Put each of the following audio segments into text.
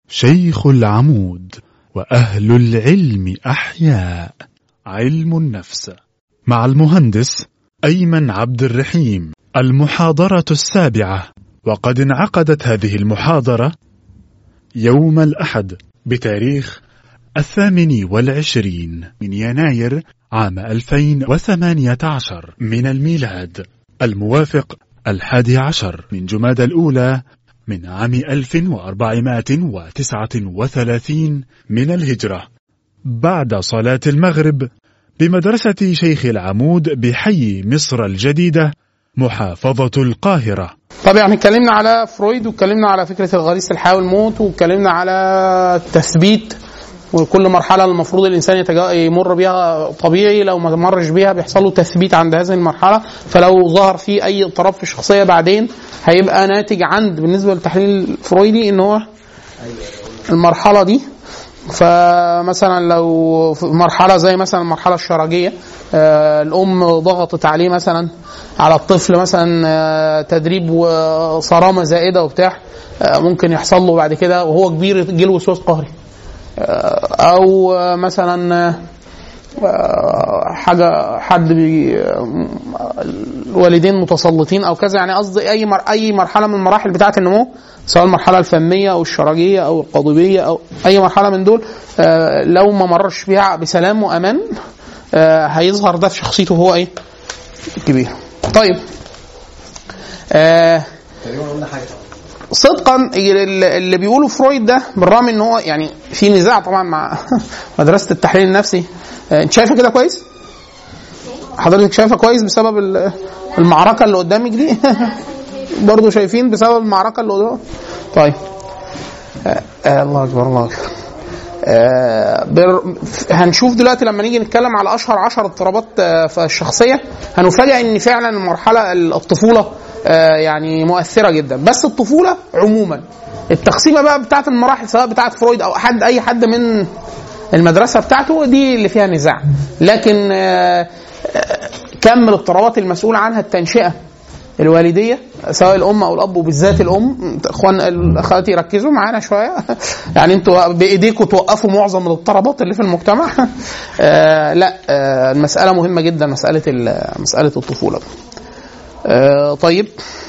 شيخ العمود وأهل العلم أحياء علم النفس مع المهندس أيمن عبد الرحيم المحاضرة السابعة وقد انعقدت هذه المحاضرة يوم الأحد بتاريخ الثامن والعشرين من يناير عام 2018 من الميلاد الموافق الحادي عشر من جماد الأولى من عام 1439 من الهجرة بعد صلاة المغرب بمدرسة شيخ العمود بحي مصر الجديدة محافظة القاهرة طب يعني اتكلمنا على فرويد واتكلمنا على فكره الغريزه الحياه والموت واتكلمنا على التثبيت وكل مرحله المفروض الانسان يتجا... يمر بيها طبيعي لو ما مرش بيها بيحصل له تثبيت عند هذه المرحله فلو ظهر فيه اي اضطراب في الشخصيه بعدين هيبقى ناتج عند بالنسبه للتحليل الفرويدي ان هو المرحله دي فمثلا لو في مرحله زي مثلا المرحله الشرجيه آه، الام ضغطت عليه مثلا على الطفل مثلا آه، تدريب وصرامه زائده وبتاع آه، ممكن يحصل له بعد كده وهو كبير يجيله وسواس قهري آه، او آه، مثلا آه، حاجه حد بي الوالدين متسلطين او كذا يعني قصدي اي مر... اي مرحله من المراحل بتاعه النمو سواء المرحله الفميه او الشرجيه او القضيبيه او اي مرحله من دول آه، لو ما مرش بيها بسلام وامان آه، هيظهر ده في شخصيته هو ايه كبير طيب آه صدقا اللي اللي بيقوله فرويد ده بالرغم ان هو يعني في نزاع طبعا مع مدرسه التحليل النفسي آه، انت شايفه كده كويس؟ حضرتك شايفه كويس بسبب ال- المعركه اللي قدامك دي؟ برضه شايفين بسبب المعركه اللي قدامك؟ طيب آه آه الله اكبر الله اكبر آه بر... هنشوف دلوقتي لما نيجي نتكلم على اشهر 10 اضطرابات آه في الشخصيه هنفاجئ ان فعلا المرحله الطفوله آه يعني مؤثره جدا بس الطفوله عموما التقسيمه بقى بتاعت المراحل سواء بتاعت فرويد او حد اي حد من المدرسه بتاعته دي اللي فيها نزاع لكن آه آه كم الاضطرابات المسؤول عنها التنشئه الوالديه سواء الام او الاب وبالذات الام اخوان الاخوات يركزوا معانا شويه يعني انتوا بايديكم توقفوا معظم الاضطرابات اللي في المجتمع آه لا آه المساله مهمه جدا مساله ال- مساله الطفوله آه طيب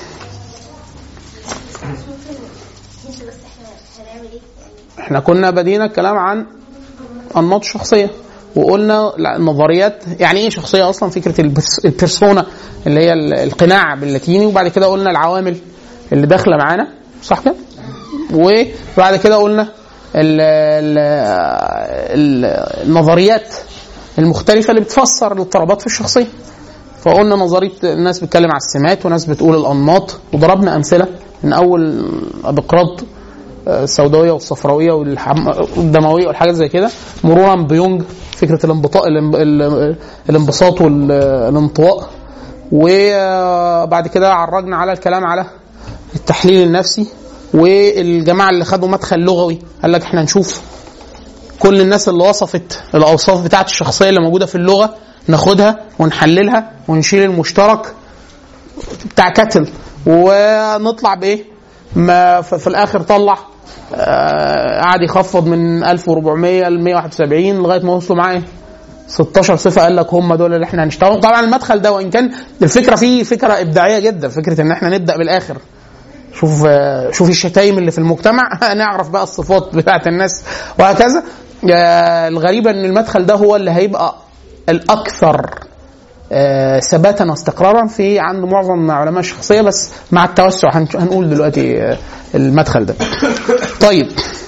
احنا كنا بدينا الكلام عن انماط الشخصيه وقلنا لا، النظريات يعني ايه شخصيه اصلا فكره البس- البيرسونا اللي هي ال- القناع باللاتيني وبعد كده قلنا العوامل اللي داخله معانا صح كده وبعد كده قلنا ال ال ال النظريات المختلفه اللي بتفسر الاضطرابات في الشخصيه فقلنا نظريه الناس بتتكلم على السمات وناس بتقول الانماط وضربنا امثله من اول ابقراط السوداويه والصفراويه والحم- والدمويه والحاجات زي كده مرورا بيونج فكره الانبطاء الانب- ال- الانبساط والانطواء وبعد كده عرجنا على الكلام على التحليل النفسي والجماعه اللي خدوا مدخل لغوي قال لك احنا نشوف كل الناس اللي وصفت الاوصاف بتاعت الشخصيه اللي موجوده في اللغه ناخدها ونحللها ونشيل المشترك بتاع كتل ونطلع بايه؟ ما ف- في الاخر طلع آه، قعد يخفض من 1400 ل 171 لغايه ما وصلوا معاه 16 صفه قال لك هم دول اللي احنا هنشتغل طبعا المدخل ده وان كان الفكره فيه فكره ابداعيه جدا فكره ان احنا نبدا بالاخر شوف آه، شوف الشتايم اللي في المجتمع نعرف بقى الصفات بتاعت الناس وهكذا آه، الغريبه ان المدخل ده هو اللي هيبقى الاكثر آه، ثباتا واستقرارا في عند معظم علماء الشخصيه بس مع التوسع هن- هنقول دلوقتي آه، المدخل ده. طيب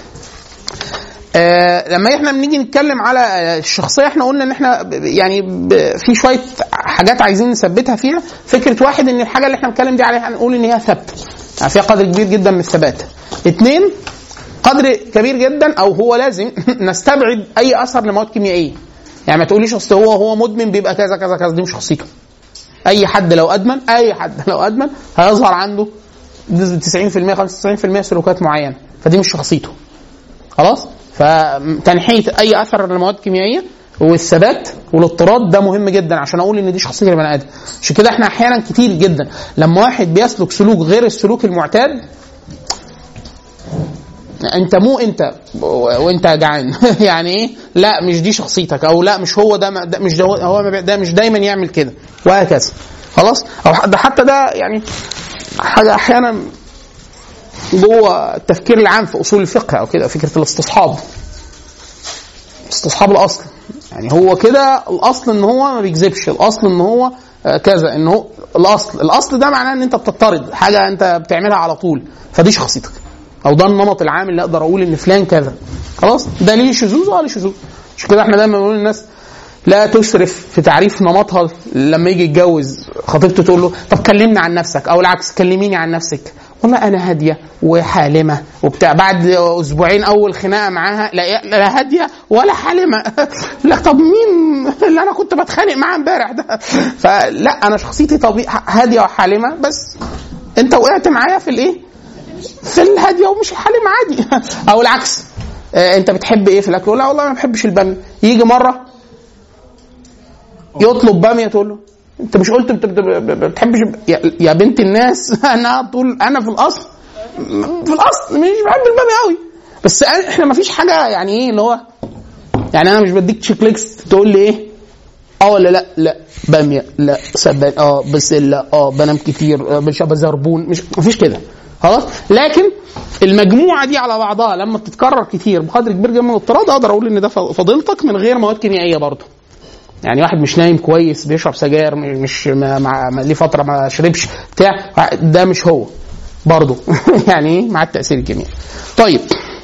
آه لما احنا بنيجي نتكلم على آه، الشخصيه احنا قلنا ان احنا ب- يعني ب- في شويه حاجات عايزين نثبتها فيها فكره واحد ان الحاجه اللي احنا بنتكلم دي عليها هنقول ان هي ثابته يعني فيها قدر كبير جدا من الثبات اثنين قدر كبير جدا او هو لازم نستبعد اي اثر لمواد كيميائيه يعني ما تقوليش اصل هو هو مدمن بيبقى كذا كذا كذا دي مش شخصيته اي حد لو ادمن اي حد لو ادمن هيظهر عنده بنسبه 90% 95% سلوكات معينه فدي مش شخصيته خلاص فتنحيه اي اثر لمواد كيميائيه والثبات والاضطراد ده مهم جدا عشان اقول ان دي شخصيه البني ادم عشان كده احنا احيانا كتير جدا لما واحد بيسلك سلوك غير السلوك المعتاد انت مو انت و- وانت جعان يعني ايه لا مش دي شخصيتك او لا مش هو ده, ده مش ده هو ما بي- ده مش دايما يعمل كده وهكذا خلاص او ح- ده حتى ده يعني حاجه احيانا جوه التفكير العام في اصول الفقه او كده فكره الاستصحاب استصحاب الاصل يعني هو كده الاصل ان هو ما بيكذبش الاصل ان هو آه، كذا ان هو الاصل الاصل ده معناه ان انت بتضطرد حاجه انت بتعملها على طول فدي شخصيتك او ده النمط العام اللي اقدر اقول ان فلان كذا خلاص ده ليه شذوذ اه ليه شذوذ مش كده احنا دايما بنقول للناس لا تسرف في تعريف نمطها لما يجي يتجوز خطيبته تقول له طب كلمني عن نفسك او العكس كلميني عن نفسك والله انا هاديه وحالمه وبتاع بعد اسبوعين اول خناقه معاها لا لا هاديه ولا حالمه لا طب مين اللي انا كنت بتخانق معاه امبارح ده فلا انا شخصيتي طبيعي هاديه وحالمه بس انت وقعت معايا في الايه في الهاديه ومش الحالم عادي او العكس آه، انت بتحب ايه في الاكل؟ لا والله ما بحبش الباميه يجي مره يطلب باميه تقول له انت مش قلت بت- بت- بت- بتحبش يا, يا بنت الناس انا طول انا في الاصل في الاصل مش بحب الباميه قوي بس احنا ما فيش حاجه يعني ايه اللي هو يعني انا مش بديك تشيك ليست تقول لي ايه اه ولا لا لا باميه لا سبان اه بسله اه بنام كتير آه بشرب زربون مش مفيش كده خلاص لكن المجموعه دي على بعضها لما بتتكرر كتير بقدر كبير جدا من الاضطراد اقدر اقول ان ده فضيلتك من غير مواد كيميائيه برضه يعني واحد مش نايم كويس بيشرب سجاير مش ما مع ما ليه فتره ما شربش بتاع ده مش هو برضه يعني ايه مع التاثير الكيميائي طيب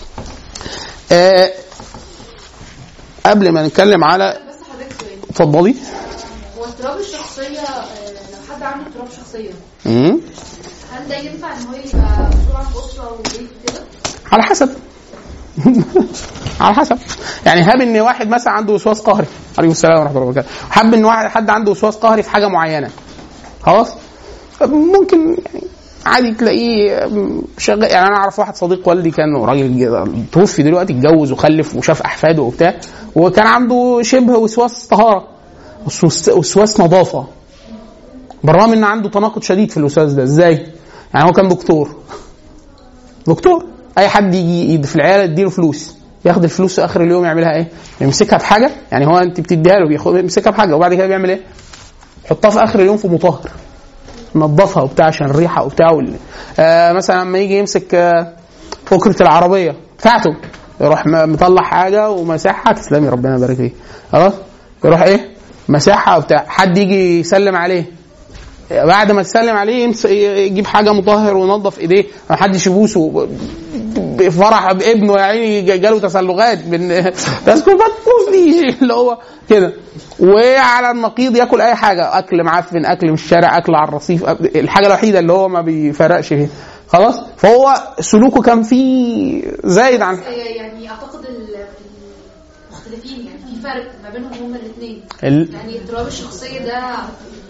آه قبل ما نتكلم على بس حضرتك سؤال اتفضلي هو اضطراب الشخصية آه، لو حد عنده اضطراب شخصية مم. هل ده ينفع ان هو يبقى مسؤول عن أسرة وبيت وكده؟ على حسب على حسب يعني هاب ان واحد مثلا عنده وسواس قهري عليكم السلام ورحمه الله وبركاته حب ان واحد حد عنده وسواس قهري في حاجه معينه خلاص ممكن يعني عادي تلاقيه شغال يعني انا اعرف واحد صديق والدي كان راجل ج- توفي دلوقتي اتجوز وخلف وشاف احفاده وبتاع وكان عنده شبه وسواس طهاره وسواس- وسواس نظافه بالرغم ان عنده تناقض شديد في الوسواس ده ازاي؟ يعني هو كان دكتور دكتور اي حد يجي يد- في العياده يديله فلوس ياخد الفلوس اخر اليوم يعملها ايه؟ يمسكها بحاجه يعني هو انت بتديها له بياخد يمسكها بحاجه وبعد كده بيعمل ايه؟ يحطها في اخر اليوم في مطهر نظفها وبتاع عشان الريحه وبتاع وال... آه مثلا لما يجي يمسك آه فكره العربيه بتاعته يروح م- مطلع حاجه ومساحها تسلمي ربنا يبارك فيك خلاص يروح ايه؟ مساحها وبتاع حد يجي يسلم عليه بعد ما تسلم عليه يمس... يجيب حاجه مطهر وينظف ايديه ما حدش يبوسه فرح بابنه يا عيني جا- جاله تسلغات من تذكر ما تبوسنيش اللي هو كده وعلى النقيض ياكل اي حاجه اكل معفن اكل من الشارع اكل على الرصيف الحاجه الوحيده اللي هو ما بيفرقش فيها خلاص فهو سلوكه كان فيه زايد عن آه، يعني اعتقد ال- المختلفين يعني في فرق ما بينهم هما الاثنين ال... يعني اضطراب الشخصية ده يعني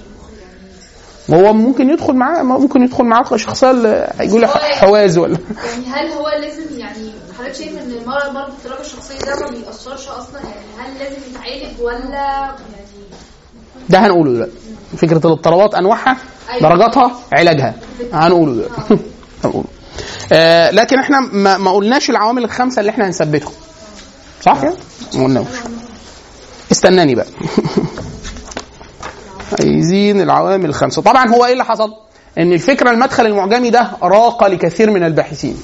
هو ممكن يدخل معاه ممكن يدخل معاه الشخصيه اللي يقول حواز ولا يعني هل هو لازم يعني حضرتك شايف ان المرض مرض اضطراب الشخصية ده ما بيأثرش اصلا يعني هل لازم يتعالج ولا يعني ده هنقوله دلوقتي فكره الاضطرابات انواعها أيوة. درجاتها علاجها هنقوله دلوقتي هنقوله آه لكن احنا ما, ما قلناش العوامل الخمسه اللي احنا هنثبتهم صح كده؟ ما قلناش استناني بقى عايزين العوامل الخمسه طبعا هو ايه اللي حصل؟ ان الفكره المدخل المعجمي ده راق لكثير من الباحثين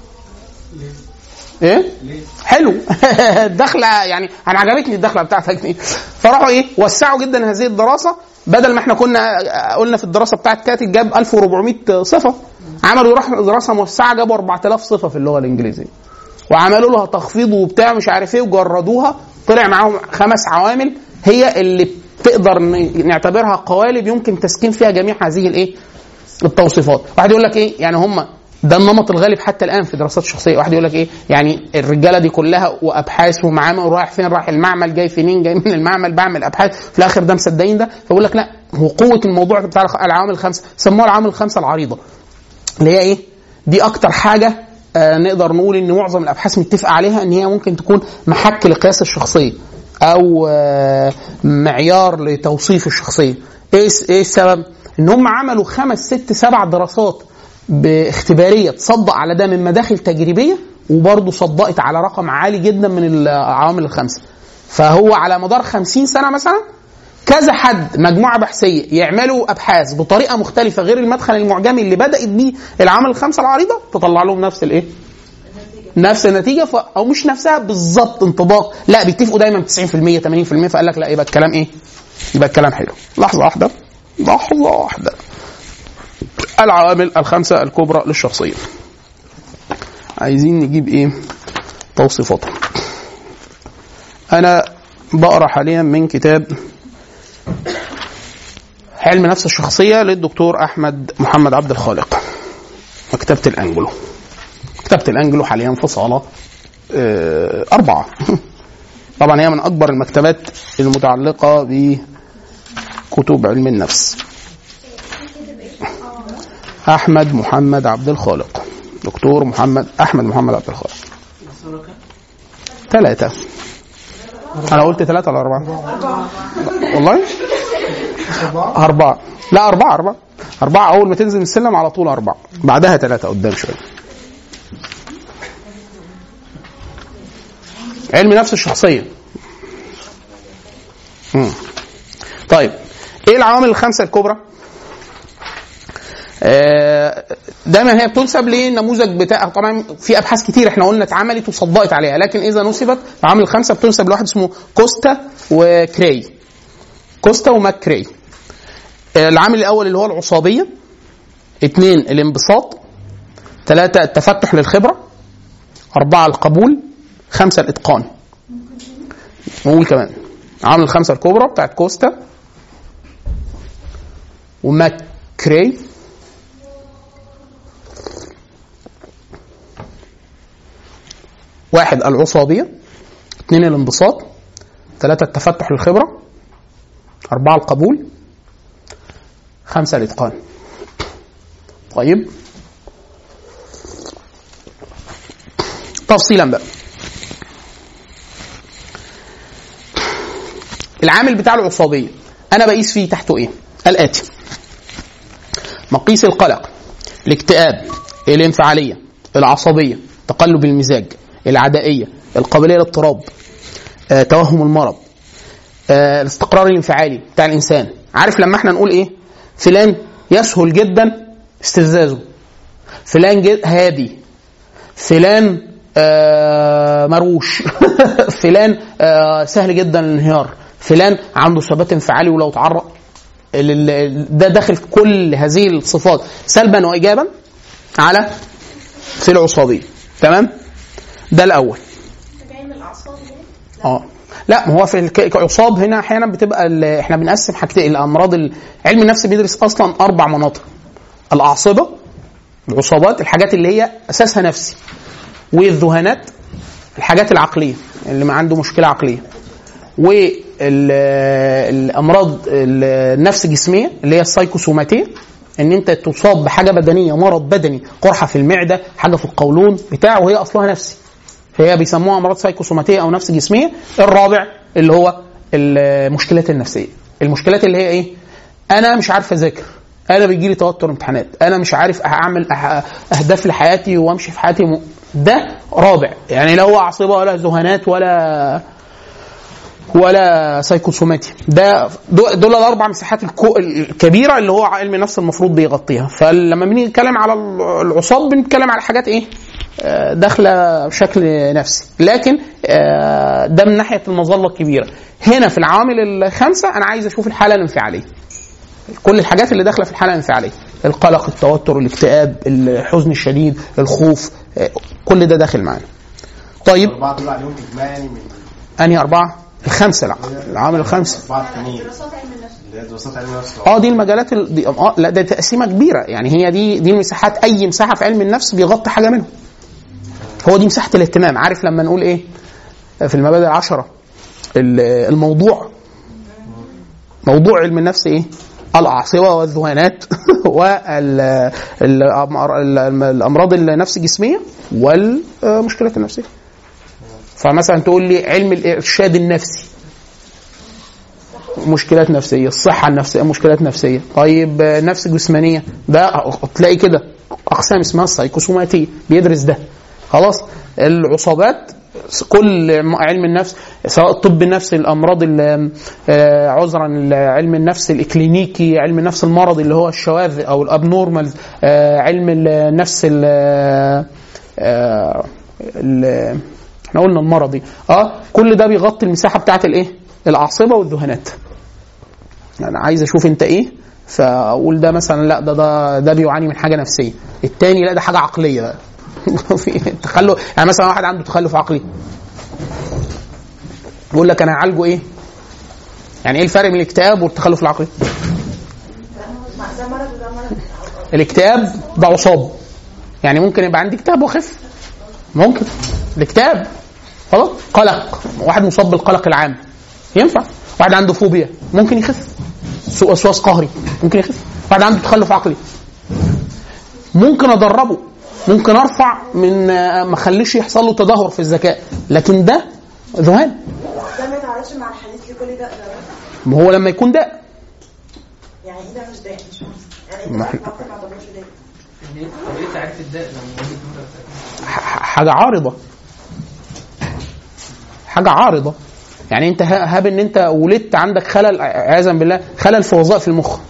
ايه؟ حلو الدخله يعني انا عجبتني الدخله بتاعتك دي فراحوا ايه؟ وسعوا جدا هذه الدراسه بدل ما احنا كنا قلنا في الدراسه بتاعت كاتب جاب 1400 صفه عملوا يروح دراسه موسعه جابوا 4000 صفه في اللغه الانجليزيه وعملوا لها تخفيض وبتاع مش عارف ايه وجردوها طلع معاهم خمس عوامل هي اللي تقدر ن- نعتبرها قوالب يمكن تسكين فيها جميع هذه الايه؟ التوصيفات واحد يقول لك ايه يعني هم ده النمط الغالب حتى الان في دراسات الشخصيه واحد يقول لك ايه يعني الرجاله دي كلها وابحاث ومعامل ورايح فين رايح المعمل جاي فين جاي من المعمل بعمل ابحاث في الاخر ده مصدقين ده فيقول لك لا هو قوه الموضوع بتاع العوامل الخمسه سموها العوامل الخمسه العريضه اللي هي ايه دي اكتر حاجه آه نقدر نقول ان معظم الابحاث متفقه عليها ان هي ممكن تكون محك لقياس الشخصيه او آه معيار لتوصيف الشخصيه ايه الس- ايه السبب ان هم عملوا خمس ست سبع دراسات باختباريه تصدق على ده من مداخل تجريبيه وبرضه صدقت على رقم عالي جدا من العوامل الخمسه فهو على مدار 50 سنه مثلا كذا حد مجموعه بحثيه يعملوا ابحاث بطريقه مختلفه غير المدخل المعجمي اللي بدات بيه العوامل الخمسه العريضه تطلع لهم نفس الايه؟ نفس النتيجه ف... او مش نفسها بالظبط انطباق لا بيتفقوا دايما 90% 80% فقال لك لا يبقى الكلام ايه؟ يبقى الكلام حلو لحظه واحده لحظه واحده العوامل الخمسه الكبرى للشخصيه عايزين نجيب ايه؟ توصيفاتهم انا بقرا حاليا من كتاب علم نفس الشخصيه للدكتور احمد محمد عبد الخالق مكتبه الانجلو مكتبه الانجلو حاليا في صاله آه، اربعه طبعا هي من اكبر المكتبات المتعلقه بكتب علم النفس احمد محمد عبد الخالق دكتور محمد احمد محمد عبد الخالق ثلاثة أنا قلت ثلاثة ولا أربعة؟ والله؟ أربعة لا أربعة أربعة أربعة أول ما تنزل السلم على طول أربعة بعدها ثلاثة قدام شوية علم نفس الشخصية مم. طيب ايه العوامل الخمسة الكبرى؟ آه، دايما هي بتنسب للنموذج بتاع طبعا في ابحاث كتير احنا قلنا اتعملت وصدقت عليها لكن اذا نسبت العوامل الخمسه بتنسب لواحد اسمه كوستا وكراي كوستا وماك كراي آه، العامل الاول اللي هو العصابيه اثنين الانبساط ثلاثة التفتح للخبرة أربعة القبول خمسة الإتقان نقول كمان عامل الخمسة الكبرى بتاعت كوستا وماك كراي واحد العصابية اثنين الانبساط ثلاثة التفتح للخبرة أربعة القبول خمسة الإتقان طيب تفصيلا بقى العامل بتاع العصابية أنا بقيس فيه تحته إيه؟ الآتي مقيس القلق الاكتئاب الانفعالية العصبية تقلب المزاج العدائية القابلية للاضطراب آه، توهم المرض آه، الاستقرار الانفعالي بتاع الإنسان عارف لما احنا نقول إيه فلان يسهل جدا استفزازه فلان جد هادي فلان آه مروش فلان آه سهل جدا الانهيار فلان عنده ثبات انفعالي ولو تعرض ال- ال- ده داخل في كل هذه الصفات سلبا وايجابا على في العصابيه تمام ده الاول اه لا ما هو في الك- العصاب هنا احيانا بتبقى ال- احنا بنقسم حاجتين الامراض ال- علم النفس بيدرس اصلا اربع مناطق الاعصبه العصابات الحاجات اللي هي اساسها نفسي والذهانات الحاجات العقليه اللي ما عنده مشكله عقليه والامراض النفس جسميه اللي هي السايكوسوماتيه ان انت تصاب بحاجه بدنيه مرض بدني قرحه في المعده حاجه في القولون بتاع وهي اصلها نفسي فهي بيسموها امراض سايكوسوماتيه او نفس جسميه الرابع اللي هو المشكلات النفسيه المشكلات اللي هي ايه انا مش عارف اذاكر انا بيجي لي توتر امتحانات انا مش عارف اعمل أح- اهداف لحياتي وامشي في حياتي م... ده رابع يعني لا هو عصبه ولا ذهانات ولا ولا سايكوسوماتي ده دو- دول الاربع مساحات الكو- الكبيره اللي هو علم النفس المفروض بيغطيها فلما بنيجي نتكلم على العصاب بنتكلم على حاجات ايه آه، داخله بشكل نفسي لكن آه، ده من ناحيه المظله الكبيره هنا في العوامل الخمسه انا عايز اشوف الحاله الانفعاليه كل الحاجات اللي داخله في الحاله الانفعاليه القلق التوتر الاكتئاب الحزن الشديد الخوف آه، كل ده داخل معانا طيب الأربعة دول عليهم إجماع يعني من انهي اربعه الخمسه لا العوامل الخمسه أربعة تانيين دراسات علم النفس اللي هي دراسات علم النفس اه دي المجالات ال... دي اه لا ده تقسيمه كبيره يعني هي دي دي المساحات اي مساحه في علم النفس بيغطي حاجه منهم هو دي مساحه الاهتمام عارف لما نقول ايه في المبادئ العشره ال- الموضوع موضوع علم النفس ايه الاعصبه والذهانات والامراض النفس الجسميه والمشكلات النفسيه فمثلا تقول لي علم الارشاد النفسي مشكلات نفسيه الصحه النفسيه مشكلات نفسيه طيب آه، نفس جسمانيه ده تلاقي كده اقسام اسمها السايكوسوماتيه بيدرس ده خلاص العصابات كل علم النفس سواء طب النفس الامراض ال- آه، عذرا علم النفس الاكلينيكي علم النفس المرضي اللي هو الشواذ او الابنورمال آه، علم النفس ال- آه، ال- احنا قلنا المرضي اه كل ده بيغطي المساحه بتاعت الايه الاعصبه والذهانات انا عايز اشوف انت ايه فاقول ده مثلا لا ده ده ده بيعاني من حاجه نفسيه التاني لا ده حاجه عقليه بقى في تخلف يعني مثلا واحد عنده تخلف عقلي يقول لك انا هعالجه ايه يعني ايه الفرق بين الاكتئاب والتخلف العقلي الاكتئاب ده عصاب يعني ممكن يبقى عندي اكتئاب واخف ممكن الاكتئاب خلاص قلق واحد مصاب بالقلق العام ينفع واحد عنده فوبيا ممكن يخف سوء وسواس قهري ممكن يخف واحد عنده تخلف عقلي ممكن ادربه ممكن ارفع من آه، ما اخليش يحصل له تدهور في الذكاء لكن ده ذهان ده ما يتعرضش مع الحديث لكل ده ده ما هو لما يكون ده يعني ايه ده مش ده مش فاهم. يعني ما انت احنا- عارف ما تعتبرش ده ليه ليه تعريف الداء لما وجهة نظرك ح- حاجه عارضه حاجه عارضه يعني انت ه- هاب ان انت ولدت عندك خلل عياذا بالله خلل في وظائف المخ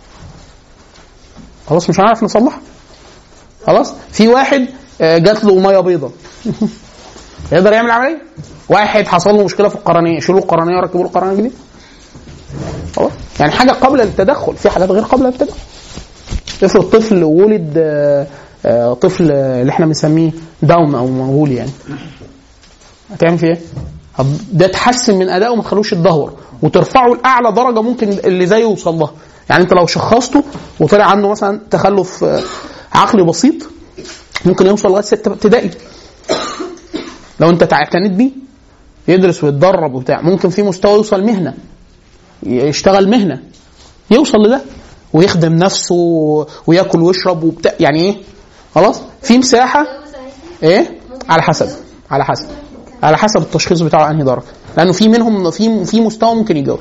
خلاص مش هنعرف نصلحها خلاص في واحد آه، جات له ميه بيضاء يقدر يعمل عمليه واحد حصل له مشكله في القرنيه يشيلوا القرنيه ويركبوا له قرنيه جديده خلاص يعني حاجه قبل التدخل في حاجات غير قبل التدخل افرض طفل ولد آه، آه، طفل آه، اللي احنا بنسميه داون او مغول يعني هتعمل فيه ايه؟ هت- ده تحسن من ادائه وما تخلوش يتدهور وترفعه لاعلى درجه ممكن اللي زيه يوصل لها يعني انت لو شخصته وطلع عنده مثلا تخلف آه، عقلي بسيط ممكن يوصل لغايه سته ابتدائي لو انت اعتنيت بيه يدرس ويتدرب وبتاع ممكن في مستوى يوصل مهنه يشتغل مهنه يوصل لده ويخدم نفسه وياكل ويشرب وبتاع يعني ايه خلاص في مساحه ايه على حسب على حسب على حسب التشخيص بتاعه انهي درجه لانه في منهم في في مستوى ممكن يجاوب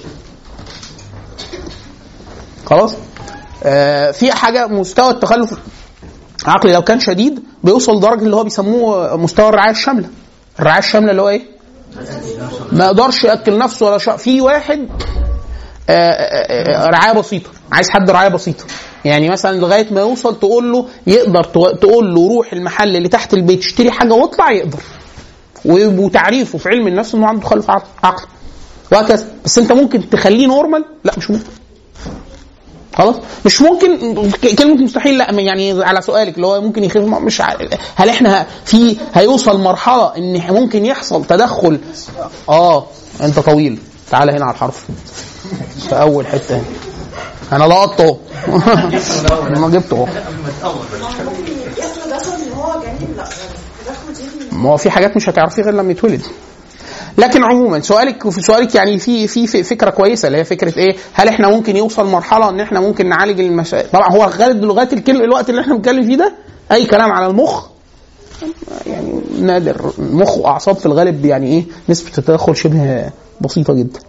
خلاص آه في حاجه مستوى التخلف العقلي لو كان شديد بيوصل لدرجه اللي هو بيسموه مستوى الرعايه الشامله الرعايه الشامله اللي هو ايه ما يقدرش ياكل نفسه ولا شيء في واحد آه، آه، آه، رعايه بسيطه عايز حد رعايه بسيطه يعني مثلا لغايه ما يوصل تقول له يقدر تو- تقول له روح المحل اللي تحت البيت اشتري حاجه واطلع يقدر و- وتعريفه في علم النفس انه عنده تخلف عق- عقلي وهكذا بس انت ممكن تخليه نورمال لا مش ممكن خلاص مش ممكن ك- كلمه مستحيل لا يعني على سؤالك اللي هو ممكن يخف مش عارف. هل احنا ه- في هيوصل مرحله ان ممكن يحصل تدخل اه انت طويل تعالى هنا على الحرف في اول حته هنا انا لقطته اهو انا جبته اهو ممكن يحصل تدخل ان هو جنين لا تدخل جنين ما هو في حاجات مش هتعرفيه غير لما يتولد لكن عموما سؤالك في سؤالك يعني في في في فكره كويسه اللي هي فكره ايه؟ هل احنا ممكن يوصل مرحله ان احنا ممكن نعالج المشاكل؟ طبعا هو لغايه لغايه الكل- الوقت اللي احنا بنتكلم فيه ده اي كلام على المخ يعني نادر المخ واعصاب في الغالب يعني ايه نسبه التدخل شبه بسيطه جدا.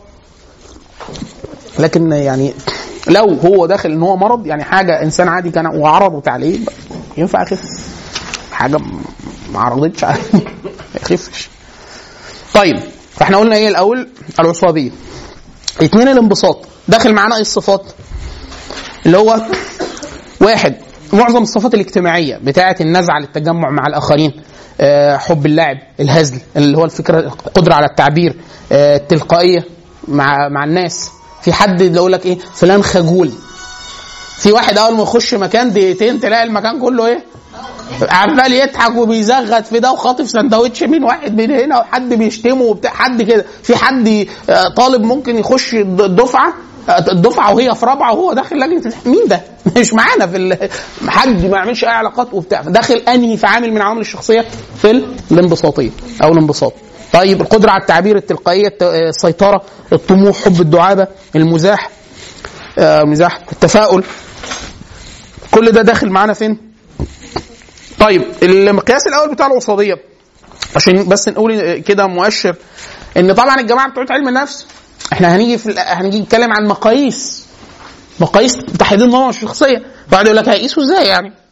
لكن يعني لو هو داخل ان هو مرض يعني حاجه انسان عادي كان وعرضت عليه ينفع يخف حاجه م- ما عرضتش عليه ما يخفش طيب فاحنا قلنا ايه الاول العصابيه اثنين الانبساط داخل معانا ايه الصفات اللي هو واحد معظم الصفات الاجتماعيه بتاعه النزعه للتجمع مع الاخرين آه، حب اللعب الهزل اللي هو الفكره القدره على التعبير آه، التلقائيه مع مع الناس في حد يقول لك ايه فلان خجول في واحد اول ما يخش مكان دقيقتين تلاقي المكان كله ايه عمال يضحك وبيزغط في ده وخاطف سندوتش من واحد من هنا وحد بيشتمه وبتاع حد كده في حد آه، طالب ممكن يخش الد- الدفعه آه، الدفعه وهي في رابعه وهو داخل لجنه الح- مين ده؟ مش معانا في ال... حد ما يعملش اي علاقات وبتاع داخل انهي في عامل من عوامل الشخصيه في ال- الانبساطيه او الانبساط طيب القدره على التعبير التلقائيه الت- آه، السيطره الطموح حب الدعابه المزاح آه، مزاح التفاؤل كل ده داخل معانا فين؟ طيب المقياس الاول بتاع العصابيه عشان بس نقول كده مؤشر ان طبعا الجماعه بتوع علم النفس احنا هنيجي في ال- هنيجي نتكلم عن مقاييس مقاييس تحديد نمط الشخصيه بعد يقول لك هيقيسوا ازاي يعني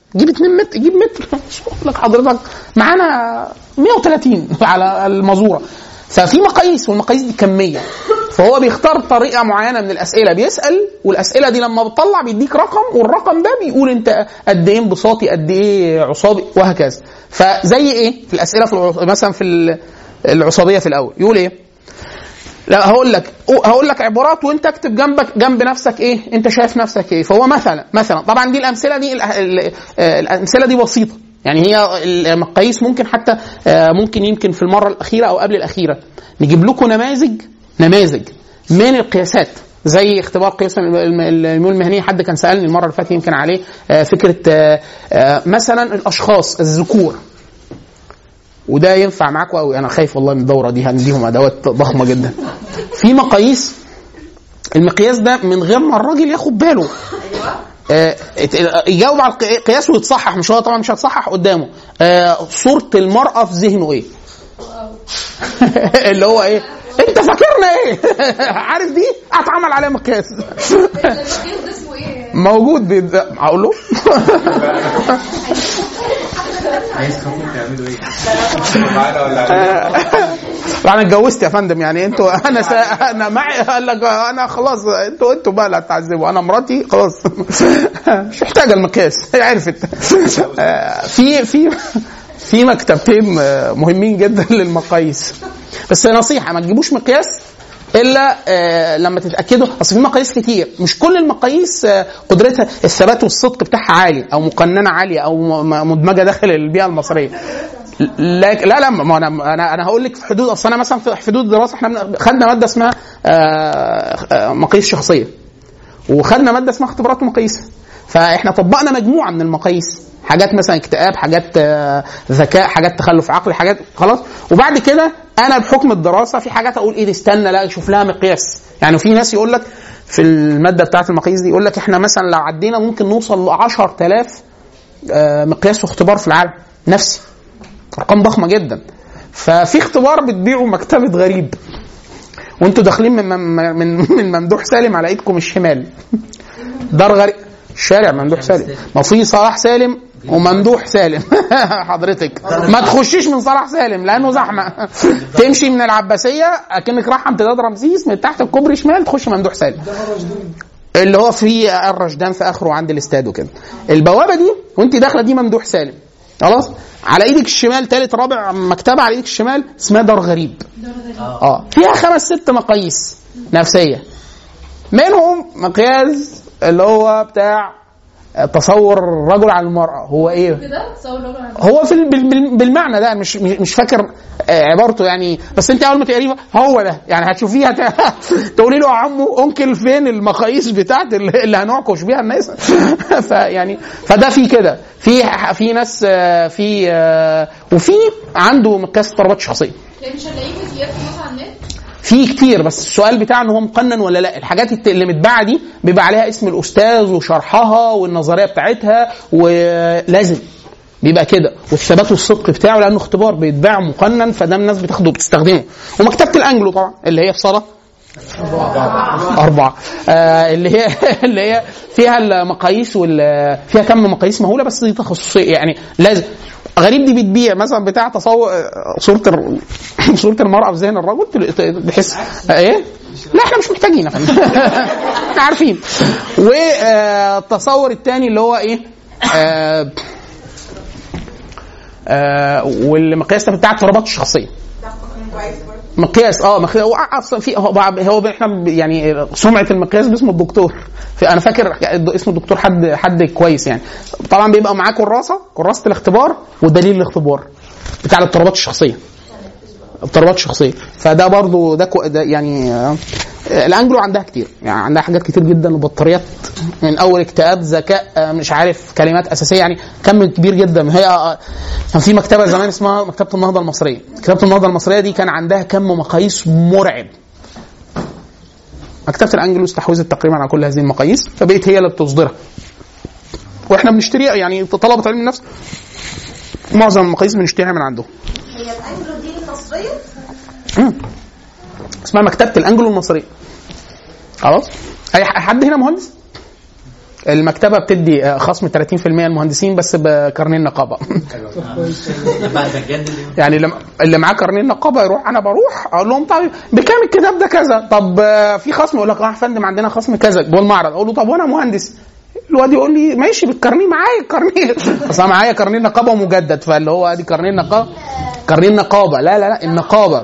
جيب 2 متر جيب متر مش بقول لك حضرتك معانا 130 على المزوره ففي مقاييس والمقاييس دي كميه فهو بيختار طريقه معينه من الاسئله بيسال والاسئله دي لما بتطلع بيديك رقم والرقم ده بيقول انت قد ايه انبساطي قد ايه عصابي وهكذا فزي ايه في الاسئله في الع- مثلا في ال- العصابيه في الاول يقول ايه لا هقول لك هقول لك عبارات وانت اكتب جنبك جنب نفسك ايه انت شايف نفسك ايه فهو مثلا مثلا طبعا دي الامثله دي ال- ال- الامثله دي بسيطه يعني هي المقاييس ممكن حتى آه، ممكن يمكن في المره الاخيره او قبل الاخيره نجيب لكم نماذج نماذج من القياسات زي اختبار قياس الم- الم- الميول المهنيه حد كان سالني المره اللي فاتت يمكن عليه آه، فكره آه، آه، مثلا الاشخاص الذكور وده ينفع معاكم قوي انا خايف والله من الدوره دي هنديهم ادوات ضخمه جدا في مقاييس المقياس ده من غير ما الراجل ياخد باله آه، ات- يجاوب على القياس ويتصحح مش هو طبعا مش هتصحح قدامه آه، صوره المراه في ذهنه ايه اللي هو ايه انت فاكرنا ايه عارف دي اتعمل عليها مقياس المقياس ده اسمه ايه؟ موجود بيد... اقول له عايز خطوة تعملوا ايه؟ معانا ولا انا اتجوزت يا فندم يعني انتوا انا سا... انا معي قال لك انا خلاص انتوا انتوا بقى اللي هتعذبوا انا مراتي خلاص مش محتاجه المقياس هي عرفت آه، في في في مكتبتين آه، مهمين جدا للمقاييس بس نصيحه ما تجيبوش مقياس الا آه، لما تتاكدوا اصل في مقاييس كتير مش كل المقاييس آه، قدرتها الثبات والصدق بتاعها عالي او مقننه عاليه او م- مدمجه داخل البيئه المصريه لا لا لا ما انا انا انا هقول لك في حدود اصل انا مثلا في حدود الدراسه احنا بن- خدنا ماده اسمها آه، آه، مقاييس شخصيه وخدنا ماده اسمها اختبارات ومقاييس فاحنا طبقنا مجموعه من المقاييس حاجات مثلا اكتئاب حاجات آه، ذكاء حاجات تخلف عقلي حاجات خلاص وبعد كده انا بحكم الدراسه في حاجات اقول ايه دي استنى لا شوف لها مقياس يعني في ناس يقول لك في الماده بتاعت المقاييس دي يقول لك احنا مثلا لو عدينا ممكن نوصل ل 10000 آه، مقياس واختبار في العالم نفسي ارقام ضخمه جدا ففي اختبار بتبيعه مكتبه غريب وانتوا داخلين من من من, من ممدوح سالم على ايدكم الشمال دار غريب شارع ممدوح سالم ما في صلاح سالم وممدوح سالم حضرتك ما تخشيش من صلاح سالم لانه زحمه تمشي من العباسيه اكنك رايحه امتداد رمسيس من تحت الكوبري شمال تخش ممدوح سالم اللي هو في الرشدان في اخره عند الاستاد وكده البوابه دي وانت داخله دي ممدوح سالم خلاص على ايدك الشمال ثالث رابع مكتبه على ايدك الشمال اسمها دار غريب اه فيها خمس ست مقاييس نفسيه منهم مقياس اللي هو بتاع تصور الرجل عن المرأة هو ايه؟ كده تصور راجل عن هو في ال- بال- بال- بالمعنى ده مش مش مش فاكر آه، عبارته يعني بس انت اول ما تقريبا هو ده يعني هتشوفيها ت- تقولي له يا عمو انكل فين المقاييس بتاعت اللي اللي هنعكش بيها الناس فيعني فده في كده في في ناس آه، في آه، وفي عنده مقياس اضطرابات شخصيه يعني مش هنلاقيه فيديوهات مثلا على النت في كتير بس السؤال بتاع ان هو مقنن ولا لا الحاجات الت- اللي متباعه دي بيبقى عليها اسم الاستاذ وشرحها والنظريه بتاعتها ولازم بيبقى كده والثبات والصدق بتاعه لانه اختبار بيتباع مقنن فده الناس بتاخده بتستخدمه ومكتبه الانجلو طبعا اللي هي في صلاه أربعة آه اللي هي اللي هي فيها المقاييس وال فيها كم مقاييس مهولة بس دي تخصصية يعني لازم غريب دي بتبيع مثلا بتاع تصور آه، صورة الر- صورة المرأة في ذهن الرجل تل- ت- تحس آه، ايه؟ لا احنا مش محتاجين يا فندم احنا عارفين والتصور الثاني اللي هو ايه؟ آه آه والمقياس بتاع اضطرابات الشخصيه كويس برضه مقياس اه مقياس هو اصلا في هو, هو احنا ب- يعني سمعه المقياس باسمه الدكتور في انا فاكر اسم الدكتور حد حد كويس يعني طبعا بيبقى معاه كراسه كراسه الاختبار ودليل الاختبار بتاع الاضطرابات الشخصيه اضطرابات شخصيه فده برضو ده, كو ده يعني آه، الانجلو عندها كتير يعني عندها حاجات كتير جدا وبطاريات من اول اكتئاب ذكاء آه، مش عارف كلمات اساسيه يعني كم كبير جدا هي آه، كان في مكتبه زمان اسمها مكتبه النهضه المصريه مكتبه النهضه المصريه دي كان عندها كم مقاييس مرعب مكتبه الانجلو استحوذت تقريبا على كل هذه المقاييس فبقت هي اللي بتصدرها واحنا بنشتريها يعني طلبه علم النفس معظم المقاييس بنشتريها من عندهم هي الانجلو دي المصريه مم. اسمها مكتبه الانجلو المصريه خلاص اي ح- حد هنا مهندس المكتبه بتدي آه، خصم 30% المهندسين بس بكارنيه النقابه بعد ما تجدد يعني اللي اللي معاه كارنيه النقابه يروح انا بروح اقول لهم طيب بكام الكتاب ده كذا طب آه، في خصم يقول لك اه يا فندم عندنا خصم كذا جوه المعرض اقول له طب وانا مهندس الواد يقول لي ماشي بالكارنيه معايا الكارنيه بس انا معايا كارنيه نقابه مجدد فاللي هو ادي كارنيه النقابه كارنيه النقابه لا لا لا النقابه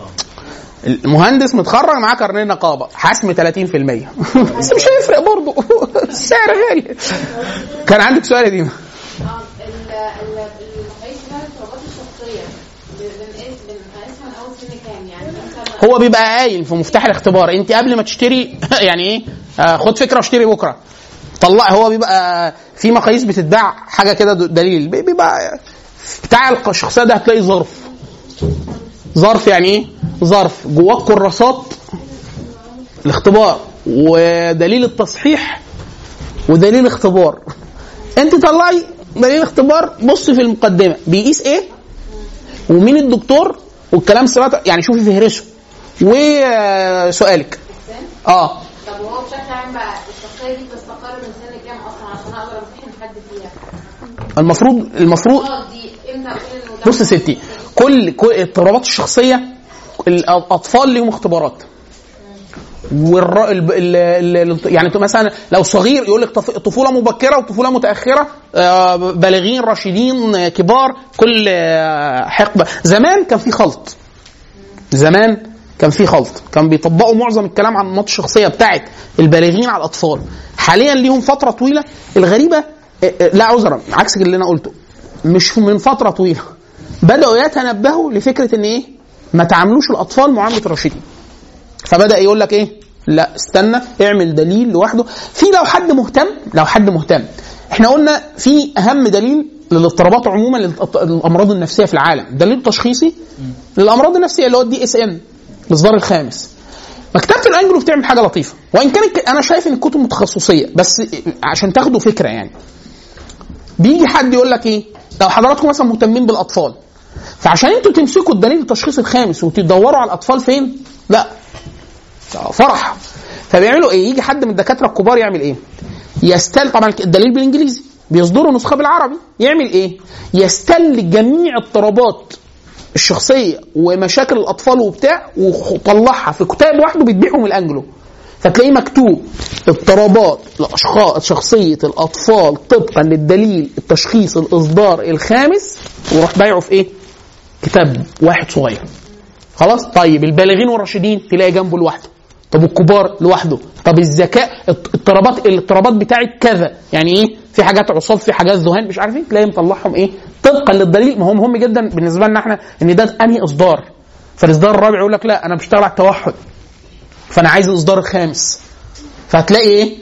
المهندس متخرج معاه كارنيه نقابه حسم 30% بس مش هيفرق برضه السعر غالي كان عندك سؤال يا ديما اه ال- ال- المقاييس بتاعت الاضطرابات الشخصيه ب- بنقيس بنقيسها من اول سن كام يعني مثلا هو بيبقى قايل في مفتاح الاختبار انت قبل ما تشتري يعني ايه آه خد فكره واشتري بكره طلع هو بيبقى في مقاييس بتتباع حاجه كده د- دليل بي- بيبقى بتاع الشخصيه ده هتلاقي ظرف ظرف يعني ايه ظرف جواه كراسات الاختبار ودليل التصحيح ودليل اختبار انت طلعي دليل اختبار بص في المقدمه بيقيس ايه ومين الدكتور والكلام سمعت يعني شوفي فهرسه وسؤالك اه طب وهو بشكل عام بقى الشخصيه دي بتستقر من سن كام اصلا عشان اقدر امتحن حد فيها؟ المفروض المفروض اه دي امتى اقول انه ده بص يا ستي كل كل اضطرابات الشخصيه الاطفال ليهم اختبارات والر... ال... ال... ال... يعني انتوا مثلا لو صغير يقول لك طف... طفوله مبكره وطفوله متاخره آه، بالغين راشدين آه، كبار كل آه، حقبه زمان كان في خلط زمان كان في خلط كان بيطبقوا معظم الكلام عن النمط الشخصيه بتاعت البالغين على الاطفال حاليا ليهم فتره طويله الغريبه آه، آه، لا عذرا عكس اللي انا قلته مش من فتره طويله بداوا يتنبهوا لفكره ان ايه ما تعاملوش الاطفال معامله الراشدين فبدا يقول لك ايه لا استنى اعمل دليل لوحده في لو حد مهتم لو حد مهتم احنا قلنا في اهم دليل للاضطرابات عموما للأط- للامراض النفسيه في العالم دليل تشخيصي للامراض النفسيه اللي هو الدي اس ام الاصدار الخامس مكتبه الانجلو بتعمل حاجه لطيفه وان كانت انا شايف ان الكتب متخصصيه بس عشان تاخدوا فكره يعني بيجي حد يقول لك ايه لو حضراتكم مثلا مهتمين بالاطفال فعشان انتوا تمسكوا الدليل التشخيصي الخامس وتدوروا على الاطفال فين لا فرح فبيعملوا ايه يجي حد من الدكاتره الكبار يعمل ايه يستل طبعا الدليل بالانجليزي بيصدروا نسخه بالعربي يعمل ايه يستل جميع اضطرابات الشخصيه ومشاكل الاطفال وبتاع وطلعها في كتاب وحده بيتبيعهم الانجلو فتلاقيه مكتوب اضطرابات الاشخاص شخصيه الاطفال طبقا للدليل التشخيص الاصدار الخامس ويروح بايعه في ايه؟ كتاب واحد صغير خلاص طيب البالغين والراشدين تلاقي جنبه لوحده طب الكبار لوحده طب الذكاء اضطرابات الاضطرابات بتاعت كذا يعني ايه في حاجات عصاب في حاجات ذهان مش عارف ايه تلاقي مطلعهم ايه طبقا للدليل ما هو مهم جدا بالنسبه لنا احنا ان ده انهي اصدار فالاصدار الرابع يقول لك لا انا بشتغل على التوحد فانا عايز الاصدار الخامس فهتلاقي ايه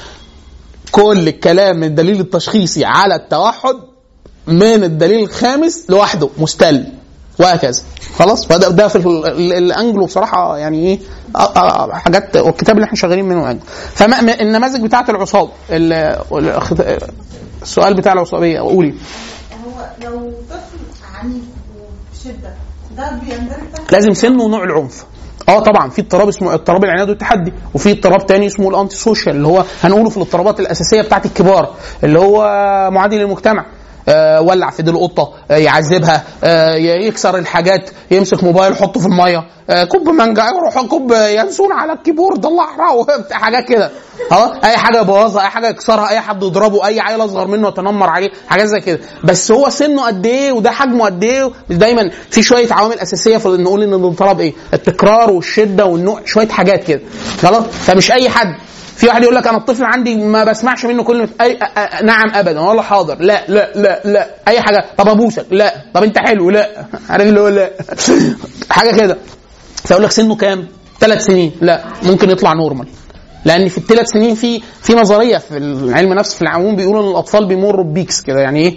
كل الكلام من الدليل التشخيصي على التوحد من الدليل الخامس لوحده مستل وهكذا خلاص فده ده في ال- ال- الانجلو بصراحه يعني ايه آه، آه، حاجات والكتاب اللي احنا شغالين منه انجلو فما النماذج بتاعه العصاب ال- ال- السؤال بتاع العصابيه قولي هو لو طفل عنيف وبشده ده بيندرج تحت لازم سن ونوع العنف اه طبعا في اضطراب اسمه اضطراب العناد والتحدي وفي اضطراب تاني اسمه الانتي سوشيال اللي هو هنقوله في الاضطرابات الاساسيه بتاعت الكبار اللي هو معادي للمجتمع آه ولع في دي القطه آه يعذبها آه يكسر الحاجات يمسك موبايل يحطه في الميه آه كوب مانجا يروح كوب ينسون على الكيبورد الله يحرقه بتاع حاجات كده اه اي حاجه يبوظها اي حاجه يكسرها اي حد يضربه اي عيل اصغر منه يتنمر عليه حاجات زي كده بس هو سنه قد ايه وده حجمه قد ايه دايما في شويه عوامل اساسيه في نقول ان الاضطراب ايه التكرار والشده والنوع شويه حاجات كده خلاص فمش اي حد في واحد يقول لك انا الطفل عندي ما بسمعش منه كلمه أي أ- أ- نعم ابدا ولا حاضر لا لا لا لا اي حاجه طب ابوسك لا طب انت حلو لا عارف اللي هو لا حاجه كده فيقول لك سنه كام؟ ثلاث سنين لا ممكن يطلع نورمال لان في الثلاث سنين في في نظريه في علم النفس في العموم بيقولوا ان الاطفال بيمروا ببيكس كده يعني ايه؟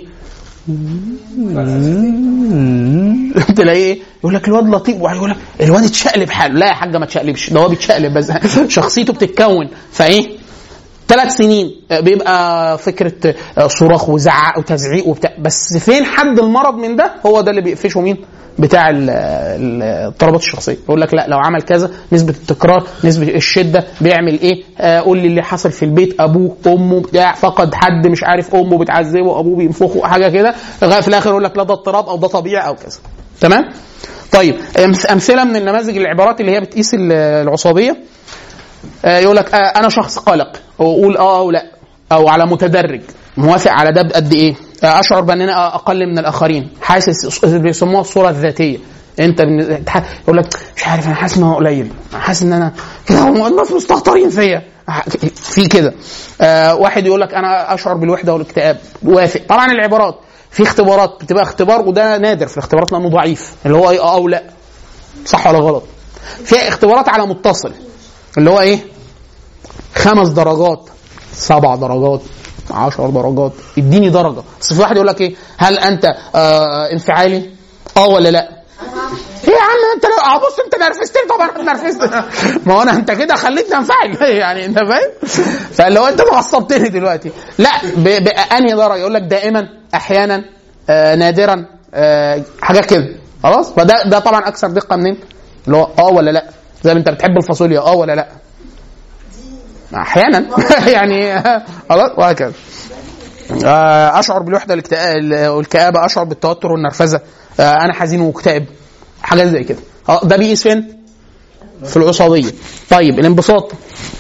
تلاقيه ايه؟ يقول لك الواد لطيف وبعدين يقول لك الواد اتشقلب حاله لا يا حاجه ما تشقلبش ده هو بيتشقلب بس شخصيته بتتكون فايه؟ ثلاث سنين بيبقى فكره صراخ وزعق وتزعيق وبتاع بس فين حد المرض من ده هو ده اللي بيقفشه مين؟ بتاع ال- ال- الاضطرابات الشخصيه يقول لك لا لو عمل كذا نسبه التكرار نسبه الشده بيعمل ايه آه قول لي اللي حصل في البيت ابوه امه بتاع فقد حد مش عارف امه بتعذبه ابوه بينفخه حاجه كده لغايه في الاخر يقول لك لا ده اضطراب او ده طبيعي او كذا تمام طيب أمس- امثله من النماذج العبارات اللي هي بتقيس ال- العصابيه آه، يقول لك آه، انا شخص قلق واقول اه او لا او على متدرج موافق على ده بقد ايه آه، اشعر بان انا اقل من الاخرين حاسس بيسموها الصوره الذاتيه انت بن- تح- يقول لك مش عارف انا حاسس ان هو قليل أنا حاسس ان انا كده هم الناس مستهترين فيا في كده آه واحد يقول لك انا اشعر بالوحده والاكتئاب وافق طبعا العبارات في اختبارات بتبقى اختبار وده نادر في الاختبارات لانه ضعيف اللي هو ايه اه او لا صح ولا غلط في اختبارات على متصل اللي هو ايه خمس درجات سبع درجات عشر درجات اديني درجه بس في واحد يقول لك ايه هل انت آه انفعالي اه ولا لا ايه يا عم انت لو اه بص انت نرفزتني طبعا انا اتنرفزت ما هو انا انت كده خليتني انفعل يعني انت فاهم فاللي هو انت معصبتني دلوقتي لا ب- بانهي درجه يقول لك دائما احيانا آه نادرا آه حاجات كده خلاص فده ده طبعا اكثر دقه منين اللي هو اه ولا لا زي ما انت بتحب الفاصوليا اه ولا لا احيانا يعني خلاص وهكذا آه، اشعر بالوحده الاكتئاب- والكآبه اشعر بالتوتر والنرفزه آه، انا حزين ومكتئب حاجات زي كده آه، ده بيقيس فين؟ في العصابيه طيب الانبساط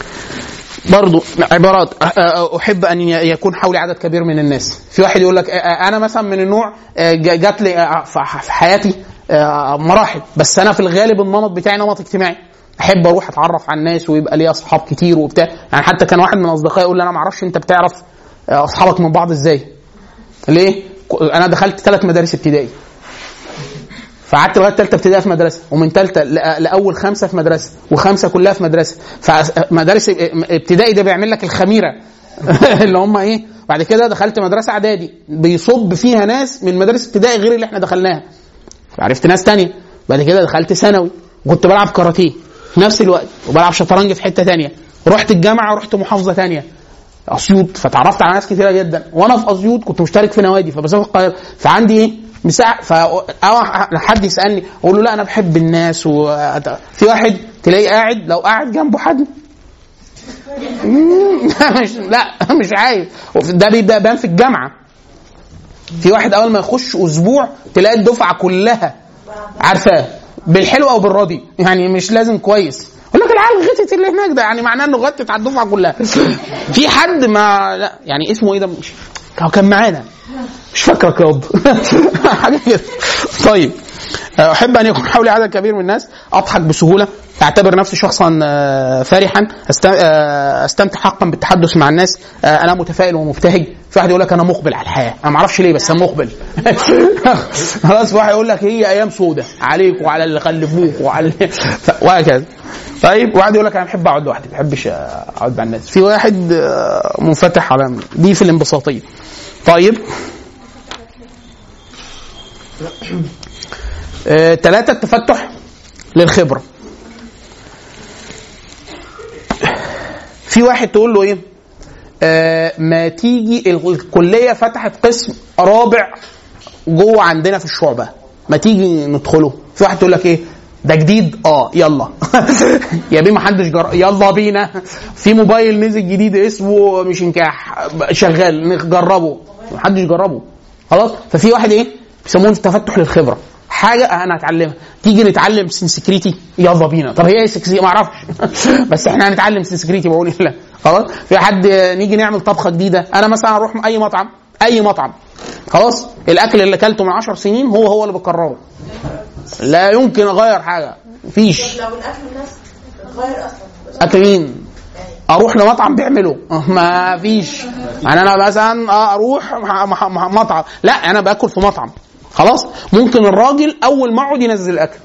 برضو عبارات أ- أ- احب ان ي- يكون حولي عدد كبير من الناس في واحد يقول لك أ- أ- انا مثلا من النوع أ، ج- جات لي أ، في ح- في حياتي أ، مراحل بس انا في الغالب النمط بتاعي نمط اجتماعي احب اروح اتعرف على الناس ويبقى لي اصحاب كتير وبتاع يعني حتى كان واحد من اصدقائي يقول لي انا ما اعرفش انت بتعرف أ، اصحابك من بعض ازاي ليه ك- انا دخلت ثلاث مدارس ابتدائي فقعدت لغايه ثالثه ابتدائي في مدرسه ومن ثالثه لاول خمسه في مدرسه وخمسه كلها في مدرسه فمدارس ابتدائي ده بيعمل لك الخميره اللي هم ايه بعد كده دخلت مدرسه اعدادي بيصب فيها ناس من مدارس ابتدائي غير اللي احنا دخلناها عرفت ناس تانية بعد كده دخلت ثانوي وكنت بلعب كاراتيه في نفس الوقت وبلعب شطرنج في حته تانية رحت الجامعه ورحت محافظه تانية اسيوط فتعرفت على ناس كتيره جدا وانا في اسيوط كنت مشترك في نوادي فبسافر القاهره فعندي ايه مساحه ف أو حد يسالني اقول له لا انا بحب الناس و... في واحد تلاقيه قاعد لو قاعد جنبه حد لا مش لا مش عايز ده بيبقى بان في الجامعه في واحد اول ما يخش اسبوع تلاقي الدفعه كلها عارفاه بالحلو او بالراضي يعني مش لازم كويس يقول لك العيال غتت اللي هناك ده يعني معناه انه غتت على الدفعه كلها في حد ما لا يعني اسمه ايه ده مش هو كان معانا مش فاكرك ياض حاجه كده طيب احب ان يكون حولي عدد كبير من الناس اضحك بسهوله اعتبر نفسي شخصا آه، فرحا أست- آه، استمتع حقا بالتحدث مع الناس آه، انا متفائل ومبتهج في واحد يقول لك انا مقبل على الحياه انا ما اعرفش ليه بس انا مقبل خلاص واحد يقول لك هي ايام سودة عليك وعلى اللي خلفوك وعلى ف- وهكذا طيب واحد يقول لك انا بحب اقعد لوحدي ما بحبش اقعد مع الناس في واحد آه، منفتح على دي في الانبساطيه طيب ثلاثة التفتح للخبرة في واحد تقول له ايه آه ما تيجي ال- الكلية فتحت قسم رابع جوه عندنا في الشعبة ما تيجي ندخله في واحد تقول لك ايه ده جديد اه يلا يا بيه ما حدش جر... يلا بينا في موبايل نزل جديد اسمه مش نكاح شغال نجربه ما حدش جربه خلاص ففي واحد ايه بيسموه التفتح للخبره حاجه انا اتعلمها تيجي نتعلم سنسكريتي يلا بينا طب هي ايه سكسي ما اعرفش بس احنا هنتعلم سنسكريتي بقول لا خلاص في حد نيجي نعمل طبخه جديده انا مثلا اروح اي مطعم اي مطعم خلاص الاكل اللي اكلته من 10 سنين هو هو اللي بكرره لا يمكن اغير حاجه مفيش لو الاكل نفسه اتغير اصلا اكل مين اروح لمطعم بيعمله ما فيش يعني انا مثلا آه اروح مح- مح- مح- مطعم لا انا باكل في مطعم خلاص ممكن الراجل اول ما اقعد ينزل الاكل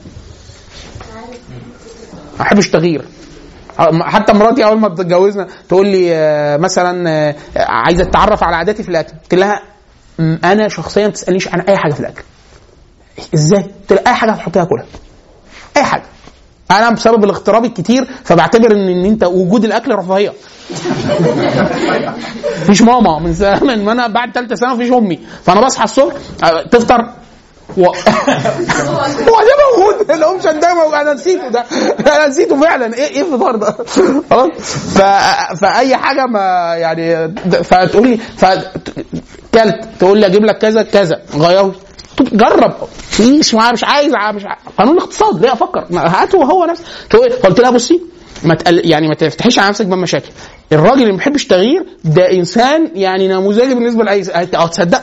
ما احبش تغيير حتى مراتي اول ما اتجوزنا تقول لي آه، مثلا آه، عايزه تتعرف على عاداتي في الاكل قلت لها "م، انا شخصيا ما تسالنيش عن اي حاجه في الاكل ازاي؟ قلت لها اي حاجه هتحطيها كلها اي حاجه انا بسبب الاغتراب الكتير فبعتبر ان ان انت وجود الاكل رفاهيه مفيش ماما من زمان ما انا بعد ثالثه ثانوي مفيش امي فانا بصحى الصبح آه، تفطر و... هو ده موجود الاوبشن ده موجود انا نسيته ده انا نسيته فعلا ايه ايه الفطار ده خلاص ف... فاي حاجه ما يعني د- فتقول لي ف كلت تقول لي اجيب لك كذا كذا غيره طب جرب مش مش عايز مش عايز. قانون الاقتصاد ليه افكر ما هاته هو نفسه تقول قلت لها بصي ما تقل يعني ما تفتحيش على نفسك باب مشاكل الراجل اللي ما بيحبش تغيير ده انسان يعني نموذجي بالنسبه لاي اه تصدق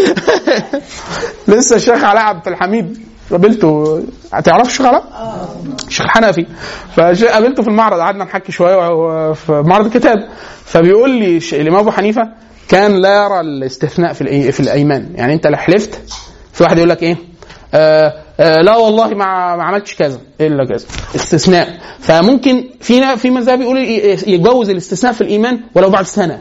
لسه الشيخ علاء عبد الحميد قابلته تعرف الشيخ علاء؟ الشيخ حنفي فقابلته في المعرض قعدنا نحكي شويه وهو في معرض الكتاب فبيقول لي ش- الامام ابو حنيفه كان لا يرى الاستثناء في الأي- في الايمان يعني انت لو حلفت في واحد يقول لك ايه آه آه لا والله ما ما عملتش كذا الا كذا استثناء فممكن في في مذهب يقول ي- يتجوز الاستثناء في الايمان ولو بعد سنه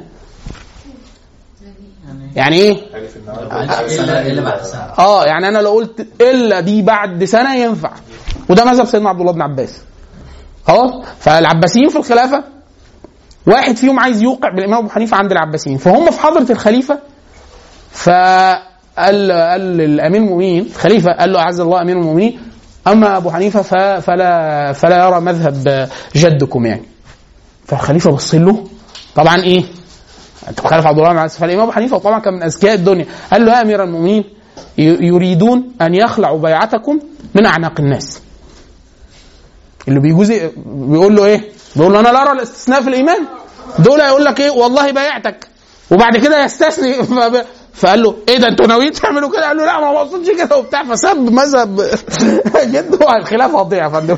يعني ايه الا الا بعد سنه اه يعني انا لو قلت الا دي بعد سنه ينفع وده مذهب سيدنا عبد الله بن عباس خلاص فالعباسيين في الخلافه واحد فيهم عايز يوقع بالامام ابو حنيفه عند العباسيين فهم في حضره الخليفه فقال قال للامير المؤمنين الخليفه قال له اعز الله امير المؤمنين اما ابو حنيفه ف- فلا فلا يرى مذهب جدكم يعني فالخليفه بص له طبعا ايه انت مخالف عبد الله بن عباس فالامام ابو حنيفه طبعا كان من اذكياء الدنيا قال له يا امير المؤمنين ي- يريدون ان يخلعوا بيعتكم من اعناق الناس اللي بيجوز بيقول له ايه؟ بيقول له انا لا ارى الاستثناء في الايمان دول يقول لك ايه والله بايعتك وبعد كده يستثني فب- فقال له ايه ده انتوا ناويين تعملوا كده؟ قال له لا ما اقصدش كده وبتاع فسب مذهب جده الخلاف هضيع يا فندم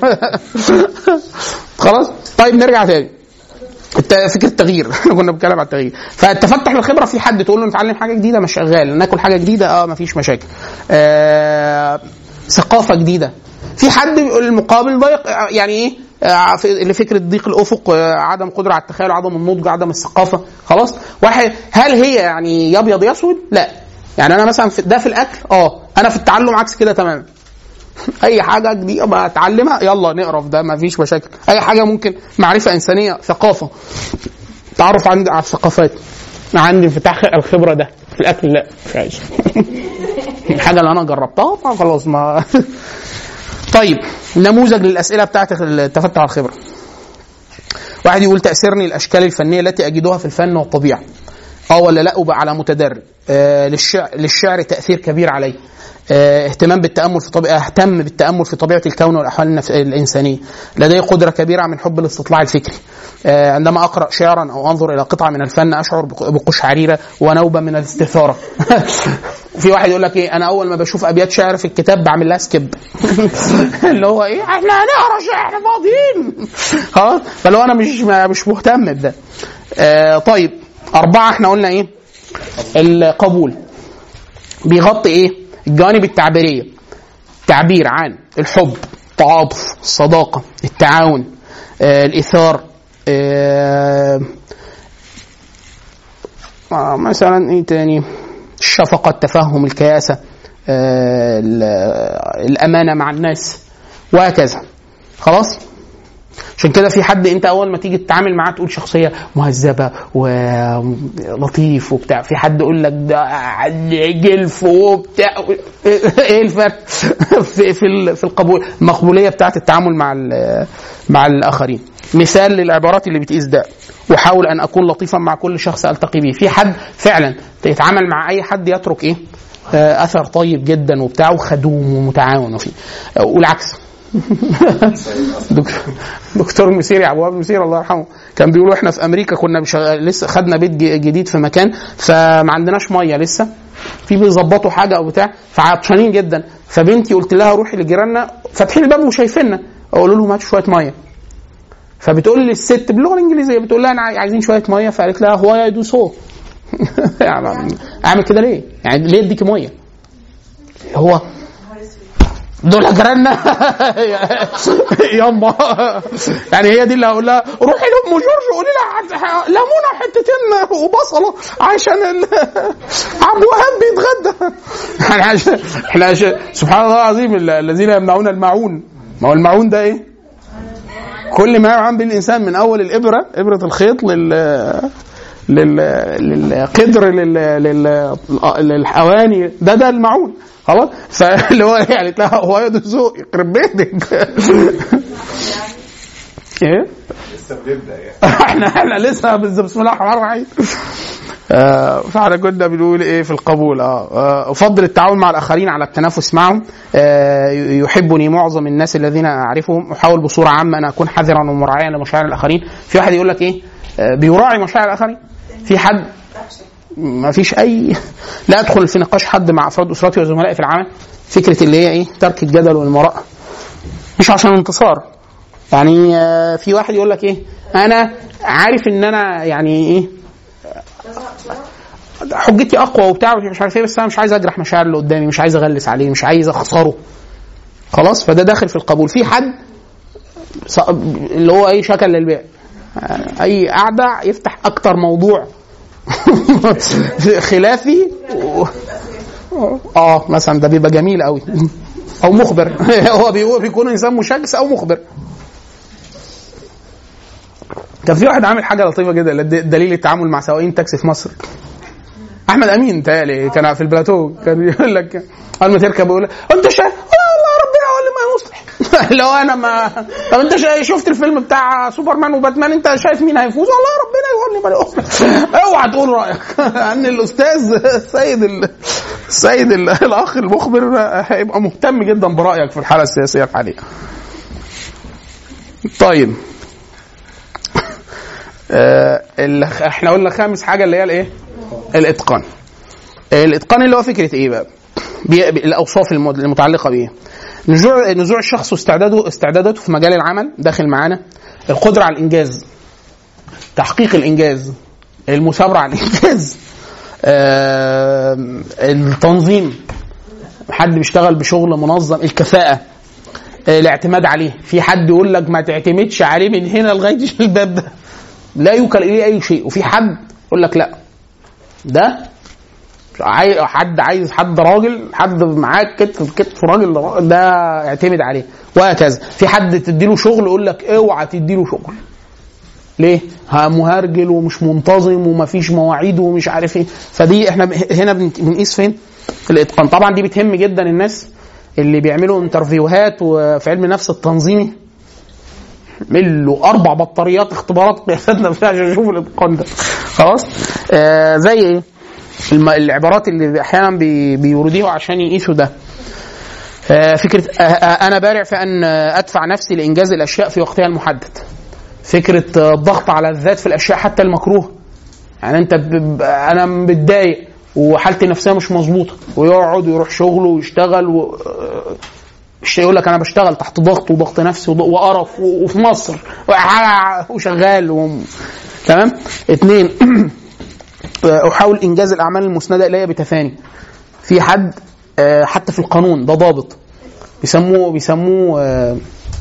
خلاص طيب نرجع تاني الت- فكره التغيير احنا كنا بنتكلم على التغيير فالتفتح للخبره في حد تقول له نتعلم حاجه جديده مش شغال ناكل حاجه جديده اه مفيش مشاكل آه ثقافه جديده في حد بيقول المقابل ضيق يعني ايه آه، في- لفكره ضيق الافق آه، عدم قدره على التخيل عدم النضج عدم الثقافه خلاص واحد هل هي يعني يا ابيض يا اسود لا يعني انا مثلا في ده في الاكل اه انا في التعلم عكس كده تماما اي حاجه جديده بتعلمها يلا نقرا في ده ما فيش مشاكل اي حاجه ممكن معرفه انسانيه ثقافه تعرف عندي على الثقافات عندي انفتاح الخبره ده في الاكل لا مش عايز الحاجه اللي انا جربتها ما خلاص ما طيب نموذج للاسئله بتاعت التفتح على الخبره واحد يقول تاثرني الاشكال الفنيه التي اجدها في الفن والطبيعه اه ولا لا أبقى على متدرب آه للشعر, للشعر تاثير كبير علي آه اهتمام بالتامل في طبيعه اهتم بالتامل في طبيعه الكون والاحوال النف... الانسانيه لدي قدره كبيره من حب الاستطلاع الفكري آه عندما اقرا شعرا او انظر الى قطعه من الفن اشعر بق- بقشعريره ونوبه من الاستثاره في واحد يقول لك ايه انا اول ما بشوف ابيات شعر في الكتاب بعمل لها سكيب اللي هو ايه احنا هنقرا شعر فاضيين خلاص فاللي هو انا مش مش مهتم بده آه طيب اربعه احنا قلنا ايه القبول بيغطي ايه الجوانب التعبيريه تعبير عن الحب التعاطف الصداقه التعاون آه الايثار آه آه، مثلا ايه تاني الشفقه التفهم الكياسه آه ال- الامانه مع الناس وهكذا خلاص عشان كده في حد انت اول ما تيجي تتعامل معاه تقول شخصيه مهذبه ولطيف وبتاع في حد يقول لك ده جلف وبتاع ايه الفرق في في ال- في القبول المقبوليه بتاعت التعامل مع ال- مع الاخرين مثال للعبارات اللي بتقيس ده وحاول ان اكون لطيفا مع كل شخص التقي به في حد فعلا يتعامل مع اي حد يترك ايه آه، اثر طيب جدا وبتاع وخدوم ومتعاون وفي والعكس دكتور دكتور مسيري عبد الوهاب مسيري الله يرحمه كان بيقولوا احنا في امريكا كنا بشغل لسه خدنا بيت ج- جديد في مكان فما عندناش ميه لسه في بيظبطوا حاجه او بتاع فعطشانين جدا فبنتي قلت لها روحي لجيراننا فاتحين الباب وشايفيننا اقول لهم هاتوا شويه ميه فبتقول لي الست باللغه الانجليزيه بتقول لها انا عايزين شويه ميه فقالت لها هو اي دو سو يعني اعمل كده ليه؟ يعني ليه اديكي ميه؟ هو دول جيراننا ياما يعني هي دي اللي هقول لها روحي لام جورج قولي لها ح- ليمونه وحتتين وبصله عشان ال- عبد الوهاب بيتغدى يعني عشان احنا عشان سبحان الله العظيم ال- الذين يمنعون الماعون ما هو الماعون ده ايه؟ كل ما يعان به الانسان من اول الابره ابره الخيط لل لل للقدر لل... لل... للحواني ده ده المعون خلاص فاللي هو يعني تلاقي هو يد ذوق يخرب بيتك ايه لسه بنبدا يعني احنا احنا لسه بس- بسم الله الرحمن الرحيم آه، فاحنا كنا بنقول ايه في القبول اه آه، افضل التعاون مع الاخرين على التنافس معهم آه، يحبني معظم الناس الذين اعرفهم احاول بصوره عامه ان اكون حذرا ومراعيا لمشاعر الاخرين في واحد يقول لك ايه آه، بيراعي مشاعر الاخرين في حد ما فيش اي لا ادخل في نقاش حد مع افراد اسرتي وزملائي في العمل فكره اللي هي ايه ترك الجدل والمراء مش عشان انتصار يعني آه، في واحد يقول لك ايه انا عارف ان انا يعني ايه حجتي اقوى وبتاع مش عارف ايه بس انا مش عايز اجرح مشاعر اللي قدامي مش عايز اغلس عليه مش عايز اخسره خلاص فده داخل في القبول في حد ص- اللي هو ايه شكل للبيع آه، اي قعده يفتح اكتر موضوع خلافي و... اه مثلا ده بيبقى جميل قوي او مخبر هو بيقول بيكون انسان مشاكس او مخبر كان في واحد عامل حاجه لطيفه جدا لد- دليل التعامل مع سواقين تاكسي في مصر احمد امين تالي كان في البلاتو كان يقول لك اول ما تركب يقول لك انت شايف آه والله ربنا هو اللي ما يصلح لو انا ما طب انت شا- شفت الفيلم بتاع سوبرمان وباتمان انت شايف مين هيفوز والله ربنا يقول لي ما يصلح اوعى تقول رايك ان الاستاذ السيد ال... السيد ال... الاخ المخبر هيبقى مهتم جدا برايك في الحاله السياسيه الحاليه طيب آه، ال- احنا قلنا خامس حاجه اللي هي الايه؟ الاتقان. الاتقان اللي هو فكره ايه بقى؟ بي- بي- الاوصاف المد- المتعلقه بايه؟ نزوع نزوع الشخص واستعداده استعداداته في مجال العمل داخل معانا القدره على الانجاز تحقيق الانجاز المثابره على الانجاز آه، التنظيم حد بيشتغل بشغل منظم الكفاءه آه، الاعتماد عليه في حد يقول لك ما تعتمدش عليه من هنا لغايه الباب ده لا يوكل اليه اي شيء وفي حد يقول لك لا ده عاي- حد عايز حد راجل حد معاك كتف في كتف راجل ده اعتمد عليه وهكذا في حد تديله شغل يقول لك اوعى تديله شغل ليه؟ ها مهرجل ومش منتظم ومفيش مواعيد ومش عارف ايه فدي احنا ب- هنا بن- بنقيس فين؟ في الاتقان طبعا دي بتهم جدا الناس اللي بيعملوا انترفيوهات وفي علم النفس التنظيمي ملوا اربع بطاريات اختبارات قياسات نفسها عشان يشوفوا الاتقان ده خلاص آه زي ايه الم- العبارات اللي احيانا بي بيورديها عشان يقيسوا ده آه فكره آه آه انا بارع في ان آه، ادفع نفسي لانجاز الاشياء في وقتها المحدد فكره آه، الضغط على الذات في الاشياء حتى المكروه يعني انت ب... ب- انا متضايق وحالتي النفسيه مش مظبوطه ويقعد ويروح شغله ويشتغل و... مش يقول لك انا بشتغل تحت ضغط وضغط نفسي وض- وقرف و- وفي مصر وشغال و... تمام اثنين احاول انجاز الاعمال المسنده الي بتفاني في حد آه، حتى في القانون ده ضابط بيسموه بيسموه آه،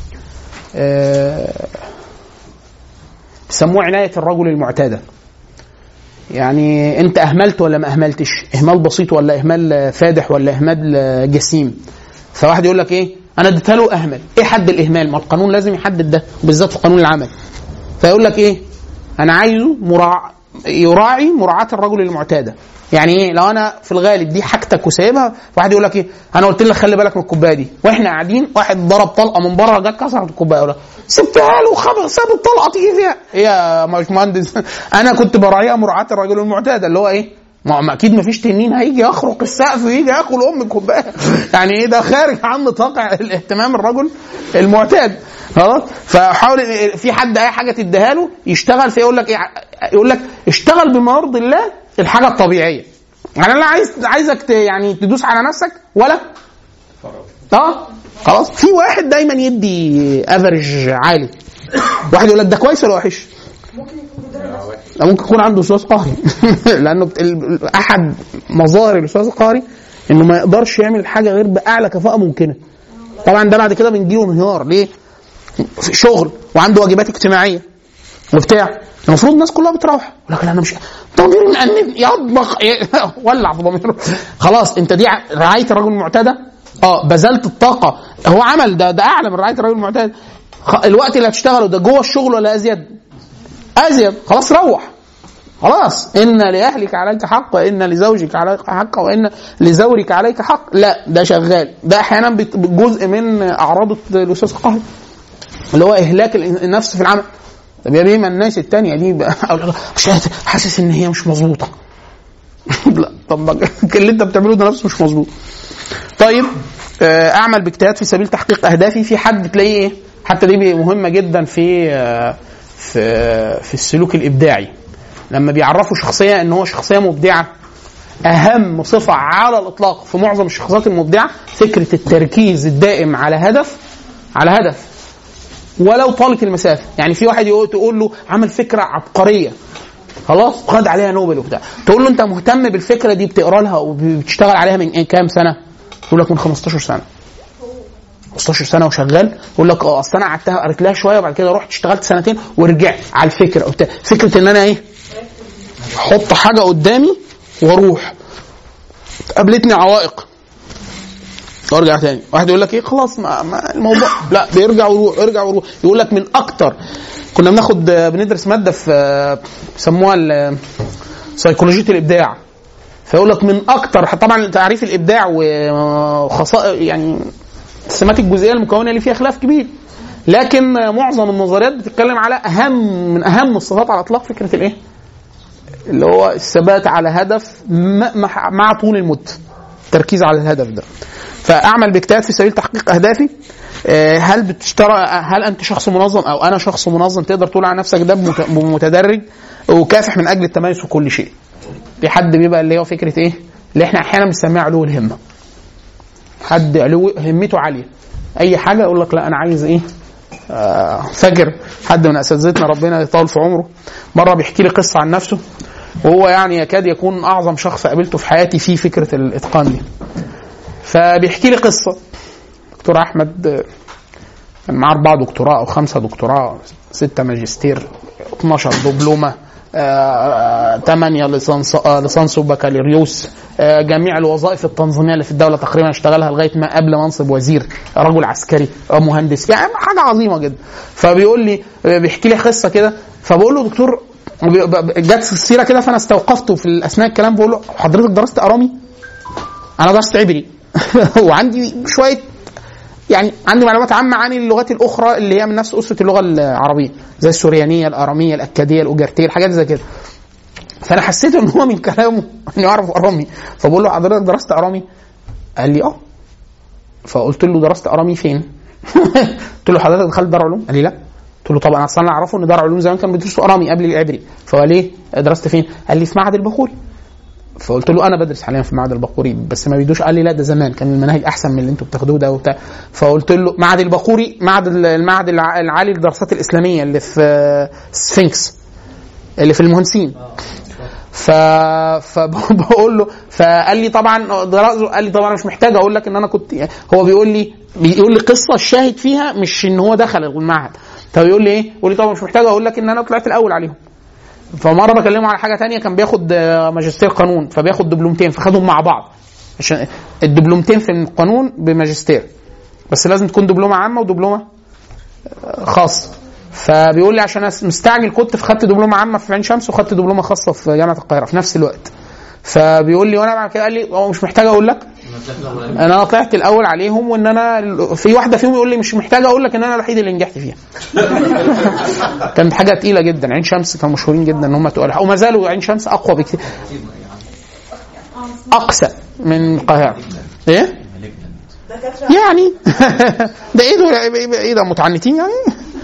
آه، بيسموه عنايه الرجل المعتاده يعني انت اهملت ولا ما اهملتش اهمال بسيط ولا اهمال فادح ولا اهمال جسيم فواحد يقول لك ايه انا اديتها له اهمل ايه حد الاهمال ما القانون لازم يحدد ده بالذات في قانون العمل فيقول لك ايه انا عايزه مراع... يراعي مراعاه الرجل المعتاده يعني ايه لو انا في الغالب دي حاجتك وسايبها واحد يقول لك ايه انا قلت لك خلي بالك من الكوبايه دي واحنا قاعدين واحد ضرب طلقه من بره جت كسرت الكوبايه ولا سبتها له وخبط ساب الطلقه تيجي فيها ايه يا باشمهندس انا كنت براعيها مراعاه الرجل المعتاده اللي هو ايه ما ما اكيد ما فيش تنين هيجي يخرق السقف ويجي ياكل ام الكوبايه يعني ايه ده خارج عن نطاق الاهتمام الرجل المعتاد خلاص فحاول في حد اي حاجه تديها له يشتغل في يقول لك ايه يقول لك اشتغل بما يرضي الله الحاجه الطبيعيه يعني انا عايز عايزك ت- يعني تدوس على نفسك ولا اه خلاص في واحد دايما يدي افريج عالي واحد يقول لك ده كويس ولا وحش ده ممكن يكون عنده وسواس قهري لانه بت- ال- احد مظاهر الوسواس القهري انه ما يقدرش يعمل الحاجه غير باعلى كفاءه ممكنه طبعا ده بعد كده بنجيله انهيار ليه في شغل وعنده واجبات اجتماعيه وبتاع المفروض الناس كلها بتروح يقول لك لا انا مش ضميري مأنب يطبخ ولع في ضميره خلاص انت دي ع- رعايه الرجل المعتاده اه بذلت الطاقه هو عمل ده ده اعلى من رعايه الرجل المعتاد خ- الوقت اللي هتشتغله ده جوه الشغل ولا ازيد؟ ازيد خلاص روح خلاص ان لاهلك عليك حق وان لزوجك عليك حق وان لزورك عليك حق لا ده شغال ده احيانا بت- جزء من اعراض الاستاذ القهري اللي هو اهلاك النفس في العمل طب يا بيه ما الناس التانية دي بقى مش قادر، حاسس ان هي مش مظبوطه لا طب ما اللي انت بتعمله ده نفسه مش مظبوط طيب آه، اعمل باجتهاد في سبيل تحقيق اهدافي في حد تلاقيه ايه حتى دي مهمه جدا في آه، في في السلوك الابداعي لما بيعرفوا شخصيه ان هو شخصيه مبدعه اهم صفه على الاطلاق في معظم الشخصيات المبدعه فكره التركيز الدائم على هدف على هدف ولو طالت المسافه يعني في واحد يقول تقول له عمل فكره عبقريه خلاص خد عليها نوبل وبتاع تقول له انت مهتم بالفكره دي بتقرا لها وبتشتغل عليها من إيه كام سنه يقول لك من 15 سنه 15 سنه وشغال يقول لك اه اصل انا قعدتها قريت لها شويه وبعد كده رحت اشتغلت سنتين ورجعت على الفكره وبتاع فكره ان انا ايه احط حاجه قدامي واروح قابلتني عوائق وارجع تاني واحد يقول لك ايه خلاص ما, ما الموضوع لا بيرجع ويروح يرجع ويروح يقول لك من اكتر كنا بناخد بندرس ماده في بيسموها ال- سيكولوجيه الابداع فيقول لك من اكتر طبعا تعريف الابداع وخصائص يعني السمات الجزئيه المكونه اللي فيها خلاف كبير لكن معظم النظريات بتتكلم على اهم من اهم الصفات على الاطلاق فكره الايه؟ اللي هو الثبات على هدف م- مع مع طول المده التركيز على الهدف ده فاعمل باجتهاد في سبيل تحقيق اهدافي آه، هل بتشترى هل انت شخص منظم او انا شخص منظم تقدر تقول عن نفسك ده بمت- بمتدرج وكافح من اجل التميز في كل شيء في حد بيبقى اللي هو فكره ايه اللي احنا احيانا بنسميها علو الهمه حد علو همته عاليه اي حاجه يقول لك لا انا عايز ايه آه، فاكر حد من اساتذتنا ربنا يطول في عمره مره بيحكي لي قصه عن نفسه وهو يعني يكاد يكون اعظم شخص قابلته في حياتي في فكره الاتقان دي فبيحكي لي قصه دكتور احمد آه، كان معاه اربعه دكتوراه او خمسه دكتوراه سته ماجستير 12 دبلومه آه، 8 ليسانس آه، ليسانس وبكالوريوس آه، جميع الوظائف التنظيميه اللي في الدوله تقريبا اشتغلها لغايه ما قبل منصب وزير رجل عسكري آه، مهندس يعني حاجه عظيمه جدا فبيقول لي آه، بيحكي لي قصه كده فبقول له دكتور وبي- ب- ب- جت السيره كده فانا استوقفته في اثناء الكلام بقول له حضرتك درست ارامي؟ انا درست عبري وعندي شويه يعني عندي معلومات عامه عن اللغات الاخرى اللي هي من نفس اسره اللغه العربيه زي السوريانيه الاراميه الاكاديه الاوجرتيه الحاجات زي كده فانا حسيت ان هو من كلامه انه يعرف ارامي فبقول له حضرتك درست ارامي قال لي اه فقلت له درست ارامي فين قلت له حضرتك دخلت دار علوم قال لي لا قلت له طبعا اصلا انا اعرفه ان دار علوم زمان كانوا بيدرسوا ارامي قبل العبري فقال ليه درست فين قال لي في معهد البخوري فقلت له انا بدرس حاليا في معهد البخوري بس ما بيدوش قال لي لا ده زمان كان المناهج احسن من اللي انتوا بتاخدوه ده وبتاع فقلت له معهد البخوري معهد ال- المعهد الع- العالي للدراسات الاسلاميه اللي في آه، سفنكس اللي في المهندسين ف فبقول له فقال لي طبعا دراسه قال لي طبعا انا مش محتاج اقول لك ان انا كنت يعني هو بيقول لي بيقول لي قصه الشاهد فيها مش ان هو دخل المعهد فبيقول لي ايه؟ بيقول لي طبعا مش محتاج اقول لك ان انا طلعت الاول عليهم فمره بكلمه على حاجه تانية كان بياخد آه، ماجستير قانون فبياخد دبلومتين فخدهم مع بعض عشان الدبلومتين في القانون بماجستير بس لازم تكون دبلومه عامه ودبلومه آه، خاصه فبيقول لي عشان أنا مستعجل كنت فخدت دبلومه عامه في عين شمس وخدت دبلومه خاصه في جامعه القاهره في نفس الوقت فبيقول لي وانا بعد كده قال لي هو مش محتاج اقول لك ان انا طلعت الاول عليهم وان انا في واحده فيهم يقول لي مش محتاج اقول لك ان انا الوحيد اللي نجحت فيها كانت حاجه تقيله جدا عين شمس كانوا مشهورين جدا ان هم تقال وما زالوا عين شمس اقوى بكتير اقسى من القاهره ايه يعني ده ايه دول ايه ده متعنتين يعني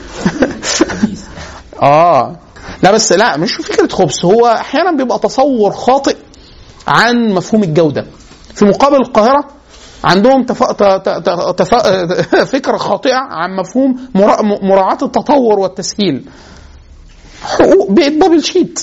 اه لا بس لا مش فكره خبث هو احيانا بيبقى تصور خاطئ عن مفهوم الجوده في مقابل القاهره عندهم تف... ت... ت... ت... تف... فكره خاطئه عن مفهوم مرا... مراعاه التطور والتسهيل حقوق بقت بابل شيت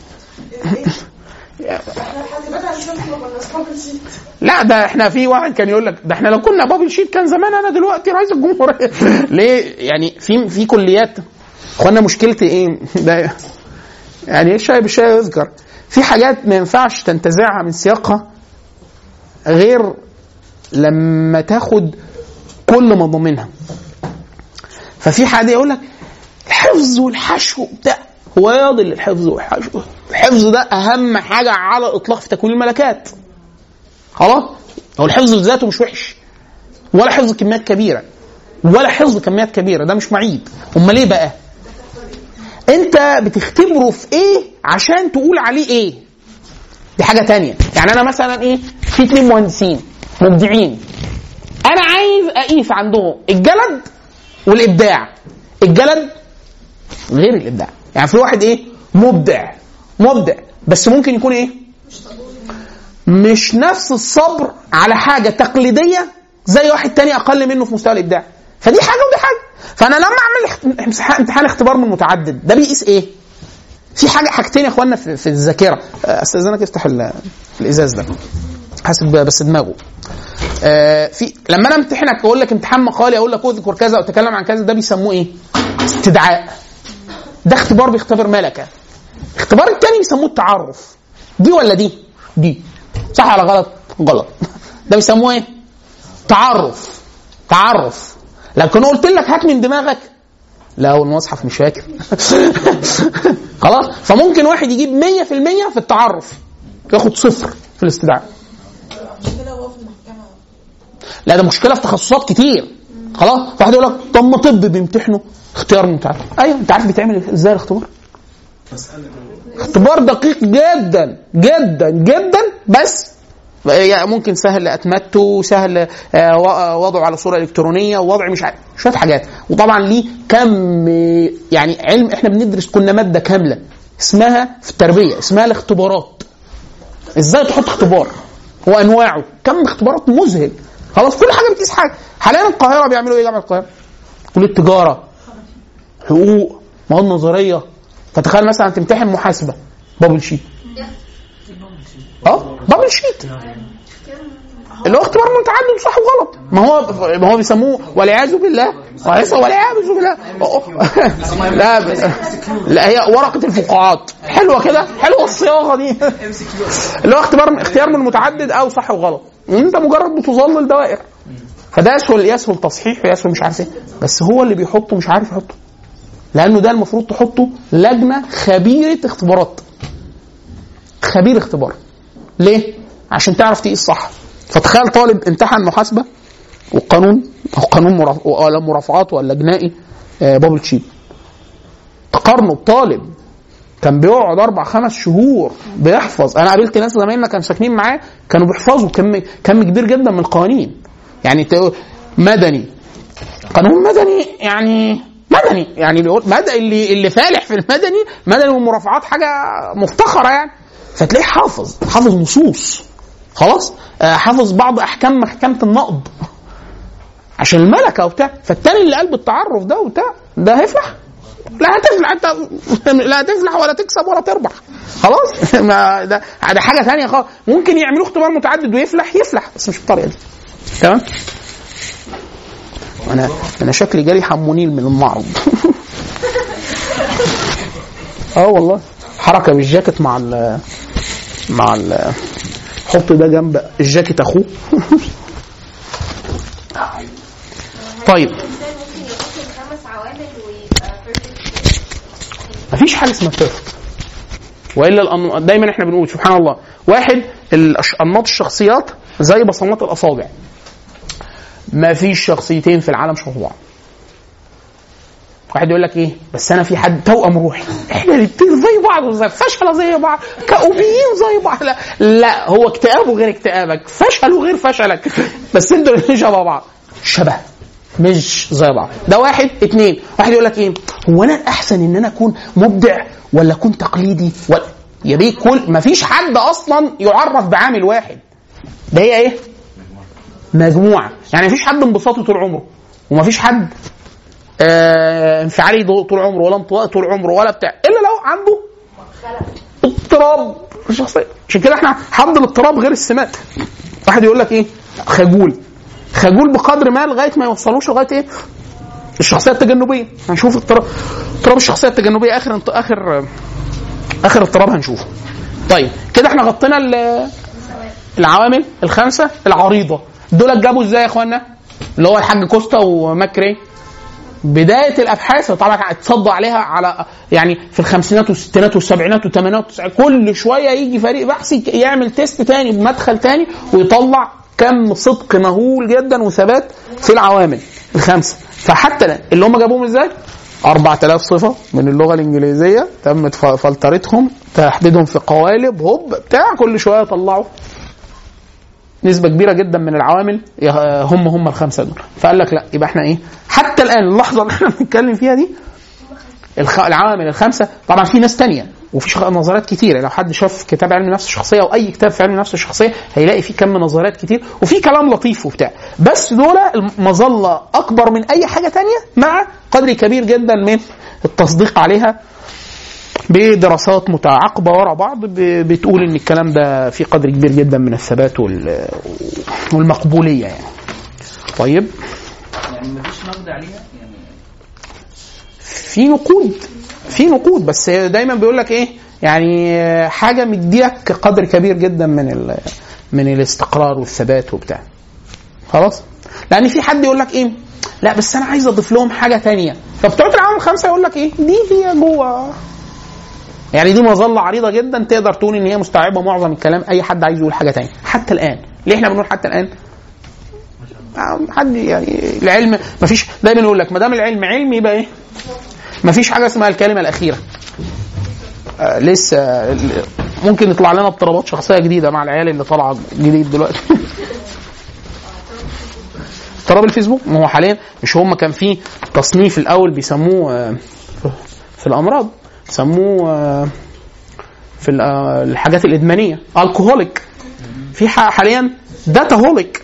حاسبات على الشمس ولا اصحاب الشيت لا ده احنا في واحد كان يقول لك ده احنا لو كنا بابل شيت كان زمان انا دلوقتي رئيس الجمهوريه ليه يعني في في كليات اخوانا مشكلتي ايه ده يعني الشاي بالشاي يذكر في حاجات ما ينفعش تنتزعها من سياقها غير لما تاخد كل مضامينها ففي حد يقول لك الحفظ والحشو بتاع هو ياضل الحفظ والحشو الحفظ ده اهم حاجه على الاطلاق في تكوين الملكات خلاص هو الحفظ بذاته مش وحش ولا حفظ كميات كبيره ولا حفظ كميات كبيره ده مش معيب امال ايه بقى انت بتختبره في ايه عشان تقول عليه ايه دي حاجه تانية يعني انا مثلا ايه في اتنين مهندسين مبدعين انا عايز اقيس عندهم الجلد والابداع الجلد غير الابداع يعني في واحد ايه مبدع مبدع بس ممكن يكون ايه مش نفس الصبر على حاجه تقليديه زي واحد تاني اقل منه في مستوى الابداع فدي حاجه ودي حاجه فانا لما اعمل امتحان امتحان اختبار من متعدد ده بيقيس ايه في حاجه حاجتين يا اخوانا في, في الذاكره استاذنك افتح ال- الازاز ده حاسب بس دماغه آه، في لما انا امتحنك اقول لك امتحان مقالي اقول لك اذكر كذا او تكلم عن كذا ده بيسموه ايه؟ استدعاء ده اختبار بيختبر ملكه الاختبار الثاني بيسموه التعرف دي ولا دي؟ دي صح ولا غلط؟ غلط ده بيسموه ايه؟ تعرف تعرف لكن قلت لك هات من دماغك لا هو المصحف مش فاكر خلاص فممكن واحد يجيب 100% في التعرف ياخد صفر في الاستدعاء المشكله هو في المحكمه لا ده مشكله في تخصصات كتير خلاص واحد يقول لك طب ما طب بيمتحنوا اختيار متعرف ايوه انت عارف بيتعمل ازاي الاختبار اختبار دقيق جدا جدا جدا بس يعني ممكن سهل اتمته سهل آه، و- آه، وضعه على صوره الكترونيه وضع مش عارف شويه حاجات وطبعا ليه كم آه، يعني علم احنا بندرس كنا ماده كامله اسمها في التربيه اسمها الاختبارات ازاي تحط اختبار وانواعه كم اختبارات مذهل خلاص كل حاجه بتقيس حاجه حاليا القاهره بيعملوا ايه جامعه القاهره كليه تجاره حقوق مواد نظريه فتخيل مثلا تمتحن محاسبه بابل شيت اه بابل شيت اللي هو اختبار متعدد صح وغلط ما هو ما هو بيسموه والعياذ بالله وليس والعياذ بالله لا لا هي ورقه الفقاعات حلوه كده حلوه الصياغه دي اللي هو اختبار اختيار من متعدد او صح وغلط انت مجرد بتظلل دوائر فده يسهل يسهل تصحيح ويسهل مش عارف ايه بس هو اللي بيحطه مش عارف يحطه لانه ده المفروض تحطه لجنه خبيره اختبارات خبير اختبار ليه؟ عشان تعرف تقيس صح فتخيل طالب امتحن محاسبه والقانون او قانون مرا- ولا مرافعات ولا جنائي آه، بابل شيت تقارنه بطالب كان بيقعد اربع خمس شهور بيحفظ انا قابلت ناس زمايلنا كانوا ساكنين معاه كانوا بيحفظوا كم كم كبير جدا من القوانين يعني ت- مدني قانون مدني يعني مدني يعني بيقول مدني اللي اللي فالح في المدني مدني والمرافعات حاجه مفتخره يعني فتلاقيه حافظ حافظ نصوص خلاص آه، حافظ بعض احكام محكمه النقض عشان الملكه وبتاع فالتاني اللي قلب التعرف ده وبتاع ده هيفلح لا هتفلح انت لا هتفلح ولا تكسب ولا تربح خلاص ما ده ده حاجه ثانيه خالص ممكن يعملوا اختبار متعدد ويفلح يفلح بس مش بالطريقه دي تمام انا انا شكلي جالي حمونيل من المعرض اه والله حركه بالجاكيت مع ال مع ال حط ده جنب الجاكيت اخوه طيب الانسان ممكن يحط الخمس عوامل ويبقى perfect مفيش حاجه اسمها بيرفكت والا الأن- دايما احنا بنقول سبحان الله واحد الأش- انماط الشخصيات زي بصمات الاصابع ما فيش شخصيتين في العالم شبه بعض واحد يقول لك ايه بس انا في حد توأم روحي احنا الاثنين زي بعض زي فشله زي بعض كئوبيين زي بعض لا لا هو اكتئابه غير اكتئابك فشله غير فشلك بس انتوا الاثنين شبه بعض شبه مش زي بعض ده واحد اتنين واحد يقول لك ايه هو انا الاحسن ان انا اكون مبدع ولا اكون تقليدي ولا يا بيه كل ما فيش حد اصلا يعرف بعامل واحد ده هي ايه مجموعه يعني مفيش حد انبساطي طول عمره ومفيش حد آه انفعالي دو- طول عمره ولا انطوائي طول عمره ولا بتاع الا لو عنده اضطراب في الشخصيه عشان كده احنا حد الاضطراب غير السمات واحد يقول لك ايه خجول خجول بقدر ما لغايه ما يوصلوش لغايه ايه الشخصيه التجنبيه هنشوف اضطراب اضطراب الشخصيه التجنبيه اخر انت- اخر اخر اضطراب هنشوفه طيب كده احنا غطينا ال- العوامل الخمسه العريضه دول جابوا ازاي يا اخوانا اللي هو الحاج كوستا وماكري بدايه الابحاث طبعا اتصدوا عليها على يعني في الخمسينات والستينات والسبعينات والثمانينات والتسعينات كل شويه يجي فريق بحثي يعمل تيست تاني بمدخل تاني ويطلع كم صدق مهول جدا وثبات في العوامل الخمسه فحتى الآن اللي هم جابوهم ازاي؟ 4000 صفه من اللغه الانجليزيه تمت ف- فلترتهم تحديدهم في قوالب هوب بتاع كل شويه يطلعوا نسبة كبيرة جدا من العوامل يه- هم هم الخمسة دول فقال لك لا يبقى احنا ايه حتى الآن اللحظة اللي احنا بنتكلم فيها دي الخ... العوامل الخمسة طبعا في ناس تانية وفي شخ... نظريات كتيرة لو حد شاف كتاب علم النفس الشخصية أو أي كتاب في علم النفس الشخصية هيلاقي فيه كم نظريات كتير وفي كلام لطيف وبتاع بس دول مظلة أكبر من أي حاجة تانية مع قدر كبير جدا من التصديق عليها بدراسات متعاقبة ورا بعض ب- بتقول ان الكلام ده في قدر كبير جدا من الثبات وال- والمقبولية يعني طيب يعني مفيش نقد عليها يعني في نقود في نقود بس دايما بيقول لك ايه يعني حاجه مديك قدر كبير جدا من ال- من الاستقرار والثبات وبتاع خلاص لان في حد يقول لك ايه لا بس انا عايز اضيف لهم حاجه تانية فبتوع العام الخمسه يقول لك ايه دي هي جوه يعني دي مظله عريضه جدا تقدر تقول ان هي مستوعبه معظم الكلام اي حد عايز يقول حاجه تانية حتى الان ليه احنا بنقول حتى الان حد يعني العلم مفيش دايما يقول لك ما دام العلم علم يبقى ايه مفيش حاجه اسمها الكلمه الاخيره آه لسه ال- ممكن يطلع لنا اضطرابات شخصيه جديده مع العيال اللي طالعه جديد دلوقتي اضطراب الفيسبوك ما هو حاليا مش هم كان في تصنيف الاول بيسموه آه، في الامراض سموه آه، في ال- آه، الحاجات الادمانيه الكهوليك في ح- حاليا داتا هوليك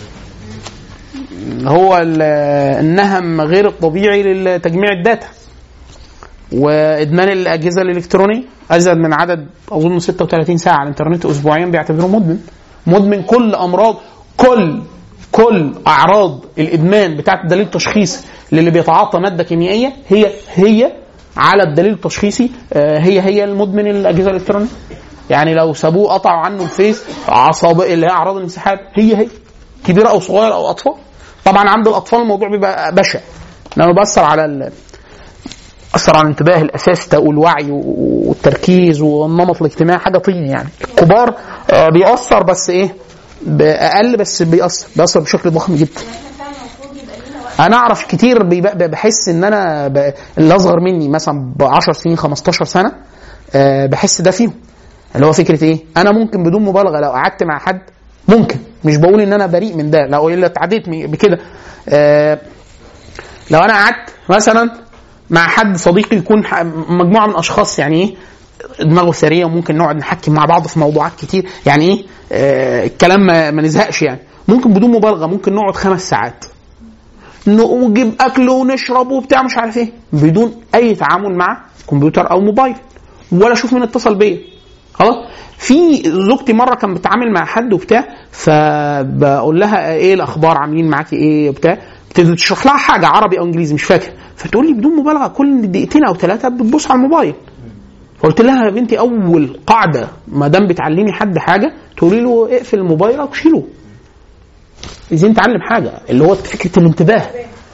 هو ال- النهم غير الطبيعي لتجميع الداتا وادمان الاجهزه الالكترونيه ازيد من عدد اظن 36 ساعه على الانترنت اسبوعيا بيعتبروه مدمن مدمن كل امراض كل كل اعراض الادمان بتاعت الدليل التشخيصي للي بيتعاطى ماده كيميائيه هي هي على الدليل التشخيصي آه، هي هي المدمن الاجهزه الالكترونيه يعني لو سابوه قطعوا عنه الفيس عصاب اللي هي اعراض الانسحاب هي هي كبيره او صغيره او اطفال طبعا عند الاطفال الموضوع بيبقى بشع لانه بيأثر على ال... أثر على الانتباه الأساسي والوعي والتركيز والنمط الاجتماعي حاجة طين يعني الكبار آه، بيأثر بس إيه بأقل بس بيأثر بيأثر بشكل ضخم جدا انا اعرف كتير بيبقى- بحس ان انا ب... اللي اصغر مني مثلا ب 10 سنين 15 سنه آه، بحس ده فيهم اللي هو فكره ايه انا ممكن بدون مبالغه لو قعدت مع حد ممكن مش بقول ان انا بريء من ده لو الا اتعديت م- بكده آه، لو انا قعدت مثلا مع حد صديقي يكون ح- مجموعه من اشخاص يعني ايه دماغه ثريه وممكن نقعد نحكي مع بعض في موضوعات كتير يعني ايه آه الكلام ما, ما نزهقش يعني ممكن بدون مبالغه ممكن نقعد خمس ساعات نجيب اكل ونشرب وبتاع مش عارف ايه بدون اي تعامل مع كمبيوتر او موبايل ولا اشوف مين اتصل بيا خلاص في زوجتي مره كانت بتتعامل مع حد وبتاع فبقول لها ايه الاخبار عاملين معاكي ايه وبتاع بتشرح لها حاجه عربي او انجليزي مش فاكر فتقول لي بدون مبالغه كل دقيقتين او ثلاثه بتبص على الموبايل فقلت لها يا بنتي اول قاعده ما دام بتعلمي حد حاجه تقولي له اقفل موبايلك وشيله عايزين نتعلم حاجه اللي هو فكره الانتباه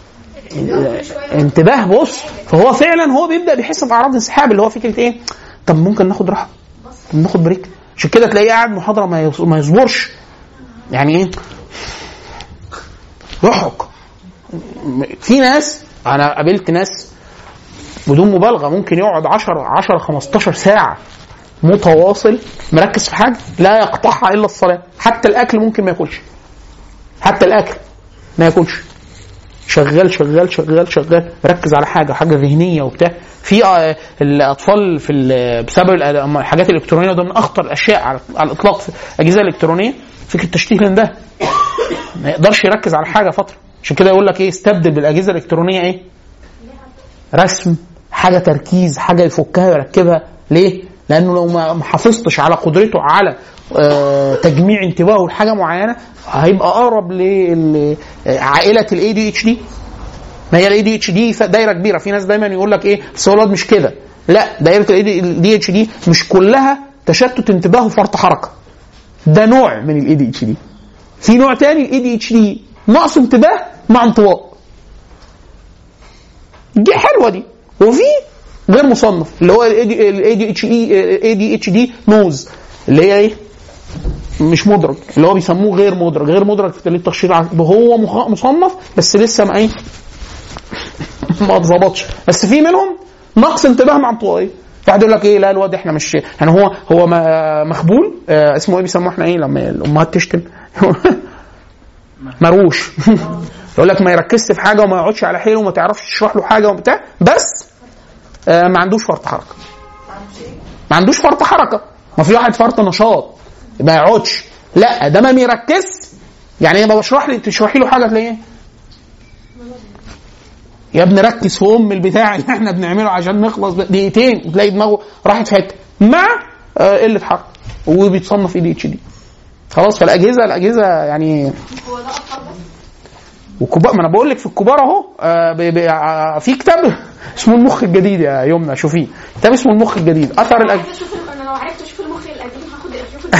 انتباه بص فهو فعلا هو بيبدا بيحس باعراض انسحاب اللي هو فكره ايه طب ممكن ناخد راحه طب ناخد بريك عشان كده تلاقيه قاعد محاضره ما يص- ما يصبرش يعني ايه يحرق في ناس انا قابلت ناس بدون مبالغه ممكن يقعد 10 10 15 ساعه متواصل مركز في حاجه لا يقطعها الا الصلاه حتى الاكل ممكن ما ياكلش حتى الاكل ما ياكلش شغال شغال شغال شغال ركز على حاجه حاجه ذهنيه وبتاع في آه، الاطفال في ال- بسبب ال- الحاجات الالكترونيه وده من اخطر الاشياء على, على الاطلاق في الاجهزه الالكترونيه فكره تشتيه الانتباه ما يقدرش يركز على حاجه فتره عشان كده يقول لك ايه استبدل بالاجهزه الالكترونيه ايه رسم حاجه تركيز حاجه يفكها ويركبها ليه لانه لو ما ما حافظتش على قدرته على آه، تجميع انتباهه لحاجه معينه هيبقى اقرب لعائله الاي دي اتش دي ما هي الاي دي اتش دي دايره كبيره في ناس دايما يقول لك ايه بس هو الواد مش كده لا دايره الاي دي اتش دي مش كلها تشتت انتباه وفرط حركه ده نوع من الاي دي اتش دي في نوع تاني الاي دي اتش دي نقص انتباه مع انطواء دي حلوه دي وفي غير مصنف اللي هو الاي دي اتش اي اي دي اتش دي نوز اللي هي ايه مش مدرج اللي هو بيسموه غير مدرج غير مدرج في دليل تشخيص العقل. هو مخ- مصنف بس لسه ما ايه ما اتظبطش بس في منهم نقص انتباه مع انطوائيه واحد يقول لك ايه لا الواد احنا مش يعني هو هو ما- مخبول آه اسمه ايه بيسموه احنا ايه لما الامهات تشتم مروش يقول لك ما يركزش في حاجه وما يقعدش على حيله وما تعرفش تشرح له حاجه وبتاع بس آه ما عندوش فرط حركه ما عندوش فرط حركه ما في واحد فرط نشاط ما يقعدش لا ده ما بيركزش يعني انا بشرح لي تشرحي له حاجه تلاقيه يا ابني ركز في ام البتاع اللي احنا بنعمله عشان نخلص دقيقتين تلاقي دماغه راحت في حته مع آه، قله حركه وبيتصنف اي دي اتش دي خلاص فالاجهزه الاجهزه يعني هو ده اطفال بس وكبار ما انا بقول لك في الكبار اهو آه، بي- بي- آه، في كتاب اسمه المخ الجديد يا يمنى شوفيه كتاب اسمه المخ الجديد اثر انا الاجهزه عايزه اشوف انا لو عرفت اشوف المخ القديم هاخد اشوف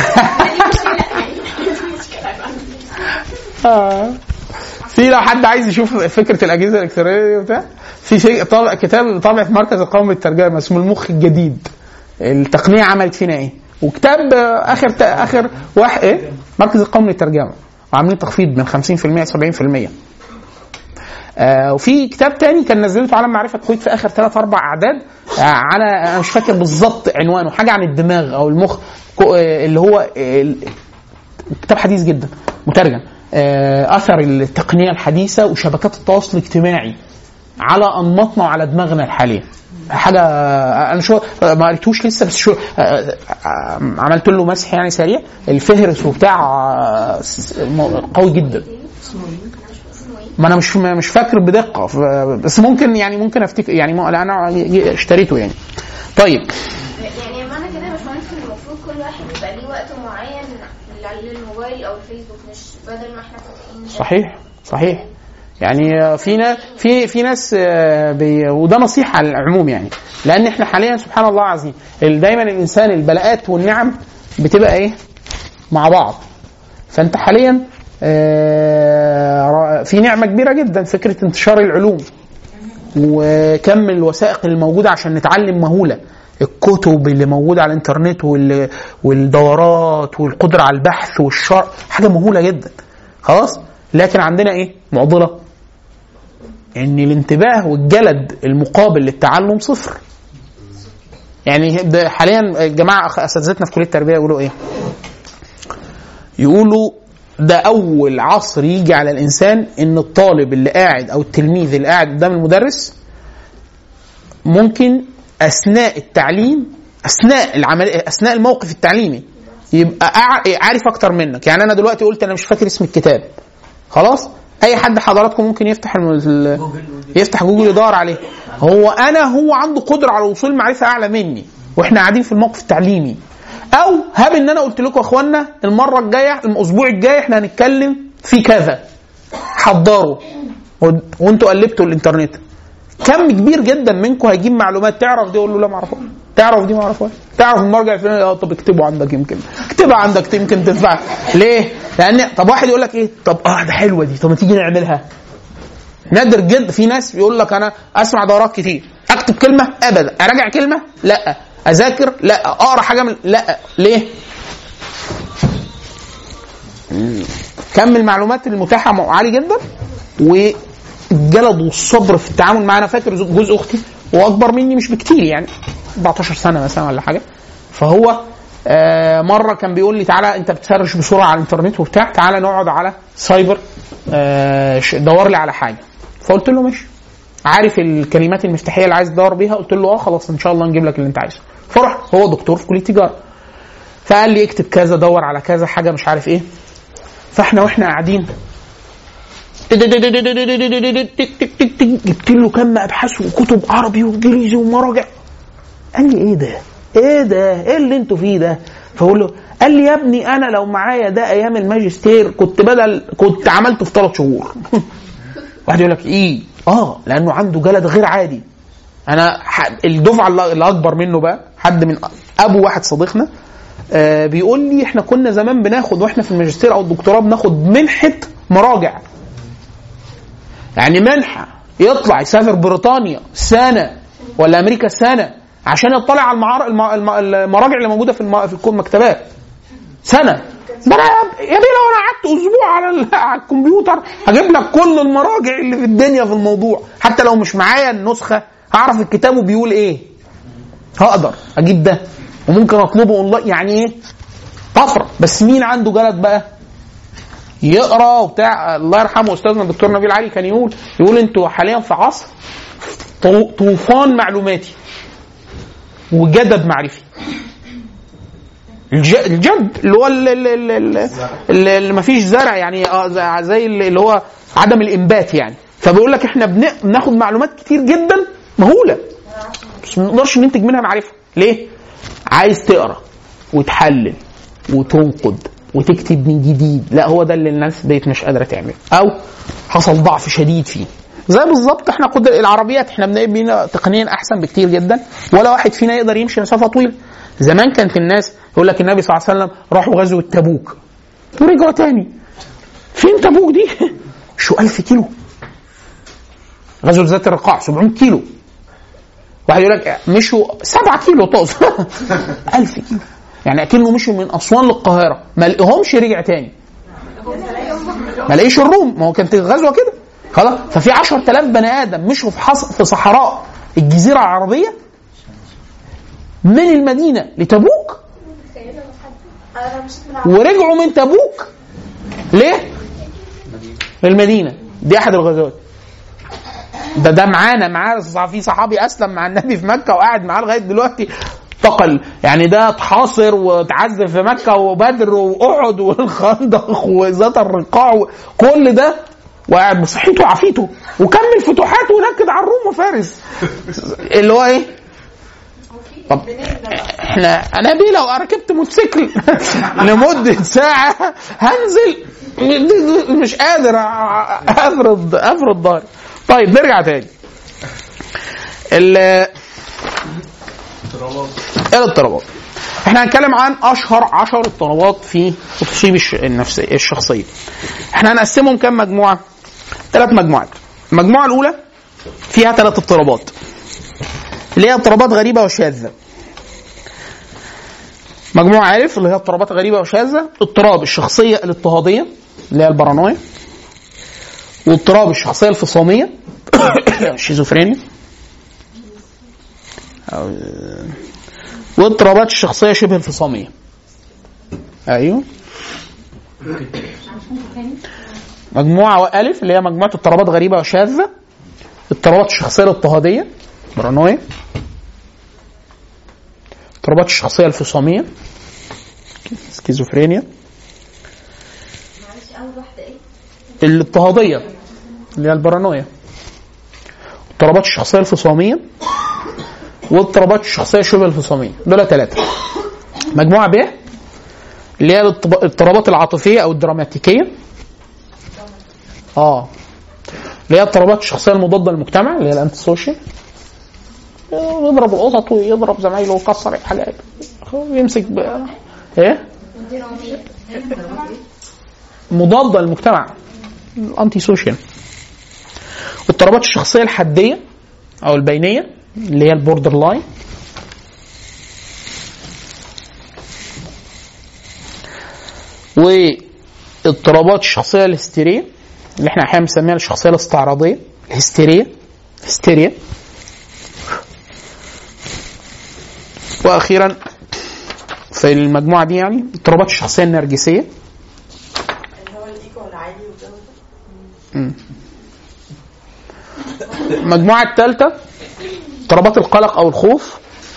آه. في لو حد عايز يشوف فكره الاجهزه الالكترونيه دي وبتاع في شيء طابع كتاب طابع في مركز القومي للترجمه اسمه المخ الجديد التقنيه عملت فينا ايه وكتاب آه، اخر اخر واحد ايه مركز القومي للترجمه وعاملين تخفيض من 50% ل 70% آه وفي كتاب تاني كان نزلته عالم معرفه كويت في اخر ثلاث اربع اعداد آه على انا مش فاكر بالظبط عنوانه حاجه عن الدماغ او المخ كو- آه اللي هو آه كتاب حديث جدا مترجم آه، اثر التقنيه الحديثه وشبكات التواصل الاجتماعي على انماطنا وعلى دماغنا الحاليه حاجه آه، انا شو ما قريتوش لسه بس شو آه، آه، عملت له مسح يعني سريع الفهرس وبتاع آه، س- م- قوي جدا ما انا مش مش فاكر بدقه ف- بس ممكن يعني ممكن افتكر يعني مو- انا اشتريته يعني طيب يعني معنى كده يا باشمهندس ان المفروض كل واحد يبقى ليه وقت معين للموبايل او الفيسبوك مش بدل ما احنا فاتحين صحيح صحيح يعني في ناس في في ناس آه، بي وده نصيحه على العموم يعني لان احنا حاليا سبحان الله العظيم ال- دايما الانسان البلاءات والنعم بتبقى ايه مع بعض فانت حاليا آه، را- في نعمه كبيره جدا فكره انتشار العلوم وكم الوثائق الموجوده عشان نتعلم مهوله الكتب اللي موجوده على الانترنت وال- والدورات والقدره على البحث والشرح حاجه مهوله جدا خلاص لكن عندنا ايه معضله ان الانتباه والجلد المقابل للتعلم صفر يعني ده حاليا الجماعه أخ- اساتذتنا في كليه التربيه يقولوا ايه يقولوا ده اول عصر يجي على الانسان ان الطالب اللي قاعد او التلميذ اللي قاعد قدام المدرس ممكن اثناء التعليم اثناء العمل اثناء الموقف التعليمي يبقى أع- عارف اكتر منك يعني انا دلوقتي قلت انا مش فاكر اسم الكتاب خلاص اي حد حضراتكم ممكن يفتح الم... ال- يفتح جوجل يدور عليه هو انا هو عنده قدره على وصول معرفه اعلى مني واحنا قاعدين في الموقف التعليمي او هاب ان انا قلت لكم يا اخوانا المره الجايه الاسبوع الجاي احنا هنتكلم في كذا حضروا و- وانتوا قلبتوا الانترنت كم كبير جدا منكم هيجيب معلومات تعرف دي اقول له لا ما اعرفهاش تعرف دي ما اعرفهاش تعرف المرجع الفلاني اه طب اكتبه عندك يمكن اكتبها عندك يمكن تنفع ليه؟ لان طب واحد يقول لك ايه طب اه ده حلوه دي طب ما تيجي نعملها نادر جدا في ناس بيقول لك انا اسمع دورات كتير اكتب كلمه ابدا اراجع كلمه لا اذاكر لا اقرا حاجه من لا ليه كم المعلومات المتاحه م- عالي جدا والجلد والصبر في التعامل معانا فاكر جوز اختي هو اكبر مني مش بكتير يعني 14 سنه مثلا ولا حاجه فهو آه مره كان بيقول لي تعالى انت بتسرش بسرعه على الانترنت وبتاع تعالى نقعد على سايبر آه ش- دور لي على حاجه فقلت له ماشي عارف الكلمات المفتاحيه اللي عايز تدور بيها قلت له اه خلاص ان شاء الله نجيب لك اللي انت عايزه فرح هو دكتور في كليه تجاره فقال لي اكتب كذا دور على كذا حاجه مش عارف ايه فاحنا واحنا قاعدين جبت له كم ابحاث وكتب عربي وانجليزي ومراجع قال لي ايه ده؟ ايه ده؟ ايه اللي انتوا فيه ده؟ فاقول له قال لي يا ابني انا لو معايا ده ايام الماجستير كنت بدل كنت عملته في ثلاث شهور. واحد يقول لك ايه؟ اه لانه عنده جلد غير عادي. انا ح- الدفعه اللي اللي اكبر منه بقى حد من ابو واحد صديقنا آه بيقول لي احنا كنا زمان بناخد واحنا في الماجستير او الدكتوراه بناخد منحه مراجع يعني منحه يطلع يسافر بريطانيا سنه ولا امريكا سنه عشان يطلع على المعار... الم- الم- المراجع اللي موجوده في, الم... في المكتبات سنه ده انا يا بيه لو انا قعدت اسبوع على ال- على الكمبيوتر هجيب لك كل المراجع اللي في الدنيا في الموضوع حتى لو مش معايا النسخه هعرف الكتاب بيقول ايه هقدر اجيب ده وممكن اطلبه اونلاين يعني ايه طفره بس مين عنده جلد بقى يقرا وبتاع الله يرحمه استاذنا الدكتور نبيل علي كان يقول يقول انتوا حاليا في عصر طو- طوفان معلوماتي وجدب معرفي الج- الجد اللي هو ال- ال- ال- ال- ال- اللي ما فيش زرع يعني آه زي- زي اللي هو عدم الانبات يعني فبيقول لك احنا بن- بناخد معلومات كتير جدا مهوله بس ما نقدرش ننتج منها معرفه ليه؟ عايز تقرا وتحلل وتنقد وتكتب من جديد لا هو ده اللي الناس بقت مش قادره تعمله او حصل ضعف شديد فيه زي بالظبط احنا قدر العربيات احنا بنلاقي بينا تقنيا احسن بكتير جدا ولا واحد فينا يقدر يمشي مسافه طويله زمان كانت الناس يقول لك النبي صلى الله عليه وسلم راحوا غزوه تبوك ورجعوا تاني فين تبوك دي؟ شو ألف كيلو غزوه ذات الرقاع 700 كيلو واحد يقول لك مشوا 7 كيلو طاس 1000 كيلو يعني اكنه مشوا من اسوان للقاهره ما لقيهمش رجع تاني ما لقيش الروم ما هو كانت الغزوه كده خلاص ففي 10000 بني ادم مشوا في حص... في صحراء الجزيره العربيه من المدينه لتبوك انا مش من ورجعوا من تبوك ليه؟ للمدينه دي احد الغزوات ده ده معانا معاه في صحابي اسلم مع النبي في مكه وقاعد معاه لغايه دلوقتي انتقل يعني ده اتحاصر واتعذب في مكه وبدر واحد والخندق وذات الرقاع كل ده وقاعد بصحته وعافيته وكمل فتوحات ونكد على الروم وفارس اللي هو ايه؟ طب احنا انا بيه لو ركبت موتوسيكل لمده ساعه هنزل مش قادر افرض افرض ضهري طيب نرجع تاني ال الاضطرابات احنا هنتكلم عن اشهر عشر اضطرابات في تصيب الش- النفسيه الشخصيه احنا هنقسمهم كام مجموعه ثلاث مجموعات المجموعه الاولى فيها ثلاث اضطرابات اللي هي اضطرابات غريبه وشاذه مجموعة ألف اللي هي اضطرابات غريبة وشاذة اضطراب الشخصية الاضطهادية اللي هي البارانويا واضطراب الشخصية الفصامية الشيزوفرينيا أو واضطرابات الشخصية شبه الفصامية أيوه مجموعة ألف اللي هي مجموعة اضطرابات غريبة وشاذة اضطرابات الشخصية الاضطهادية بارانويا اضطرابات الشخصية الفصامية سكيزوفرينيا معلش اول واحده ايه الاضطهادية اللي هي البارانويا اضطرابات الشخصية الفصامية واضطرابات الشخصية شبه الفصامية دول ثلاثة مجموعة ب اللي هي الاضطب- الاضطرابات العاطفية أو الدراماتيكية اه اللي هي اضطرابات الشخصية المضادة للمجتمع اللي هي الانتي سوشيال يضرب القطط ويضرب زمايله ويكسر الحاجات ويمسك ب... ايه مضادة للمجتمع الانتي سوشيال واضطرابات الشخصية الحدية أو البينية اللي هي البوردر لاين واضطرابات الشخصية الهستيرية اللي احنا أحيانا بنسميها الشخصية الاستعراضية الهستيرية هستيريا وأخيرا في المجموعة دي يعني اضطرابات الشخصية النرجسية اللي هو الايجو العالي والجو ده المجموعة الثالثة اضطرابات القلق أو الخوف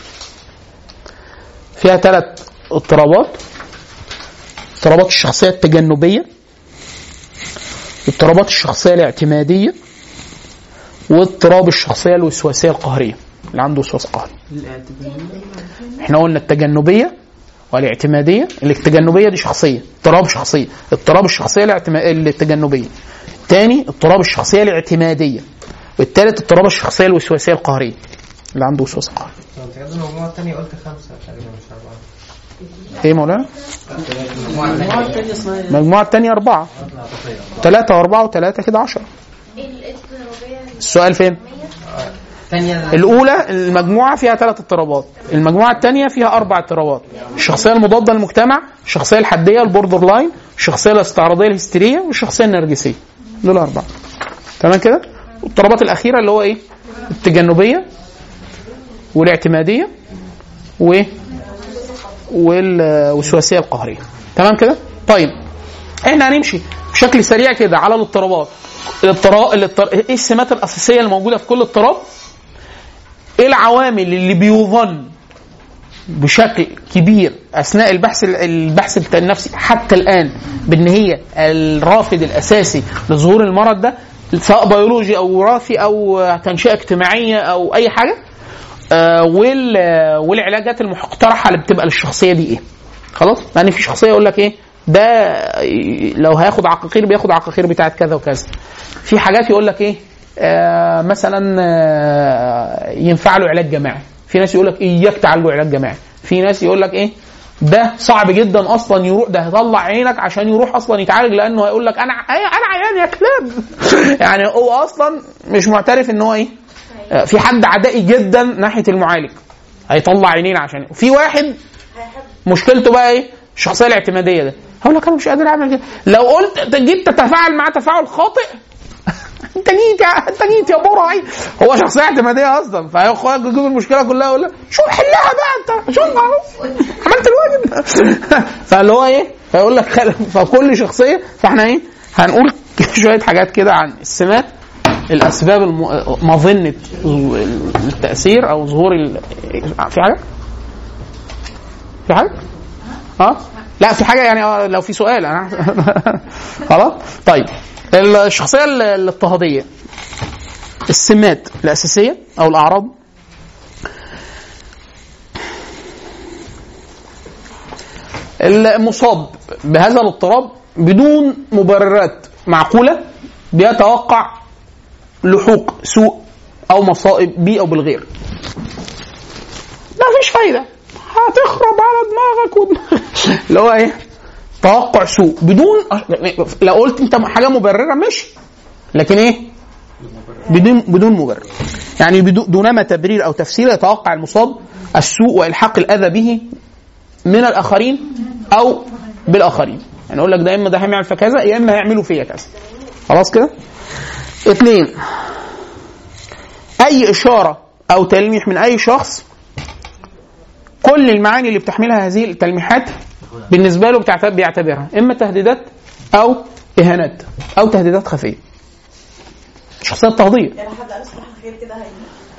فيها ثلاث اضطرابات اضطرابات الشخصية التجنبية اضطرابات الشخصية الاعتمادية واضطراب الشخصية الوسواسية القهرية اللي عنده وسواس قهري احنا قلنا التجنبية والاعتمادية التجنبية دي شخصية اضطراب شخصية اضطراب الشخصية الاعتما... التجنبية الثاني اضطراب الشخصية الاعتمادية والثالث اضطراب الشخصية الوسواسية القهرية اللي عنده وسواس قهري انت كده المجموعة التانية قلت خمسة تقريبا مش أربعة ايه يا مولانا؟ المجموعة التانية المجموعة الثانية أربعة ثلاثة وأربعة وثلاثة كده عشرة ايه الاضطرابيه السؤال فين ثانية الاولى المجموعه فيها ثلاث اضطرابات المجموعه الثانيه فيها اربع اضطرابات الشخصيه المضاده للمجتمع الشخصيه الحديه البوردر لاين الشخصيه الاستعراضيه الهستيريه والشخصيه النرجسيه دول اربعه تمام كده الاضطرابات الاخيره اللي هو ايه التجنبيه والاعتماديه و والوسواسيه القهريه تمام كده طيب احنا هنمشي بشكل سريع كده على الاضطرابات الاضطراب الاضطر... ايه السمات الاساسيه اللي موجوده في كل اضطراب ايه العوامل اللي بيظن بشكل كبير اثناء البحث البحث بتاع النفسي حتى الان بان هي الرافد الاساسي لظهور المرض ده سواء بيولوجي او وراثي او تنشئه اجتماعيه او اي حاجه آه وال والعلاجات المقترحه اللي بتبقى للشخصيه دي ايه خلاص يعني في شخصيه يقول لك ايه ده لو هياخد عقاقير بياخد عقاقير بتاعت كذا وكذا في حاجات يقول لك ايه آه مثلا آه ينفع له علاج جماعي في ناس يقول لك اياك تعالجه علاج جماعي في ناس يقول لك ايه ده صعب جدا اصلا يروح ده هيطلع عينك عشان يروح اصلا يتعالج لانه هيقول لك انا انا عيان يا كلاب يعني هو اصلا مش معترف ان هو ايه آه في حد عدائي جدا ناحيه المعالج هيطلع عينين عشان في واحد مشكلته بقى ايه الشخصيه الاعتماديه ده هقول لك انا مش قادر اعمل كده لو قلت جيت تتفاعل مع تفاعل خاطئ انت جيت يا انت جيت يا برعي هو شخصيه اعتماديه اصلا فهياخد يجيب المشكله كلها يقول لك شوف حلها بقى انت شوف عملت الواجب فاللي هو ايه فيقول لك خل... فكل شخصيه فاحنا ايه هنقول شويه حاجات كده عن السمات الاسباب الم... مظنه التاثير او ظهور ال... في حاجه في حاجه ها لا في حاجه يعني لو في سؤال انا خلاص طيب الشخصيه الاضطهاديه السمات الاساسيه او الاعراض المصاب بهذا الاضطراب بدون مبررات معقوله بيتوقع لحوق سوء او مصائب بيه او بالغير لا فيش فايده هتخرب على دماغك ودماغك اللي هو ايه توقع سوء بدون لو قلت انت حاجه مبرره ماشي لكن ايه بدون بدون مبرر يعني دونما تبرير او تفسير يتوقع المصاب السوء والحاق الاذى به من الاخرين او بالاخرين يعني اقول لك ده اما ده هيعمل في كذا يا اما هيعملوا فيا كذا خلاص كده اثنين اي اشاره او تلميح من اي شخص كل المعاني اللي بتحملها هذه التلميحات بالنسبه له بيعتبرها اما تهديدات او اهانات او تهديدات خفيه شخصيه اضطهاديه يعني حد قال صباح الخير كده هي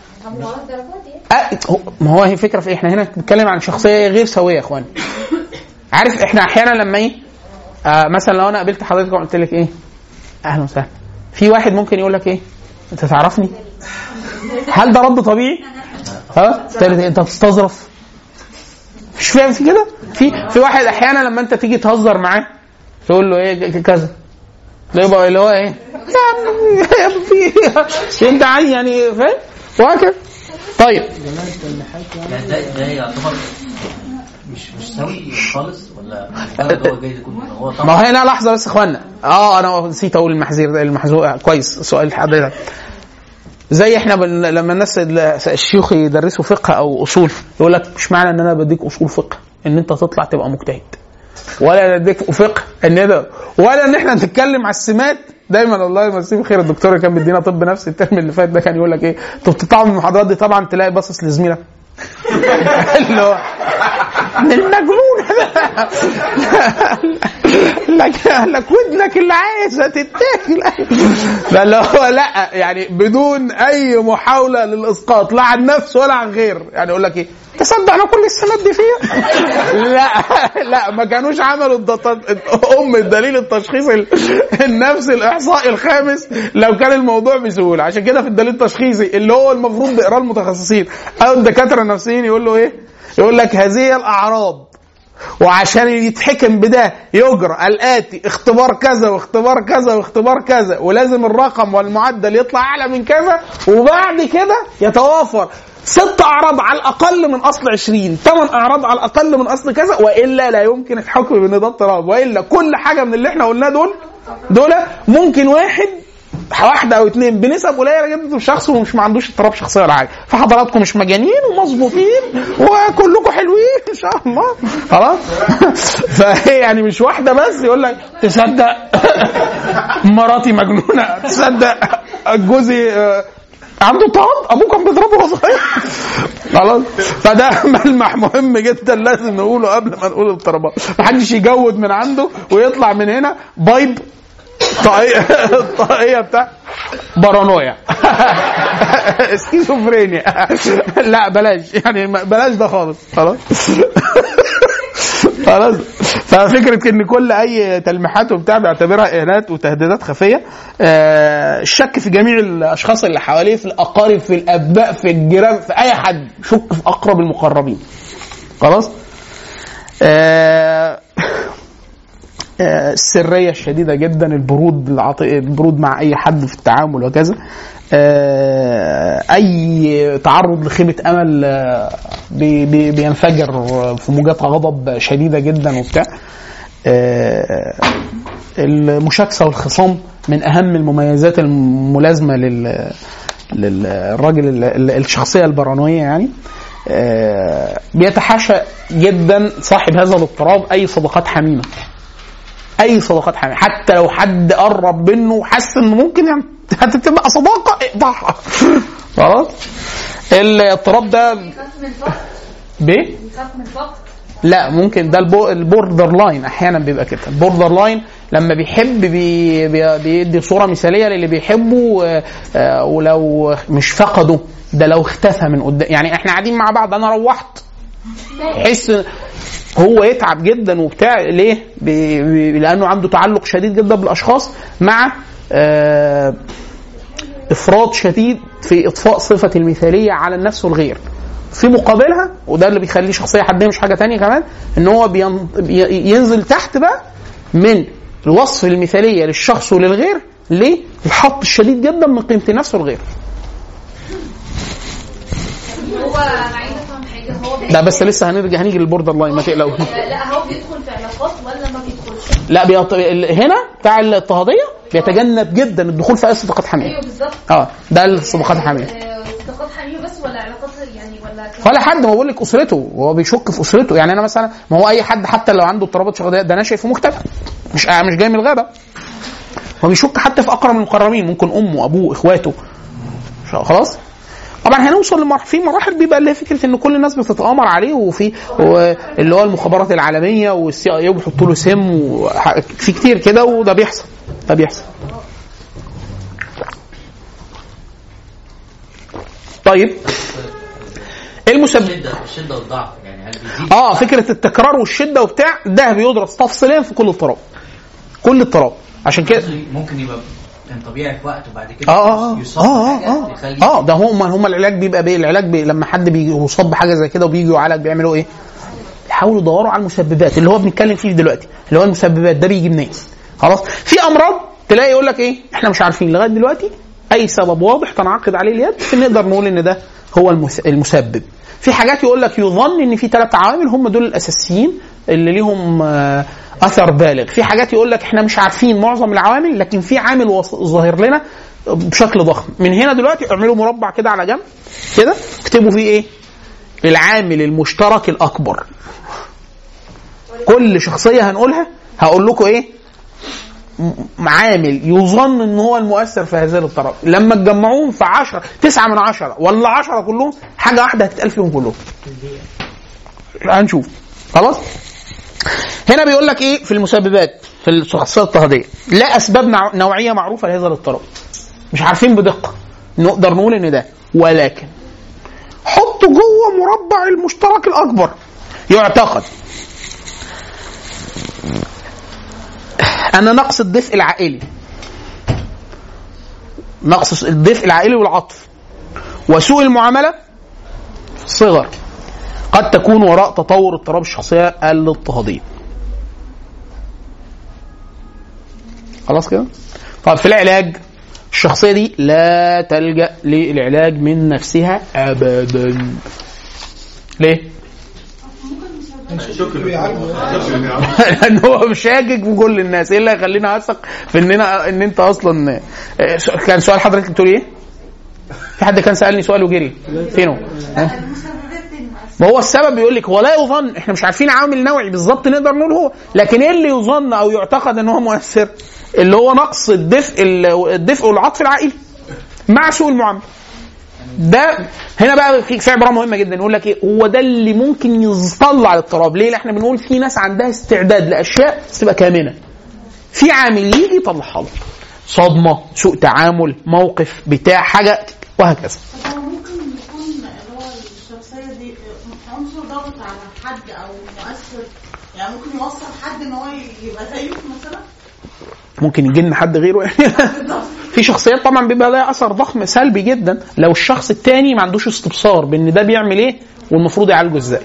أه ما هو هي فكره في إيه؟ احنا هنا بنتكلم عن شخصيه غير سويه يا اخوان عارف احنا احيانا لما ايه آه مثلا لو انا قابلت حضرتك وقلت لك ايه اهلا وسهلا في واحد ممكن يقول لك ايه انت تعرفني هل ده رد طبيعي ها تالت انت بتستظرف مش فاهم في كده في في واحد احيانا لما انت تيجي تهزر معاه تقول له ايه كذا يبقى اللي هو ايه يا عم في انت عادي يعني فاهم وهكذا طيب يعني ده ده يعتبر مش مش سوي خالص ولا ده هو جاي يكون هو ما طبعا هو هنا لحظه بس يا اخوانا اه انا نسيت اقول المحذير المحذور كويس سؤال حضرتك زي احنا بن... لما الناس الشيوخ يدرسوا فقه او اصول يقول لك مش معنى ان انا بديك اصول فقه ان انت تطلع تبقى مجتهد ولا نديك فقه ان ده ولا ان احنا نتكلم على السمات دايما الله يمسيه بخير الدكتور اللي كان بيدينا طب نفسي الترم اللي فات ده كان يقول لك ايه انتوا بتطلعوا من المحاضرات دي طبعا تلاقي باصص لزميلك اللي هو من المجنون لك لك ودنك اللي عايزه تتاكل فاللي هو لا يعني بدون اي محاوله للاسقاط لا عن نفسه ولا عن غير يعني يقول لك ايه تصدق انا كل السنوات دي فيها لا لا ما كانوش عملوا الدط- ام الدليل التشخيصي ال- النفسي الاحصائي الخامس لو كان الموضوع بسهوله عشان كده في الدليل التشخيصي اللي هو المفروض بيقراه المتخصصين او الدكاتره النفسيين يقول له ايه يقول لك هذه الاعراض وعشان يتحكم بده يجرى الاتي اختبار كذا واختبار كذا واختبار كذا ولازم الرقم والمعدل يطلع اعلى من كذا وبعد كده يتوافر ست اعراض على الاقل من اصل 20 ثمان اعراض على الاقل من اصل كذا والا لا يمكن الحكم بان ده اضطراب والا كل حاجه من اللي احنا قلناه دول دول ممكن واحد واحده او اتنين بنسب قليله جدا في شخص ومش ما عندوش اضطراب شخصيه ولا حاجه فحضراتكم مش مجانين ومظبوطين وكلكم حلوين ان شاء الله خلاص فهي يعني مش واحده بس يقول لك تصدق مراتي مجنونه تصدق جوزي آه، عنده طعام ابوه كان بيضربه وهو صغير خلاص فده ملمح مهم جدا لازم نقوله قبل ما نقول الاضطرابات محدش يجود من عنده ويطلع من هنا بايب طاقية الطاقية بتاع بارانويا سكيزوفرينيا لا بلاش يعني ما- بلاش ده خالص خلاص خلاص ففكره ان كل اي تلميحات وبتاع بيعتبرها اهانات وتهديدات خفيه آه، الشك في جميع الاشخاص اللي حواليه في الاقارب في الاباء في الجيران في اي حد شك في اقرب المقربين خلاص آه، آه، السريه الشديده جدا البرود العاط- البرود مع اي حد في التعامل وكذا آه، اي تعرض لخيبه امل آه، بي- بي- بينفجر في موجات غضب شديده جدا وبتاع آه، المشاكسه والخصام من اهم المميزات الملازمه لل للراجل ال- ال- الشخصيه البارانويه يعني آه، بيتحاشى جدا صاحب هذا الاضطراب اي صداقات حميمه اي صداقات حميمه حتى لو حد قرب منه وحس انه ممكن يعني هتبقى صداقه اقطعها خلاص الاضطراب ده بيخاف من فقر بايه؟ بيخاف من فقر لا ممكن ده البو- البوردر لاين احيانا بيبقى كده البوردر لاين لما بيحب بي بي بيدي صوره مثاليه للي بيحبه آه، آه، ولو مش فقده ده لو اختفى من قدام يعني احنا قاعدين مع بعض انا روحت يحس هو يتعب جدا وبتاع ليه؟ بي بي لانه عنده تعلق شديد جدا بالاشخاص مع آه افراط شديد في اطفاء صفه المثاليه على النفس والغير في مقابلها وده اللي بيخليه شخصيه حديه مش حاجه تانية كمان ان هو بين بي- ينزل تحت بقى من الوصف المثاليه للشخص وللغير للحط الشديد جدا من قيمه النفس والغير هو انا عايزه افهم حاجه هو لا بس لسه هنرجع هنيجي للبوردر لاين ما تقلقوش لا هو بيدخل في علاقات ولا ما بيدخلش؟ لا بيط... ال- هنا بتاع الاضطهاديه بيتجنب جدا الدخول في اي صداقات حميمه ايوه بالظبط اه ده الصداقات الحميمه آه، صداقات حميمه بس ولا علاقات يعني ولا كمان؟ ولا حد ما بقول لك اسرته هو بيشك في اسرته يعني انا مثلا ما هو اي حد حتى لو عنده اضطرابات شخصيه ده انا شايفه مكتئب مش آه مش جاي من الغابه هو بيشك حتى في اقرب المقربين ممكن امه ابوه اخواته ش- خلاص طبعا هنوصل لمراحل في مراحل بيبقى اللي هي فكره ان كل الناس بتتامر عليه وفي و- اللي هو المخابرات العالميه والسي اي وبيحطوا له سم وح- في كتير كده وده بيحصل ده بيحصل طيب المسبب الشده الشده والضعف يعني هل بيزيد اه فكره التكرار والشده وبتاع ده بيدرس تفصيليا في كل اضطراب كل اضطراب عشان كده ممكن يبقى كان طبيعي في وقت وبعد كده اه اه اه يصاب اه بحاجة اه يخلي اه ده هم هم العلاج بيبقى بايه العلاج بي لما حد بيصاب بحاجه زي كده وبيجي يعالج بيعملوا ايه يحاولوا يدوروا على المسببات اللي هو بنتكلم فيه دلوقتي اللي هو المسببات ده بيجي منين خلاص في امراض تلاقي يقول لك ايه احنا مش عارفين لغايه دلوقتي اي سبب واضح تنعقد عليه اليد نقدر نقول ان ده هو المس- المسبب في حاجات يقول لك يظن ان في ثلاث عوامل هم دول الاساسيين اللي ليهم آه، اثر بالغ في حاجات يقول لك احنا مش عارفين معظم العوامل لكن في عامل وص- ظاهر لنا بشكل ضخم من هنا دلوقتي اعملوا مربع كده على جنب كده اكتبوا فيه ايه العامل المشترك الاكبر كل شخصيه هنقولها هقول لكم ايه م- عامل يظن ان هو المؤثر في هذه الاضطراب لما تجمعوهم في 10 9 من 10 ولا 10 كلهم حاجه واحده هتتقال فيهم كلهم هنشوف خلاص هنا بيقول لك ايه في المسببات في الشخصيه الاضطهاديه لا اسباب نوع- نوعيه معروفه لهذا الاضطراب مش عارفين بدقه نقدر نقول ان ده ولكن حطوا جوه مربع المشترك الاكبر يعتقد ان نقص الدفء العائلي نقص الدفء العائلي والعطف وسوء المعامله في الصغر قد تكون وراء تطور اضطراب الشخصيه الاضطهاديه خلاص كده طب في العلاج الشخصيه دي لا تلجا للعلاج من نفسها ابدا ليه لان هو شاكك في كل الناس ايه اللي هيخليني اثق في اننا ان انت اصلا إيه، كان سؤال حضرتك بتقول ايه؟ في حد كان سالني سؤال وجري فين هو؟ ها؟ المسببات دي ما هو السبب بيقول لك هو لا يظن احنا مش عارفين عامل نوعي بالظبط نقدر نقول هو لكن ايه اللي يظن او يعتقد ان هو مؤثر اللي هو نقص الدفء الدفء والعطف العائلي مع سوء المعامله ده هنا بقى في في عباره مهمه جدا يقول لك ايه هو ده اللي ممكن يطلع الاضطراب ليه؟ لأن احنا بنقول في ناس عندها استعداد لاشياء بس تبقى كامنه في عامل يجي يطلعها لك صدمه سوء تعامل موقف بتاع حاجه وهكذا طب هو ممكن يكون اللي هو الشخصية دي عنصر ضغط على حد أو مؤثر يعني ممكن يوصل حد إن هو يبقى زيه مثلا ممكن يجي لنا حد غيره يعني في شخصيات طبعا بيبقى لها اثر ضخم سلبي جدا لو الشخص التاني ما عندوش استبصار بان ده بيعمل ايه والمفروض يعالجه ازاي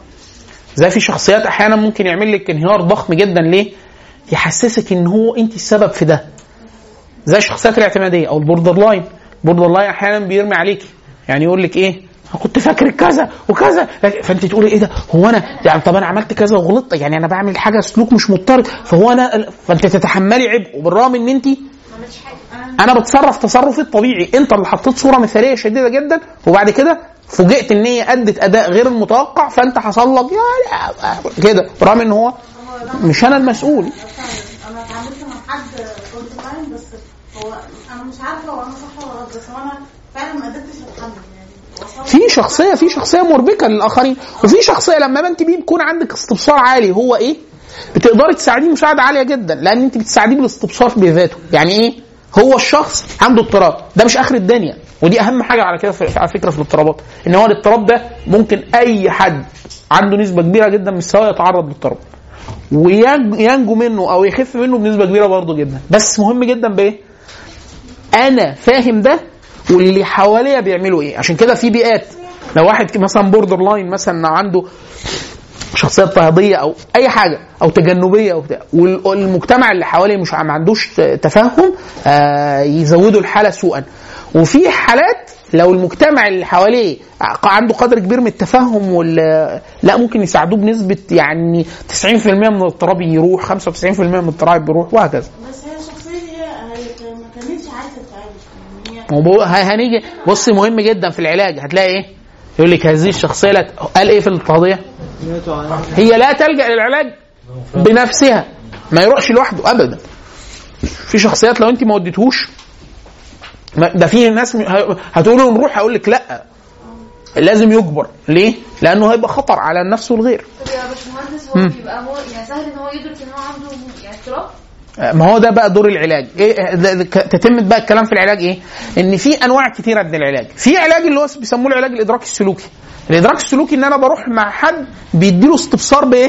زي في شخصيات احيانا ممكن يعمل لك انهيار ضخم جدا ليه يحسسك ان هو انت السبب في ده زي الشخصيات الاعتماديه او البوردر لاين البوردر لاين احيانا بيرمي عليكي يعني يقول لك ايه أنا كنت فاكر كذا وكذا فانت تقولي ايه ده هو انا يعني طب انا عملت كذا وغلطت يعني انا بعمل حاجه سلوك مش مضطرد فهو انا فانت تتحملي عبء وبالرغم ان انت ما عملتش حاجه انا بتصرف تصرفي الطبيعي انت اللي حطيت صوره مثاليه شديده جدا وبعد كده فوجئت ان هي ادت اداء غير المتوقع فانت حصل لك يا لا كده برغم ان هو مش انا المسؤول فعلا أنا اتعاملت مع حد كنت فاهم بس هو أنا مش عارفة هو أنا صح ولا غلط بس هو أنا فعلا ما قدرتش أتحمل يعني وصلت- في شخصيه في شخصيه مربكه للاخرين وفي شخصيه لما ما انت بيه بيكون عندك استبصار عالي هو ايه بتقدري تساعديه مساعده عاليه جدا لان انت بتساعديه بالاستبصار بذاته يعني ايه هو الشخص عنده اضطراب ده مش اخر الدنيا ودي اهم حاجه على كده في على فكره في الاضطرابات ان هو الاضطراب ده ممكن اي حد عنده نسبه كبيره جدا من السواء يتعرض للاضطراب وينجو منه او يخف منه بنسبه كبيره برضه جدا بس مهم جدا بايه انا فاهم ده واللي حواليا بيعملوا ايه عشان كده في بيئات لو واحد مثلا بوردر لاين مثلا عنده شخصيه اضطهاديه او اي حاجه او تجنبيه او بتاع وال- والمجتمع اللي حواليه مش ما عندوش تفهم آه يزودوا الحاله سوءا وفي حالات لو المجتمع اللي حواليه عنده قدر كبير من التفهم وال لا ممكن يساعدوه بنسبه يعني 90% من الاضطراب يروح 95% من الاضطراب بيروح وهكذا بس هي الشخصية دي هي ما كانتش عايزة تتعالج يعني هي هو بقول- ه- هنيجي بصي مهم جدا في العلاج هتلاقي ايه؟ يقول لك هذه الشخصيه لا ت- قال ايه في الاضطهاديه؟ هي لا تلجا للعلاج بنفسها ما يروحش لوحده ابدا في شخصيات لو انت ما وديتهوش ما- ده في ناس م- ه- هتقولوا نروح هقول لك لا لازم يجبر ليه؟ لانه هيبقى خطر على النفس والغير طب يا باشمهندس هو مم. بيبقى هو يعني سهل ان هو يدرك ان هو عنده يعني اضطراب ما هو ده بقى دور العلاج ايه ده- ده- ك- تتم بقى الكلام في العلاج ايه ان في انواع كتيره من العلاج في علاج اللي هو بيسموه العلاج الادراكي السلوكي الادراك السلوكي ان انا بروح مع حد بيديله استبصار بايه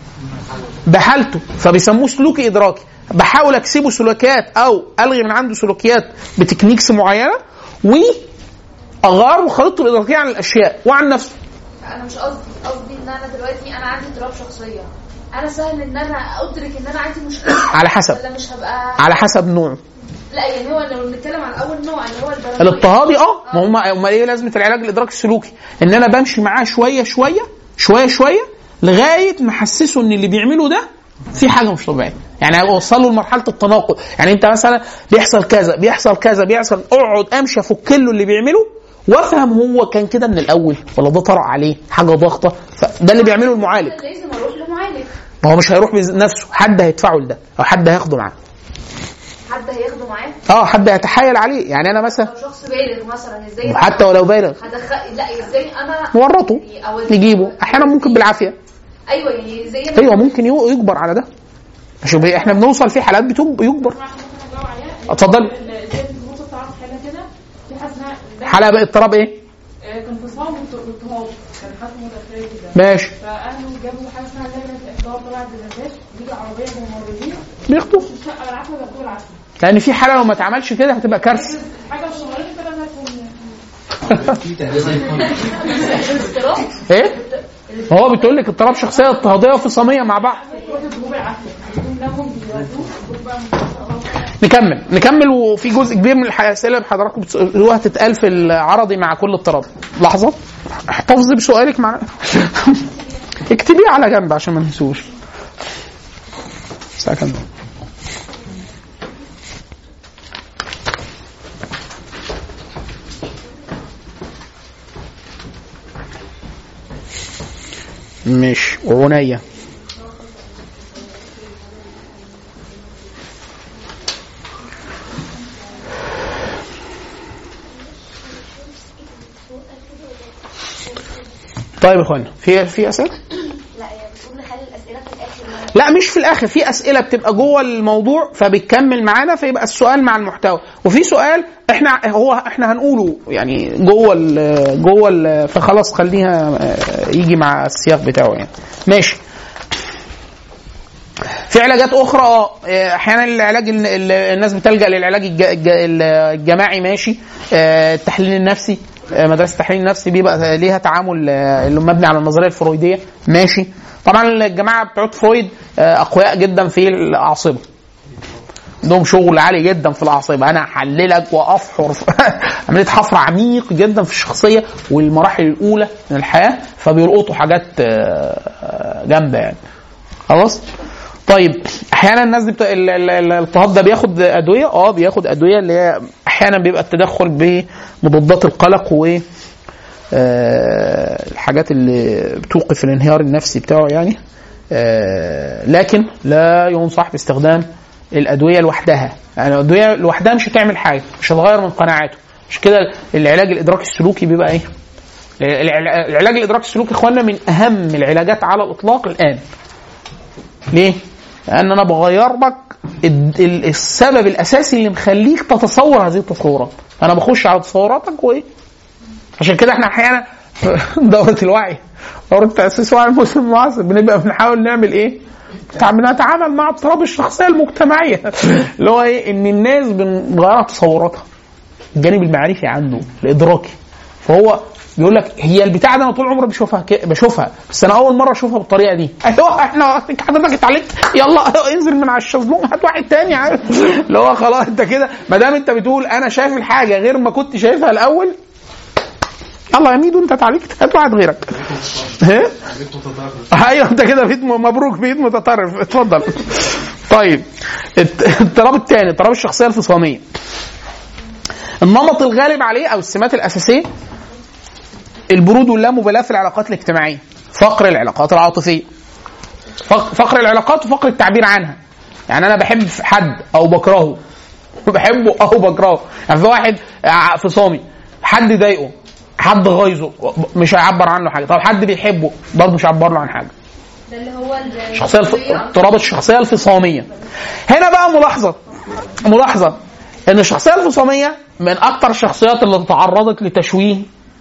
بحالته فبيسموه سلوكي ادراكي بحاول اكسبه سلوكيات او الغي من عنده سلوكيات بتكنيكس معينه واغار خريطته الادراكيه عن الاشياء وعن نفسه انا مش قصدي قصدي ان انا دلوقتي انا عندي اضطراب شخصيه انا سهل ان انا ادرك ان انا عندي مشكله على حسب ولا مش هبقى على حسب نوعه لا يعني هو لو بنتكلم عن اول نوع اللي هو البارانويا الاضطهادي اه ما هم امال ايه لازمه العلاج الادراكي السلوكي ان انا بمشي معاه شويه شويه شويه شويه لغايه ما احسسه ان اللي بيعمله ده في حاجه مش طبيعيه يعني اوصله لمرحله التناقض يعني انت مثلا بيحصل كذا بيحصل كذا بيحصل اقعد امشي افك له اللي بيعمله وافهم هو كان كده من الاول ولا ده طرأ عليه حاجه ضغطه فده اللي بيعمله المعالج لازم اروح لمعالج ما هو مش هيروح بنفسه حد هيدفعه لده او حد هياخده معاه حد هياخده معاه اه حد هيتحايل عليه يعني انا مثلا لو شخص بالغ مثلا ازاي حتى ولو بالغ هدخل لا ازاي انا نورطه يعني أوديه- نجيبه احيانا ممكن بالعافيه ايوه يعني زي ما ايوه ممكن يو- يجبر على ده شوف احنا بنوصل في حالات بتب- يجبر اتفضل زي النقطة بتاعت حالة كده في حاجة اسمها ده حالة بقى اضطراب ايه آه، كان في صمام واضطهاد كان حد متخيل كده ماشي فاهله جابوا حاجة اسمها لجنة احضار طلع الدبابات بيجي عربية ممرضين بيخطب في الشقة بالعافية بياخدوها العافية لان في حالة لو ما اتعملش كده هتبقى كارثة حاجة صغيرة كده ما تكون الاضطراب ايه هو بتقول لك اضطراب شخصية اضطهادية وفصامية مع بعض بياخدوه بالعافية بيكون دمهم بيودوه بيكون بقى نكمل نكمل وفي جزء كبير من الاسئله اللي حضراتكم بتسالوها هتتقال في العرضي مع كل اضطراب لحظه احتفظي بسؤالك مع اكتبيه على جنب عشان ما ننسوش الساعه كام مش عناية طيب يا اخوانا في في اسئله؟ لا هي بتقول نخلي الاسئله في الاخر لا مش في الاخر في اسئله بتبقى جوه الموضوع فبتكمل معانا فيبقى السؤال مع المحتوى وفي سؤال احنا هو احنا هنقوله يعني جوه ال جوه ال فخلاص خليها آه، يجي مع السياق بتاعه يعني ماشي في علاجات اخرى اه احيانا العلاج ال- ال- الناس بتلجا للعلاج الج- الج- الجماعي ماشي اه، التحليل النفسي اه، مدرسه التحليل النفسي بيبقى ليها تعامل اه، اللي مبني على النظريه الفرويديه ماشي طبعا الجماعه بتوع فرويد اه، اقوياء جدا في الاعصبه عندهم شغل عالي جدا في الاعصبه انا احللك وافحر عمليه حفر عميق جدا في الشخصيه والمراحل الاولى من الحياه فبيلقطوا حاجات اه، اه، جامده يعني خلاص طيب احيانا الناس دي بت... ال- ال- ال- الاضطهاد ده بياخد ادويه اه بياخد ادويه اللي هي احيانا بيبقى التدخل بمضادات القلق و آه، الحاجات اللي بتوقف الانهيار النفسي بتاعه يعني آه، لكن لا ينصح باستخدام الادويه لوحدها يعني الادويه لوحدها مش هتعمل حاجه مش هتغير من قناعاته مش كده العلاج الادراكي السلوكي بيبقى ايه الع- العلاج الادراكي السلوكي يا اخوانا من اهم العلاجات على الاطلاق الان ليه؟ لان انا بغير لك ال- ال- السبب الاساسي اللي مخليك تتصور هذه التصورات انا بخش على تصوراتك وايه عشان كده احنا احيانا في دوره الوعي دوره تاسيس وعي المسلم المعاصر بنبقى بنحاول نعمل ايه؟ بتاع- بنتعامل مع اضطراب الشخصيه المجتمعيه اللي هو ايه؟ ان الناس بنغير تصوراتها الجانب المعرفي عنده الادراكي فهو بيقول لك هي البتاعه دي انا طول عمري بشوفها ك- بشوفها بس انا اول مره اشوفها بالطريقه دي ايوه احنا حضرتك اتعلمت يلا انزل من على الشезлونج هات واحد تاني عارف اللي هو خلاص انت كده ما دام انت بتقول انا شايف الحاجه غير ما كنت شايفها الاول يلا يا ميدو انت اتعالجت هات واحد غيرك ها؟ ايوه انت كده بقيت م- مبروك بقيت متطرف اتفضل طيب الت- الاضطراب الثاني اضطراب الشخصيه الفصاميه النمط الغالب عليه او السمات الاساسيه البرود واللامبالاه في العلاقات الاجتماعيه فقر العلاقات العاطفيه فق- فقر العلاقات وفقر التعبير عنها يعني انا بحب حد او بكرهه بحبه او بكرهه يعني في واحد ع- فصامي حد ضايقه حد غايظه مش هيعبر عنه حاجه طب حد بيحبه برضه مش هيعبر له عن حاجه ده اللي هو الشخصيه الف... اضطراب الشخصيه الفصاميه هنا بقى ملاحظه ملاحظه ان الشخصيه الفصاميه من اكثر الشخصيات اللي تعرضت لتشويه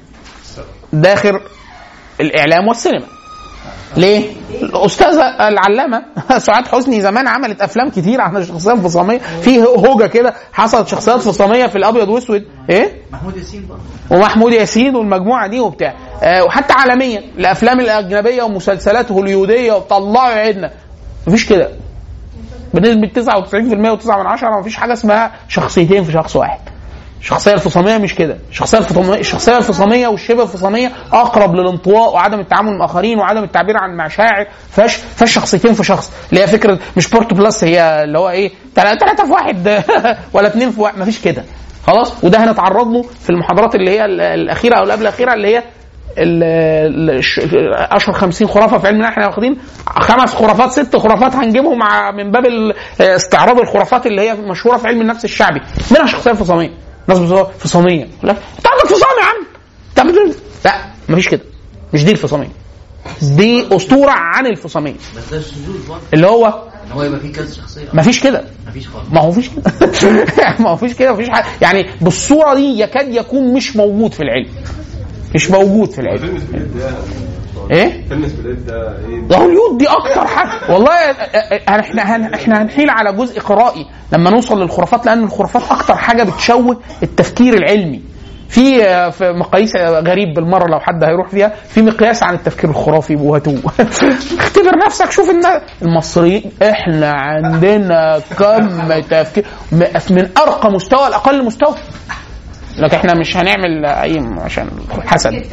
داخل الاعلام والسينما ليه؟ الاستاذه العلامه سعاد حسني زمان عملت افلام كتير عن الشخصيه الفصاميه في هوجه كده حصلت شخصيات فصاميه في الابيض واسود ايه؟ محمود ياسين برضه ومحمود ياسين والمجموعه دي وبتاع آه وحتى عالميا الافلام الاجنبيه ومسلسلات هوليوديه وطلعوا عيدنا مفيش كده بنسبه 99% و9 من عشرة مفيش حاجه اسمها شخصيتين في شخص واحد الشخصيه الفصاميه مش كده الشخصيه الفصاميه الشخصيه الفصاميه والشبه الفصاميه اقرب للانطواء وعدم التعامل مع الاخرين وعدم التعبير عن مشاعر فاش فاش شخصيتين في شخص اللي هي فكره مش بورتو بلس هي اللي هو ايه ثلاثه في واحد ولا اثنين في واحد مفيش كده خلاص وده هنتعرض له في المحاضرات اللي هي ال- الاخيره او اللي قبل الاخيره اللي هي ال- ال- الش- اشهر 50 خرافه في علمنا احنا واخدين خمس خرافات ست خرافات هنجيبهم مع من باب ال- استعراض الخرافات اللي هي مشهوره في علم النفس الشعبي منها شخصيه فصاميه ناس بتقول فصاميه يقول لك انت عندك فصام يا عم انت بتقول- لا مفيش كده مش دي الفصاميه دي اسطوره عن الفصاميه بس ده الشذوذ برضه اللي هو ان هو يبقى فيه كذا شخصيه مفيش كده مفيش خالص ما هو فيش كده ما هو فيش كده مفيش حاجه يعني بالصوره دي يكاد يكون مش موجود في العلم مش موجود في العلم فيلم سبليت ده ايه فيلم سبليت ده ايه ده هوليود دي اكتر حاجه والله احنا هن- احنا هنحيل على جزء قرائي لما نوصل للخرافات لان الخرافات اكتر حاجه بتشوه التفكير العلمي في في مقاييس غريب بالمره لو حد هيروح فيها في مقياس عن التفكير الخرافي وهاتوه اختبر نفسك شوف الناس المصريين احنا عندنا كم تفكير م- من ارقى مستوى لاقل مستوى لكن احنا مش هنعمل اي عشان حسد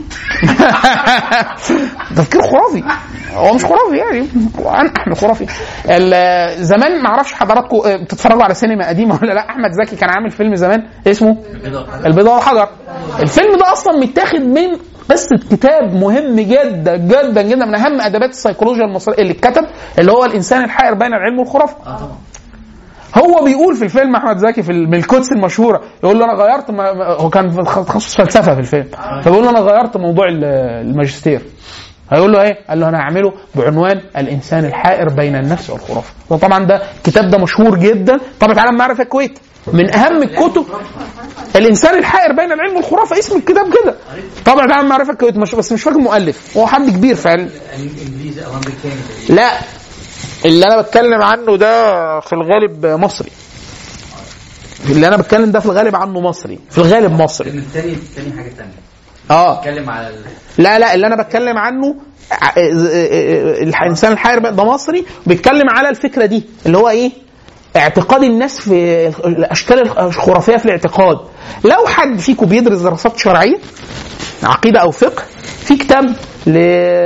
تفكير خرافي هو مش خرافي يعني احنا خرافي ال- زمان ما اعرفش حضراتكم آه، بتتفرجوا على سينما قديمه ولا لا احمد زكي كان عامل فيلم زمان اسمه البيضة والحجر الفيلم ده اصلا متاخد من قصه كتاب مهم جدا جدا جدا من اهم ادبات السيكولوجيا المصريه اللي اتكتب اللي هو الانسان الحائر بين العلم والخرافه اه طبعا هو بيقول في الفيلم احمد زكي في ال- من الكوتس المشهوره يقول له انا غيرت ما ما- هو كان في تخصص فلسفه في الفيلم فبيقول له انا غيرت موضوع ال- الماجستير هيقول له ايه؟ قال له انا هعمله بعنوان الانسان الحائر بين النفس والخرافه وطبعا ده الكتاب ده مشهور جدا طبعا علم معرفه الكويت من اهم الكتب الانسان الحائر بين العلم والخرافه اسم الكتاب كده طبعا علم معرفه الكويت مش بس مش فاكر المؤلف هو حد كبير في علم انجليزي او امريكاني لا اللي انا بتكلم عنه ده في الغالب مصري اللي انا بتكلم ده في الغالب عنه مصري في الغالب مصري الثاني الثاني حاجه ثانيه اه اتكلم على ال... لا لا اللي انا بتكلم عنه ع- الانسان الحائر ده مصري بيتكلم على الفكره دي اللي هو ايه اعتقاد الناس في الاشكال الخرافيه في الاعتقاد لو حد فيكم بيدرس دراسات شرعيه عقيده او فقه في كتاب ل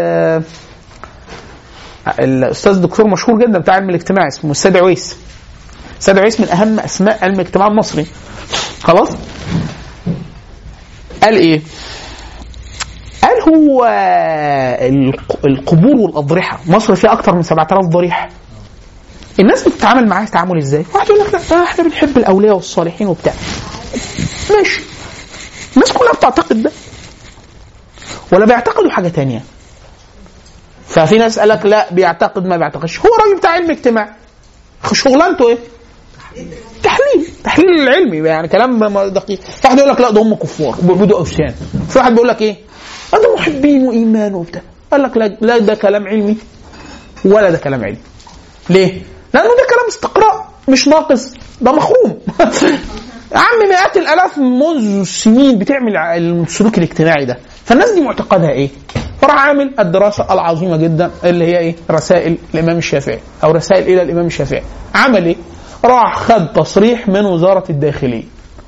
الاستاذ الدكتور مشهور جدا بتاع علم الاجتماع اسمه السيد عويس السيد عويس من اهم اسماء علم الاجتماع المصري خلاص قال ايه قال هو الق- القبور والاضرحه مصر فيها اكتر من 7000 ضريح الناس بتتعامل معاها تعامل ازاي؟ واحد يقول لك لا ده احنا بنحب الاولياء والصالحين وبتاع ماشي الناس كلها بتعتقد ده ولا بيعتقدوا حاجه تانية ففي ناس قال لك لا بيعتقد ما بيعتقدش هو راجل بتاع علم اجتماع شغلانته ايه؟ تحليل تحليل العلمي يعني كلام ما- دقيق في واحد يقول لك لا ده هم كفار وبيعبدوا اوثان في واحد بيقول لك ايه ده محبين وايمان وبتاع قال لك لا, لا ده كلام علمي ولا ده كلام علمي ليه؟ لانه ده كلام استقراء مش ناقص ده مخروم يا عم مئات الالاف منذ السنين بتعمل ع- السلوك الاجتماعي ده فالناس دي معتقدها ايه؟ فراح عامل الدراسه العظيمه جدا اللي هي ايه؟ رسائل الامام الشافعي او رسائل الى الامام الشافعي عمل ايه؟ راح خد تصريح من وزاره الداخليه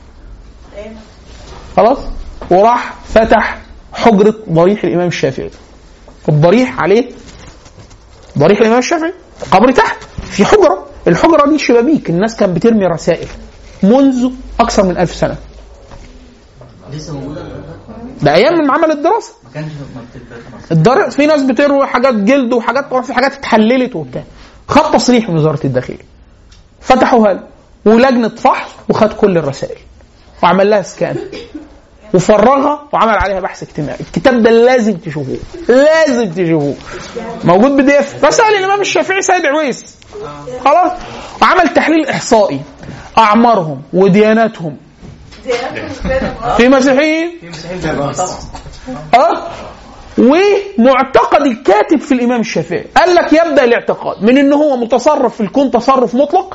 خلاص وراح فتح حجره ضريح الامام الشافعي الضريح عليه ضريح الامام الشافعي قبر تحت في حجره الحجره دي شبابيك الناس كانت بترمي رسائل منذ اكثر من ألف سنه لسه موجوده ده ايام ما عمل الدراسه ما كانش ما بتبقى الدر... في ناس بتروي حاجات جلد وحاجات في حاجات اتحللت وبتاع خد تصريح من وزاره الداخليه فتحوها له ولجنه فحص وخد كل الرسائل وعمل لها سكان وفرغها وعمل عليها بحث اجتماعي الكتاب ده لازم تشوفوه لازم تشوفوه موجود بي دي اف رسائل الامام الشافعي سيد عويس خلاص وعمل تحليل احصائي اعمارهم ودياناتهم في مسيحيين طبعا اه ومعتقد الكاتب في الامام الشافعي قال لك يبدا الاعتقاد من ان هو متصرف في الكون تصرف مطلق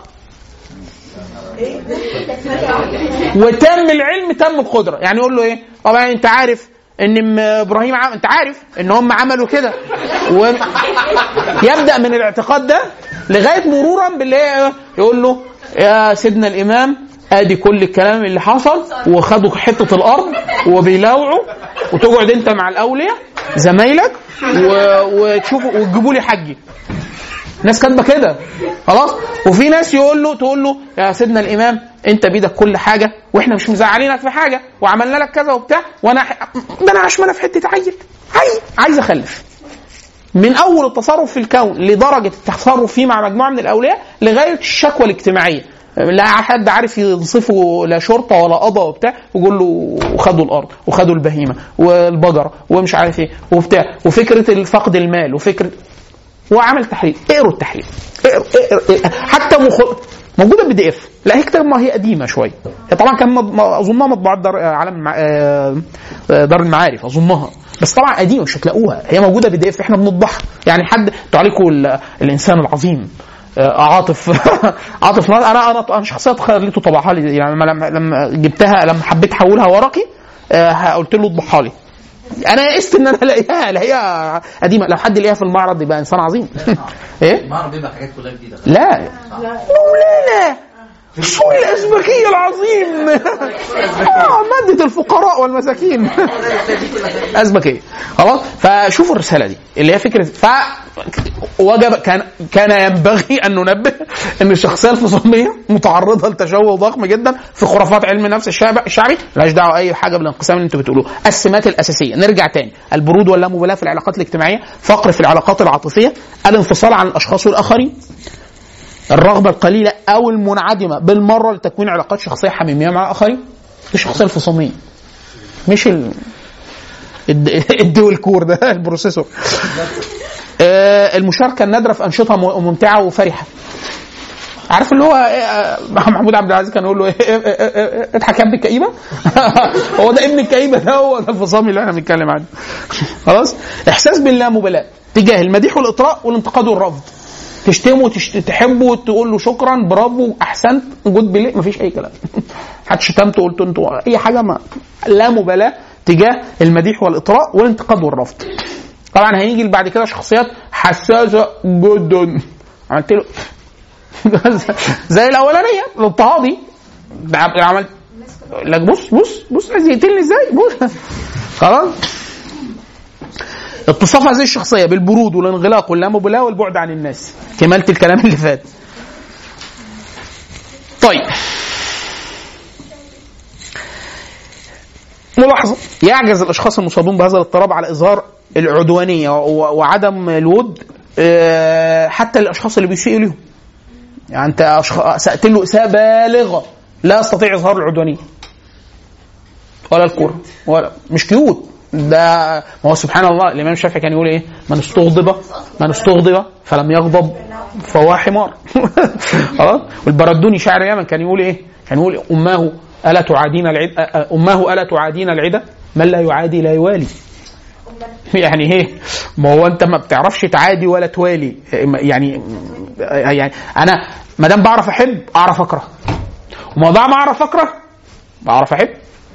وتم العلم تم القدره يعني يقول له ايه طبعا انت عارف ان م- ابراهيم عم... انت عارف ان هم عملوا كده و... يبدا من الاعتقاد ده لغايه مرورا باللي هي يقول له يا سيدنا الامام ادي كل الكلام اللي حصل وخدوا حته الارض وبيلاوعوا وتقعد انت مع الاولياء زمايلك و... وتشوفوا وتجيبوا لي حجي ناس كاتبه كده خلاص وفي ناس يقول له تقول له يا سيدنا الامام انت بيدك كل حاجه واحنا مش مزعلينك في حاجه وعملنا لك كذا وبتاع وانا ح... ده انا عشمانه في حته عيل عايز عايز اخلف من اول التصرف في الكون لدرجه التصرف فيه مع مجموعه من الاولياء لغايه الشكوى الاجتماعيه لا حد عارف ينصفه لا شرطه ولا قضاء وبتاع ويقول له وخدوا الارض وخدوا البهيمه والبقره ومش عارف ايه وبتاع وفكره فقد المال وفكره وعمل تحليل اقروا التحليل اقروا اقروا اقروا. حتى مخ... موجوده بي دي اف لا هي كتاب ما هي قديمه شويه هي طبعا كان مض... اظنها مطبوعات دار عالم مع... آه، دار المعارف اظنها بس طبعا قديمه مش هتلاقوها هي موجوده بي دي اف احنا بنطبعها يعني حد انتوا عليكم ال... الانسان العظيم آه، عاطف عاطف انا انا انا شخصيا خليته طبعها لي يعني لما لما- لما جبتها لما حبيت احولها ورقي آه، قلت له اطبعها لي انا يئست ان انا الاقيها الاقيها قديمه لو حد يلاقيها في المعرض يبقى انسان عظيم ايه المعرض بيبقى حاجات كلها جديده لا مولانا السوق الازبكي العظيم آه ماده الفقراء والمساكين ازبكيه خلاص فشوفوا الرساله دي اللي هي فكره ف وجب كان كان ينبغي ان ننبه ان الشخصيه الفصاميه متعرضه لتشوه ضخم جدا في خرافات علم النفس الشعب- الشعبي ملهاش دعوه اي حاجه بالانقسام اللي انتوا بتقولوه السمات الاساسيه نرجع تاني البرود واللامبالاه في العلاقات الاجتماعيه فقر في العلاقات العاطفيه الانفصال عن الاشخاص والاخرين الرغبه القليله او المنعدمه بالمره لتكوين علاقات شخصيه حميميه مع الاخرين دي الشخصيه الفصاميه مش ال الد- الدول كور ده البروسيسور آه، المشاركه النادره في انشطه م- ممتعه وفرحه عارف اللي هو إيه، آه، محمود عبد العزيز كان يقول له إيه، إيه، إيه، إيه، اضحك يا ابن الكئيبه هو ده ابن الكئيبه ده هو ده الفصامي اللي احنا بنتكلم عنه خلاص احساس باللامبالاه تجاه المديح والاطراء والانتقاد والرفض تشتمه تشت... تحبه تقول له شكرا برافو احسنت جود بلاي مفيش اي كلام حد شتمته قلت انتوا اي حاجه ما لا مبالاه تجاه المديح والاطراء والانتقاد والرفض طبعا هيجي بعد كده شخصيات حساسه جدا عملت له زي الاولانيه الاضطهادي ده عم- عملت لك بص بص بص عايز يقتلني ازاي بص خلاص اتصاف هذه الشخصيه بالبرود والانغلاق واللامبالاه والبعد عن الناس كمالة الكلام اللي فات طيب ملاحظة يعجز الأشخاص المصابون بهذا الاضطراب على إظهار العدوانية و- وعدم الود آه، حتى للأشخاص اللي بيسيئوا لهم يعني أنت أشخ... سأت له إساءة بالغة لا يستطيع إظهار العدوانية ولا الكره ولا مش كيوت ده ما هو سبحان الله الامام الشافعي كان يقول ايه؟ من استغضب من استغضب فلم يغضب فهو حمار خلاص والبردوني شاعر اليمن كان يقول ايه؟ كان يقول اماه الا تعادين العد اماه الا تعادين العدا من لا يعادي لا يوالي يعني ايه ما هو انت ما بتعرفش تعادي ولا توالي يعني يعني انا ما دام بعرف احب اعرف اكره وما دام اعرف اكره بعرف احب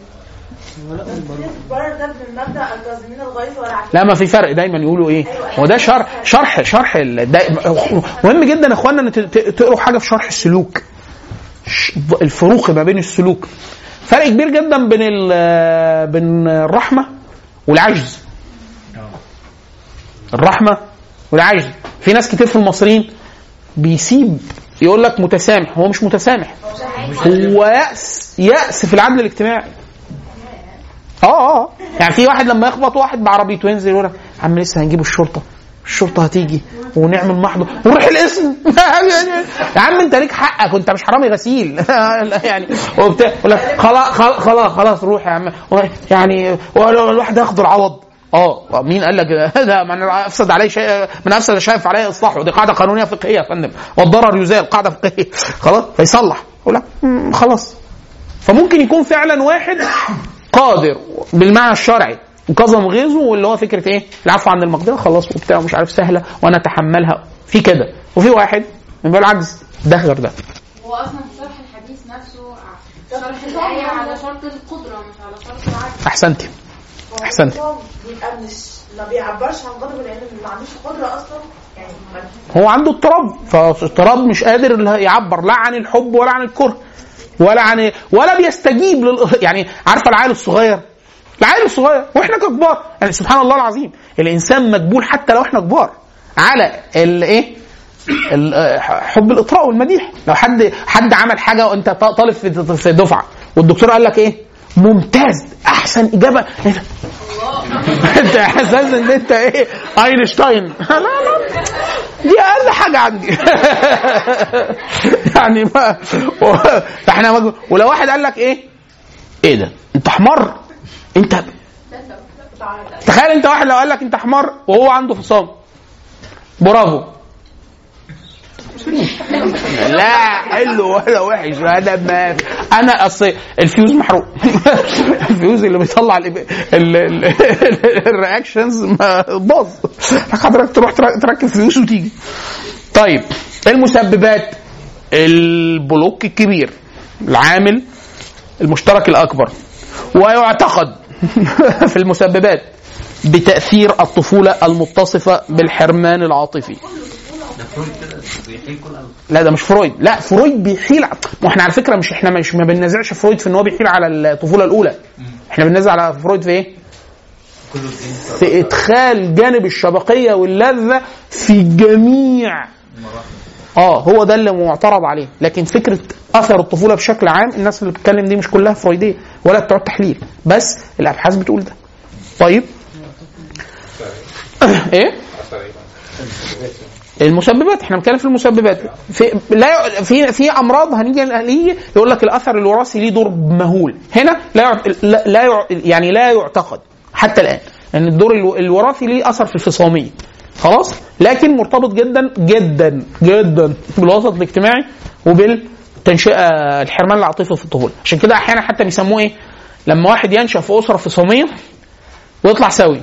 البر ده من مبدا الكاظمين الغيظ والعافيه لا ما في فرق دايما يقولوا ايه هو ده شرح شرح شرح ال- دا مهم جدا يا اخوانا ان ت- ت- تقروا حاجه في شرح السلوك ش- الفروق ما بين السلوك فرق كبير جدا بين ال- بين الرحمه والعجز الرحمه والعجز في ناس كتير في المصريين بيسيب يقول لك متسامح هو مش متسامح هو يأس يأس في العدل الاجتماعي اه اه يعني في واحد لما يخبط واحد بعربيته ينزل يقول لك يا عم لسه هنجيب الشرطه الشرطه هتيجي ونعمل محضر ونروح الاسم يا عم انت ليك حقك وانت مش حرامي غسيل يعني وبتاع يقول لك خلاص خلاص خلاص روح يا عم يعني الواحد ياخد العوض اه مين قال لك ده؟ ده من افسد عليه شيء من افسد شيء فعليه اصلاحه دي قاعده قانونيه فقهيه يا فندم والضرر يزال قاعده فقهيه خلاص فيصلح يقول لك "مم، خلاص فممكن يكون فعلا واحد قادر بالمعنى الشرعي وكظم غيظه واللي هو فكره ايه؟ العفو عن المقدره خلاص وبتاع مش عارف سهله وانا اتحملها في كده وفي واحد من باب العجز ده غير ده هو اصلا في شرح الحديث نفسه شرح الايه على شرط القدره مش على شرط العجز احسنتي احسنتي بيبقى مش ما بيعبرش عن غضبه لان ما عندوش قدره اصلا يعني ما- هو عنده اضطراب فاضطراب مش قادر يعبر لا عن الحب ولا عن الكره ولا عن ولا بيستجيب لل يعني عارفه العيل الصغير العيل الصغير واحنا ككبار يعني سبحان الله العظيم الانسان مجبول حتى لو احنا كبار على الايه ال- آه، حب الاطراء والمديح لو حد حد عمل حاجه وانت ط- طالب في في دفعه والدكتور قال لك ايه ممتاز احسن اجابه إيه ده؟ انت احساس ان انت ايه اينشتاين لا لا دي اقل حاجه عندي يعني ما و- احنا مج... ولو واحد قال لك ايه ايه ده انت حمار انت تخيل انت واحد لو قال لك انت حمار وهو عنده فصام برافو لا حلو ولا وحش هذا ما انا اصل الفيوز محروق الفيوز اللي بيطلع ال- ال- ال- الرياكشنز ما باظ حضرتك تروح تر- تركب فيوز وتيجي طيب المسببات البلوك الكبير العامل المشترك الاكبر ويعتقد في المسببات بتاثير الطفوله المتصفه بالحرمان العاطفي فرويد كده بيحيي كل ال- لا ده مش فرويد لا فرويد بيحيل ع- ما احنا على فكره مش احنا مش ما بننازعش فرويد في ان هو بيحيل على الطفوله الاولى احنا بننازع على فرويد في ايه؟ كله الدين في ادخال جانب الشبقيه واللذه في جميع اه هو ده اللي معترض عليه لكن فكره اثر الطفوله بشكل عام الناس اللي بتتكلم دي مش كلها فرويديه ولا بتوع التحليل بس الابحاث بتقول ده طيب ايه المسببات احنا بنتكلم في المسببات في لا ي- في في امراض هنيجي هنيجي يقول لك الاثر الوراثي ليه دور مهول هنا لا يع- لا لا يع- يعني لا يعتقد حتى الان ان الدور الو- الوراثي ليه اثر في الفصاميه خلاص لكن مرتبط جدا جدا جدا بالوسط الاجتماعي وبالتنشئه الحرمان العاطفي في الطفوله عشان كده احيانا حتى بيسموه ايه لما واحد ينشا في اسره فصاميه ويطلع سوي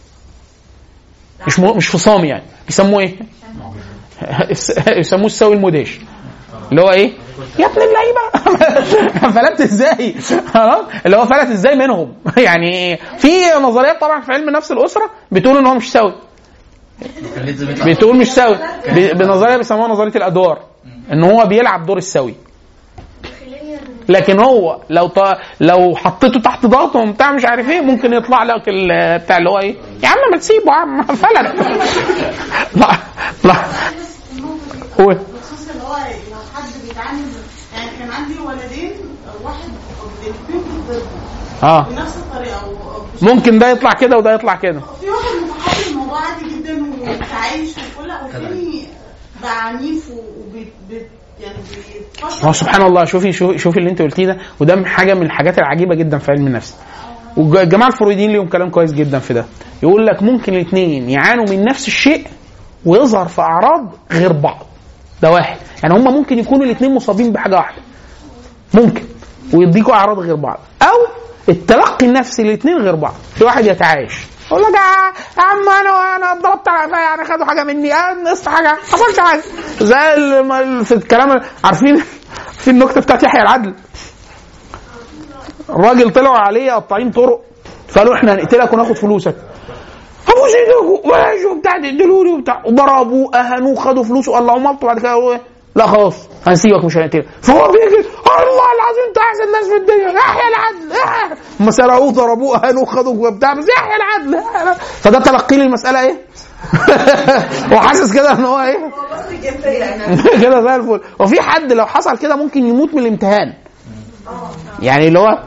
مش م... مش فصامي يعني بيسموه ايه يسموه السوي المدهش اللي هو ايه يا ابن اللعيبه فلت ازاي خلاص؟ اللي هو فلت ازاي منهم يعني في نظريات طبعا في علم نفس الاسره بتقول ان هو مش سوي خليت زي بيطلع بتقول مش سوي ب- بنظريه بيسموها نظريه الادوار ان هو بيلعب دور السوي لكن هو لو ط... لو حطيته تحت ضغط وبتاع مش عارف ايه ممكن يطلع لك ال- بتاع اللي هو ايه يا عم ما تسيبه يا عم فلت لا لا هو بخصوص اللي هو لو حد بيتعامل يعني كان عندي ولدين واحد الاثنين ضد اه بنفس الطريقه و- ممكن ده يطلع كده وده يطلع كده في واحد متقبل الموضوع عادي جدا ومتعايش وكل والتاني بقى عنيف وبيت بيت يعني بيتفشل هو سبحان الله شوفي شوفي, شوفي اللي انت قلتيه ده وده من حاجه من الحاجات العجيبه جدا في علم النفس والجماعه الفرويديين ليهم كلام كويس جدا في ده يقول لك ممكن الاثنين يعانوا من نفس الشيء ويظهر في اعراض غير بعض ده واحد يعني هم ممكن يكونوا الاثنين مصابين بحاجه واحده ممكن ويديكوا اعراض غير بعض او التلقي النفسي الاثنين غير بعض في واحد يتعايش يقول لك يا يا عم انا انا اتضربت على قفايا يعني خدوا حاجه مني اه نقصت حاجه ما حصلش حاجه زي الم- في الكلام عارفين في النكته بتاعت يحيى العدل الراجل طلعوا عليه قطاعين طرق فقالوا احنا هنقتلك وناخد فلوسك ابوس ايديكم ماشي وبتاع تقتلوني وبتاع وضربوه اهنوه خدوا فلوسه قلعوا ملطه بعد كده قالوا ايه لا خلاص هنسيبك مش هنقتلك فهو بيجي الله العظيم انت احسن ناس في الدنيا يحيى العدل يحيى. هم سرقوه ضربوه اهنوه خدوا بتاع بس يحيى العدل فده تلقي لي المساله ايه؟ هو حاسس كده ان هو ايه؟ كده زي الفل وفي حد لو حصل كده ممكن يموت من الامتهان يعني اللي هو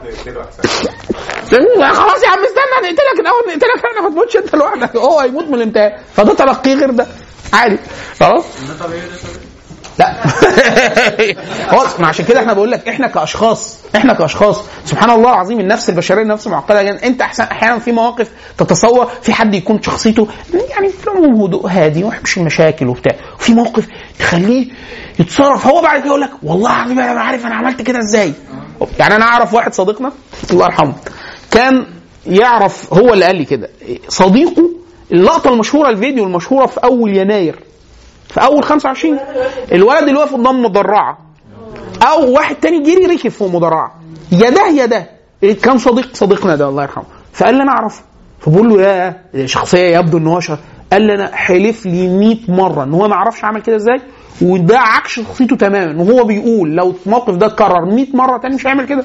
خلاص يا عم استنى نقتلك الاول نقتلك احنا ما تموتش انت لوحدك هو هيموت من الامتهان فده تلقيه غير ده عادي خلاص ده طبيعي ده طبيعي لا هو ما عشان كده احنا بقول لك احنا كاشخاص احنا كاشخاص سبحان الله العظيم النفس البشريه نفس معقده جدا انت احسن احيانا في مواقف تتصور في حد يكون شخصيته يعني في العموم هدوء هادي وما يحبش المشاكل وبتاع وفي موقف تخليه يتصرف هو بعد كده يقول لك والله العظيم انا ما عارف انا عملت كده ازاي يعني انا اعرف واحد صديقنا الله يرحمه كان يعرف هو اللي قال لي كده صديقه اللقطه المشهوره الفيديو المشهوره في اول يناير في اول 25 الولد اللي واقف قدام مدرعه او واحد تاني جري ركب في مدرعه يا ده يا ده كان صديق صديقنا ده الله يرحمه فقال لي انا اعرفه فبقول له يا شخصيه يبدو ان هو شخص قال لي انا حلف لي 100 مره ان هو ما يعرفش عمل كده ازاي وده عكس شخصيته تماما وهو بيقول لو الموقف ده اتكرر 100 مره تاني مش هيعمل كده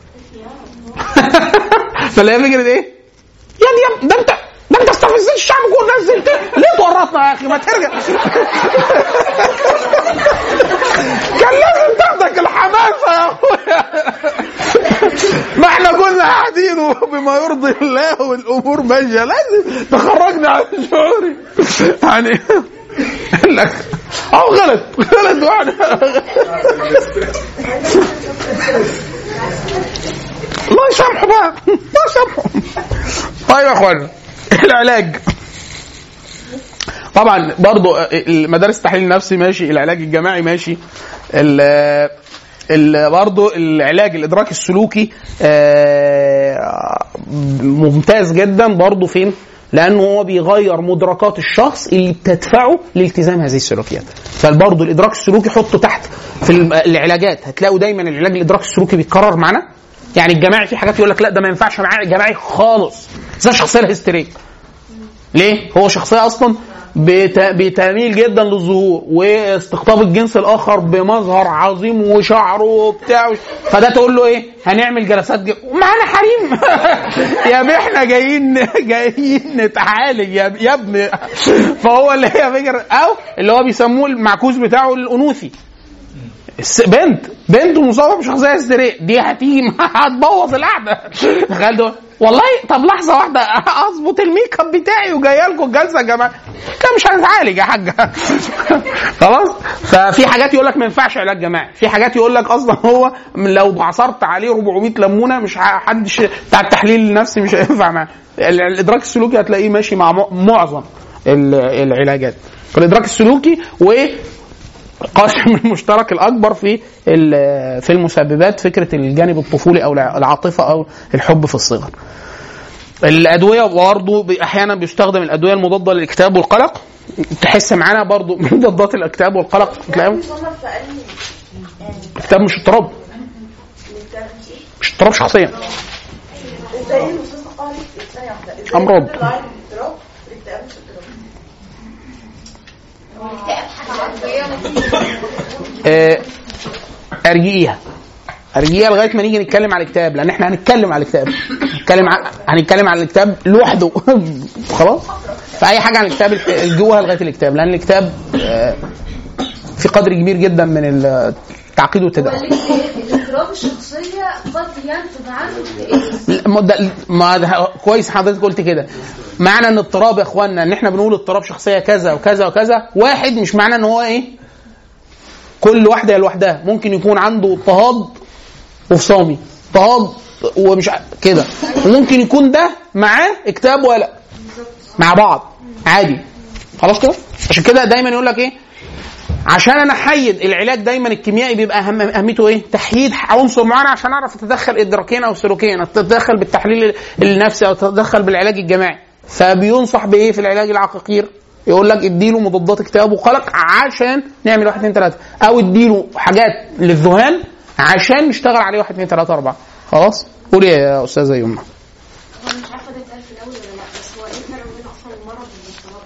فاللي هي فكره ايه؟ يا يا ده انت ده انت استفزت الشعب جوه نزلت ليه تورطنا يا اخي ما ترجع كان لازم تاخدك الحماسه يا اخويا ما احنا كنا قاعدين بما يرضي الله والامور ماشيه لازم تخرجنا عن شعوري يعني قال لك اهو غلط غلط واحد الله يسامحه بقى الله يسامحه طيب يا اخوانا العلاج طبعا برضو المدارس التحليل النفسي ماشي العلاج الجماعي ماشي ال ال برضو العلاج الادراك السلوكي آه، ممتاز جدا برضو فين لانه هو بيغير مدركات الشخص اللي بتدفعه لالتزام هذه السلوكيات فبرضه الادراك السلوكي حطه تحت في الم- العلاجات هتلاقوا دايما العلاج الادراك السلوكي بيتكرر معانا يعني الجماعي في حاجات يقول لك لا ده ما ينفعش معاه جماعي خالص زي الشخصيه الهستيريه ليه؟ هو شخصيه اصلا بت- بتميل جدا للظهور واستقطاب الجنس الاخر بمظهر عظيم وشعره وبتاع فده تقول له ايه؟ هنعمل جلسات ج... معانا حريم يا ابني احنا جايين جايين نتعالج يا يا ابني فهو اللي هي فكره او اللي هو بيسموه المعكوس بتاعه الانوثي الس- بنت بنت مصابه بشخصيه هستيريه دي هتيجي هتبوظ القعده تخيل ده والله طب لحظه واحده اظبط الميك اب بتاعي وجايه لكم الجلسه يا جماعه لا مش هنتعالج يا حاجه خلاص ففي حاجات يقول لك ما ينفعش علاج جماعي في حاجات يقول لك اصلا هو من لو عصرت عليه 400 ليمونه مش ه- حدش بتاع التحليل النفسي مش هينفع معاه ال- الادراك السلوكي هتلاقيه ماشي مع م- معظم ال- العلاجات فالادراك السلوكي و القاسم المشترك الاكبر في ال- في المسببات فكره الجانب الطفولي او الع- العاطفه او الحب في الصغر. الادويه برضه احيانا بيستخدم الادويه المضاده للاكتئاب والقلق تحس معانا برضه مضادات الاكتئاب والقلق تلاقيهم بيصنف في أقل يعني اكتئاب مش اضطراب مش اضطراب شخصيا ازاي المستشفى قالت ازاي واحدة ازاي أمراض. كل لاين اضطراب الاكتئاب مش اضطراب آه، ارجئيها ارجئيها لغايه ما نيجي نتكلم على الكتاب لان احنا هنتكلم على الكتاب هنتكلم ع- هنتكلم على الكتاب لوحده خلاص فاي حاجه عن الكتاب جوها لغايه الكتاب لان الكتاب آه، في قدر كبير جدا من التعقيد والتدقيق الاضطراب الشخصيه قد ينتج عنه اكتئاب لا، ما ده ما ده كويس حضرتك قلت كده معنى ان اضطراب يا اخوانا ان احنا بنقول اضطراب شخصيه كذا وكذا وكذا واحد مش معنى ان هو ايه كل واحده هي لوحدها ممكن يكون عنده اضطهاد وفصامي اضطهاد ومش ع- كده وممكن يكون ده معاه اكتئاب ولا مع بعض عادي خلاص كده عشان كده دايما يقول لك ايه عشان انا احيد العلاج دايما الكيميائي بيبقى أهم اهميته ايه؟ تحييد عنصر معين عشان اعرف اتدخل ادراكيا او سلوكيا، اتدخل بالتحليل النفسي او اتدخل بالعلاج الجماعي. فبينصح بايه في العلاج العقاقير؟ يقول لك اديله مضادات اكتئاب وقلق عشان نعمل واحد اثنين ثلاثه، او اديله حاجات للذهان عشان نشتغل عليه واحد اثنين ثلاثه اربعه. خلاص؟ قولي يا استاذه يمنى. انا مش عارفه ده اتقال في الاول ولا لا بس هو ايه الفرق بين اصلا المرض والاضطراب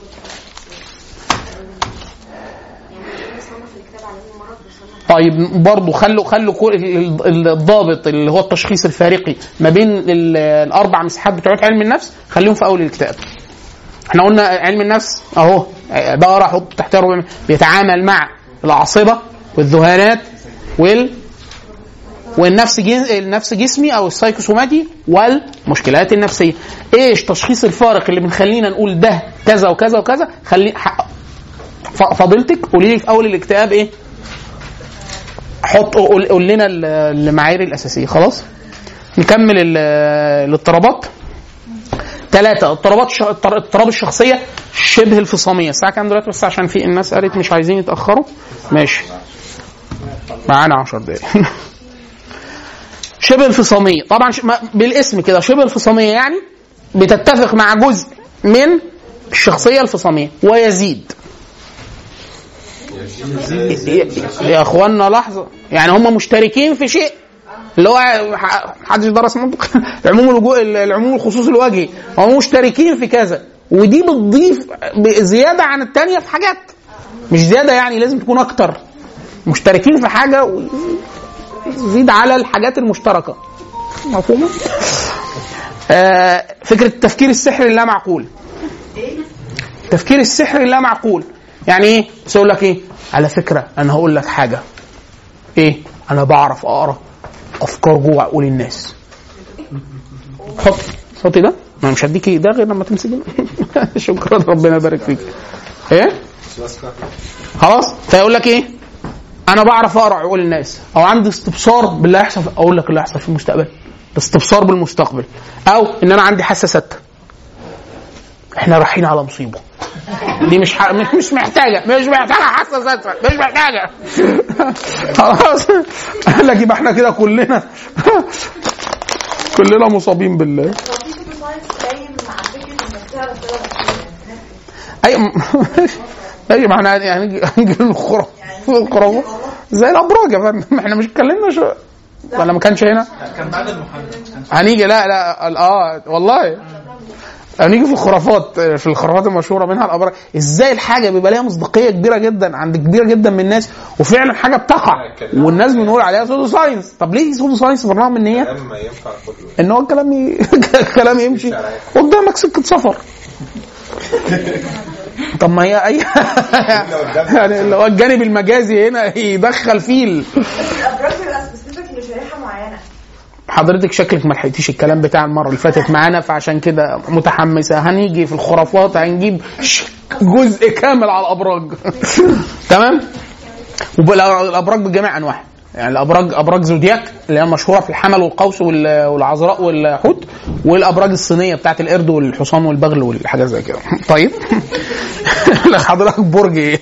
يعني ايه بيصنف الكتاب على انه مرض بيصنف طيب برضه خلوا خلوا كل ال- ال- الضابط اللي هو التشخيص الفارقي ما بين ال- الاربع مساحات بتوع علم النفس خليهم في اول الكتاب. احنا قلنا علم النفس اهو بقرا احط تحتها ربع بيتعامل مع العاصبه والذهانات وال والنفس جن... النفس جسمي او السايكوسوماتي والمشكلات النفسيه. ايش تشخيص الفارق اللي بنخلينا نقول ده كذا وكذا وكذا خلي ح- ف- فضيلتك قولي لي في اول الاكتئاب ايه؟ حط قول, قول لنا ال- المعايير الاساسيه خلاص نكمل ال- الاضطرابات ثلاثة اضطرابات ش... اضطر- اضطراب الشخصية شبه الفصامية الساعة كام دلوقتي بس عشان في الناس قالت مش عايزين يتأخروا ماشي معانا 10 دقايق شبه الفصامية طبعا ش... ما- بالاسم كده شبه الفصامية يعني بتتفق مع جزء من الشخصية الفصامية ويزيد يا- يا اخوانا لحظه يعني هم مشتركين في شيء اللي هو ح- محدش درس منطق العموم الوجو... العموم الخصوص الوجهي هم مشتركين في كذا ودي بتضيف ب- زياده عن الثانيه في حاجات مش زياده يعني لازم تكون اكتر مشتركين في حاجه ويزيد على الحاجات المشتركه مفهومه؟ آه فكره التفكير السحري اللا معقول التفكير السحري اللا معقول يعني ايه؟ بس اقول لك ايه؟ على فكره انا هقول لك حاجه ايه؟ انا بعرف اقرا افكار جوه عقول الناس حط حطي ده ما مش هديكي ده غير لما تمسكي شكرا ربنا يبارك فيك ايه؟ خلاص فيقول لك ايه؟ انا بعرف اقرا عقول الناس او عندي استبصار باللي هيحصل اقول لك اللي هيحصل في المستقبل استبصار بالمستقبل او ان انا عندي حاسه سته احنا رايحين على مصيبه دي مش ح... مش مش محتاجه مش محتاجه حاسه سته مش محتاجه خلاص قال لك يبقى احنا كده كلنا كلنا مصابين بالله هو في كتب ساينس قايم مع فكره انك تعرف سبب اي اي ما احنا هنيجي هنيجي للخرافه الخرافه زي الابراج يا فندم احنا مش اتكلمنا شو ولا ما كانش هنا كان بعد المحاضرة كان هنيجي لا لا اه والله نيجي في الخرافات في الخرافات المشهوره منها الابراج ازاي الحاجه بيبقى ليها مصداقيه كبيره جدا عند كبير جدا من الناس وفعلا حاجه بتقع والناس بنقول عليها سودو ساينس طب ليه سودو ساينس بالرغم ان هي لما ينفع كله ان هو الكلام ي... الكلام يمشي قدامك سكه سفر طب ما هي اي يعني اللي هو الجانب المجازي هنا يدخل فيل الابراج بيبقى سبيسيفيك لشريحه معينه حضرتك شكلك ما لحقتيش الكلام بتاع المره اللي فاتت معانا فعشان كده متحمسه هنيجي في الخرافات هنجيب ش- جزء كامل على الابراج تمام والابراج بجميع انواعها يعني الابراج ابراج زودياك اللي هي مشهوره في الحمل والقوس وال- والعذراء والحوت والابراج الصينيه بتاعت القرد والحصان والبغل والحاجات زي كده طيب لا حضرتك برج ايه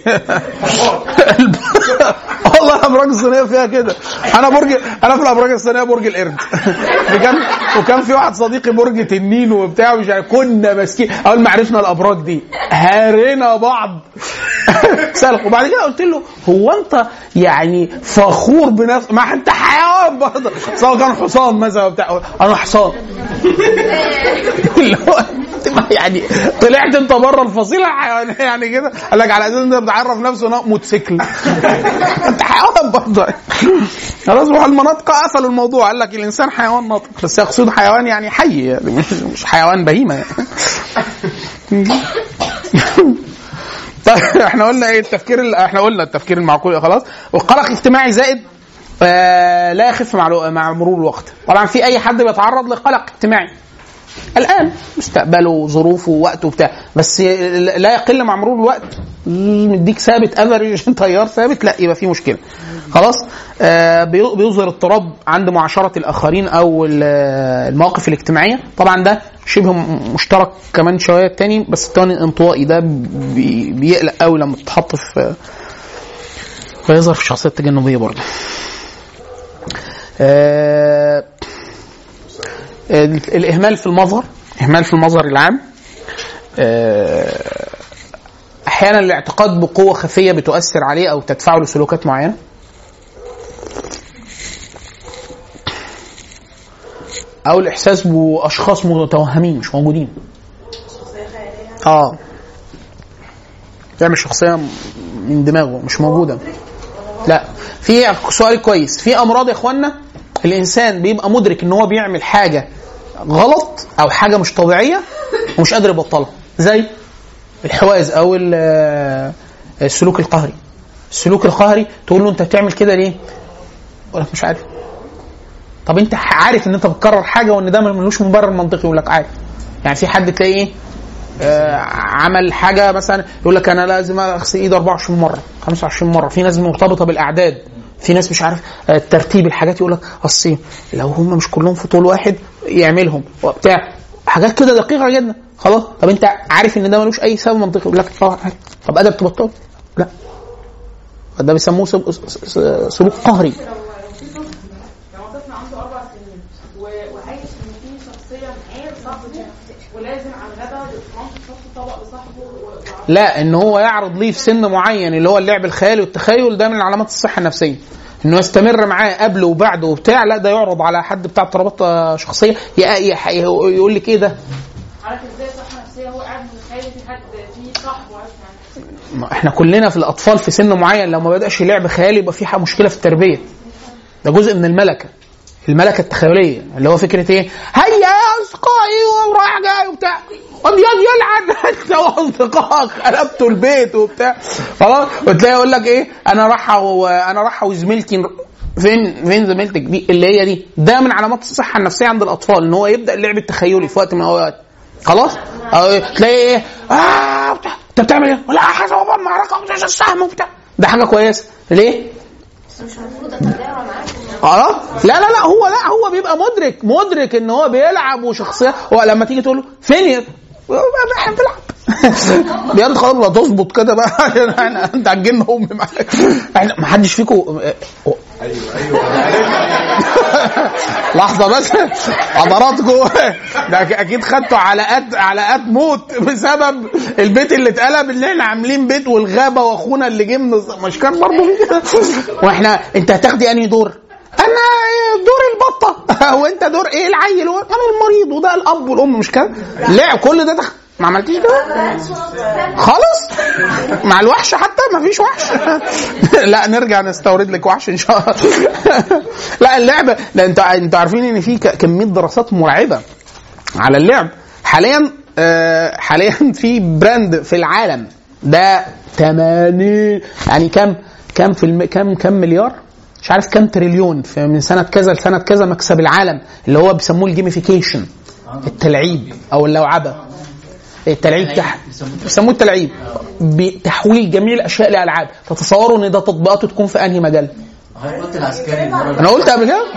والله الابراج الصينيه فيها كده انا برج انا في الابراج الصينيه برج القرد وكان وكان في واحد صديقي برج تنين وبتاع مش عارف كنا ماسكين اول ما عرفنا الابراج دي هارينا بعض سلق وبعد كده قلت له هو انت يعني فخور بنفسك ما انت حيوان برضه سواء كان حصان مثلا بتاع انا حصان اللي هو أنت يعني طلعت انت بره الفصيله الحيوانيه يعني كده قال لك على اساس انت بتعرف نفسه انه موتوسيكل انت حيوان برضه خلاص وحال المناطق قفلوا الموضوع قال لك الانسان حيوان ناطق بس يقصد حيوان يعني حي يعني مش مش حيوان بهيمه يعني. طيب احنا قلنا ايه التفكير ال- احنا قلنا التفكير المعقول خلاص والقلق اجتماعي زائد آه لا يخف مع الو- مع مرور الوقت طبعا في اي حد بيتعرض لقلق اجتماعي الان مستقبله ظروفه وقته بتاع بس لا يقل مع مرور الوقت مديك ثابت افريج تيار ثابت لا يبقى في مشكله خلاص آه بي- بيظهر اضطراب عند معاشره الاخرين او ال- المواقف الاجتماعيه طبعا ده شبه م- مشترك كمان شويه التاني بس التاني الانطوائي ده بي- بيقلق قوي لما تتحط في فيظهر في الشخصيه التجنبيه برضه آه ال- الاهمال في المظهر اهمال في المظهر العام آه، احيانا الاعتقاد بقوه خفيه بتؤثر عليه او تدفعه لسلوكات معينه او الاحساس باشخاص متوهمين مش موجودين اه يعمل شخصيه من دماغه مش موجوده لا في سؤال كويس في امراض يا اخوانا الانسان بيبقى مدرك ان هو بيعمل حاجه غلط او حاجه مش طبيعيه ومش قادر يبطلها زي الحواز او ال- السلوك القهري السلوك القهري تقول له انت بتعمل كده ليه يقول لك مش عارف طب انت عارف ان انت بتكرر حاجه وان ده ملوش مبرر منطقي يقول لك عارف يعني في حد تلاقيه ايه آه، عمل حاجه مثلا يقول لك انا لازم اغسل ايدي 24 مره 25 مره في ناس مرتبطه بالاعداد في ناس مش عارف آه، ترتيب الحاجات يقول لك اصل لو هم مش كلهم في طول واحد يعملهم وبتاع حاجات كده دقيقه جدا خلاص طب انت عارف ان ده ملوش اي سبب منطقي يقول لك اه عارف طب قادر تبطله لا ده بيسموه سب- س- س- سلوك قهري لو طفل عنده اربع سنين و- وعايش ان في شخصيه معاه صاحبه ولازم على الغدا مامته تحط طبق لصاحبه و- وع- لا ان هو يعرض ليه في سن معين اللي هو اللعب الخيالي والتخيل ده من علامات الصحه النفسيه انه يستمر معاه قبل وبعد وبتاع لا ده يعرض على حد بتاع اضطرابات آه، شخصيه ي- ي- يقول لك ايه ده عارف ازاي صحه نفسيه هو قاعد متخيل في حد في صاحبه عارف يعني ما احنا كلنا في الاطفال في سن معين لو ما بداش لعب خيالي يبقى في ح- مشكله في التربيه ده جزء من الملكه الملكه التخيليه اللي هو فكره ايه هيا يا اصدقائي ورايح جاي وبتاع قد يد يلعن انت واصدقائك قلبتوا البيت وبتاع خلاص وتلاقي يقول لك ايه انا رايحه وانا رايحه وزميلتي فين فين زميلتك دي اللي هي دي ده من علامات الصحه النفسيه عند الاطفال ان هو يبدا اللعب التخيلي في وقت من الاوقات خلاص أو تلاقي ايه اه بتاع انت بتعمل ايه؟ ولا حاجه بابا المعركه وبتاع السهم وبتاع ده حاجه كويسه ليه؟ بس مش المفروض اتابع معاك اه لا لا لا هو لا هو بيبقى مدرك مدرك ان هو بيلعب وشخصيه هو لما تيجي تقول له فين يا بحب العب بجد خلاص لا تظبط كده بقى عشان احنا انت هتجن امي معاك احنا ما حدش فيكم ايوه ايوه لحظه بس حضراتكم ده أك- اكيد خدتوا علقات علقات موت بسبب البيت اللي اتقلب اللي احنا عاملين بيت والغابه واخونا اللي جه من الص- مش كان برضه في كده واحنا انت هتاخدي انهي دور؟ انا دور البطه وانت دور ايه العيل انا المريض وده الاب والام مش كده لا كل ده دخل ما عملتيش كده خالص مع الوحش حتى ما فيش وحش لا نرجع نستورد لك وحش ان شاء الله لا اللعبه لا انتوا انتوا عارفين ان في ك- كميه دراسات مرعبه على اللعب حاليا آه، حاليا في براند في العالم ده 80 يعني كم كم في الم... كم كم مليار مش عارف كم تريليون في من سنه كذا لسنه كذا مكسب العالم اللي هو بيسموه الجيميفيكيشن التلعيب او اللوعبه التلعيب تح... بيسموه التلعيب بتحويل جميع الاشياء لالعاب تتصوروا ان ده تطبيقاته تكون في انهي مجال حضرتك قلت العسكري المره اللي انا قلت قبل كده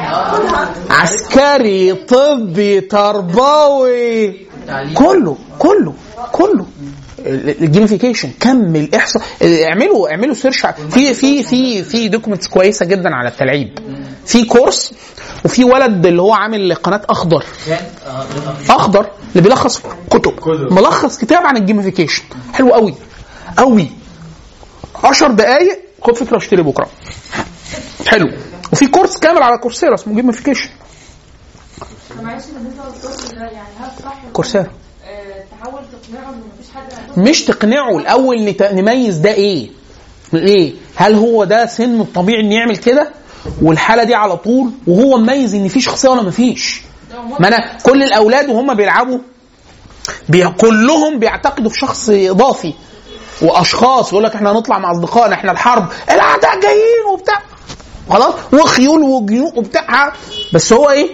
عسكري طبي تربوي تعليم. كله كله كله الجيميفيكيشن كم الاحصاء اعملوا اعملوا سيرش ع- في في في في دوكيومنتس كويسه جدا على التلعيب في كورس وفي ولد اللي هو عامل قناه اخضر كان آه، آه، اخضر اللي بيلخص كتب ملخص كتاب عن الجيميفيكيشن حلو قوي قوي 10 دقائق خد فكره واشتري بكره حلو وفي كورس كامل على كورسيرا اسمه جيميفيكيشن معلش بالنسبه للكورس ده يعني هل صح إن- كورسيرا آه، تحاول تقنعه ان مفيش حد هياخد مش تقنعه الاول نت- نميز ده ايه ايه هل هو ده سنه الطبيعي انه يعمل كده والحاله دي على طول وهو مميز ان في شخصيه ولا مفيش ما انا كل الاولاد وهم بيلعبوا بي كلهم بيعتقدوا في شخص اضافي واشخاص يقول لك احنا هنطلع مع اصدقائنا احنا الحرب الاعداء جايين وبتاع خلاص وخيول وجيوب وبتاع بس هو ايه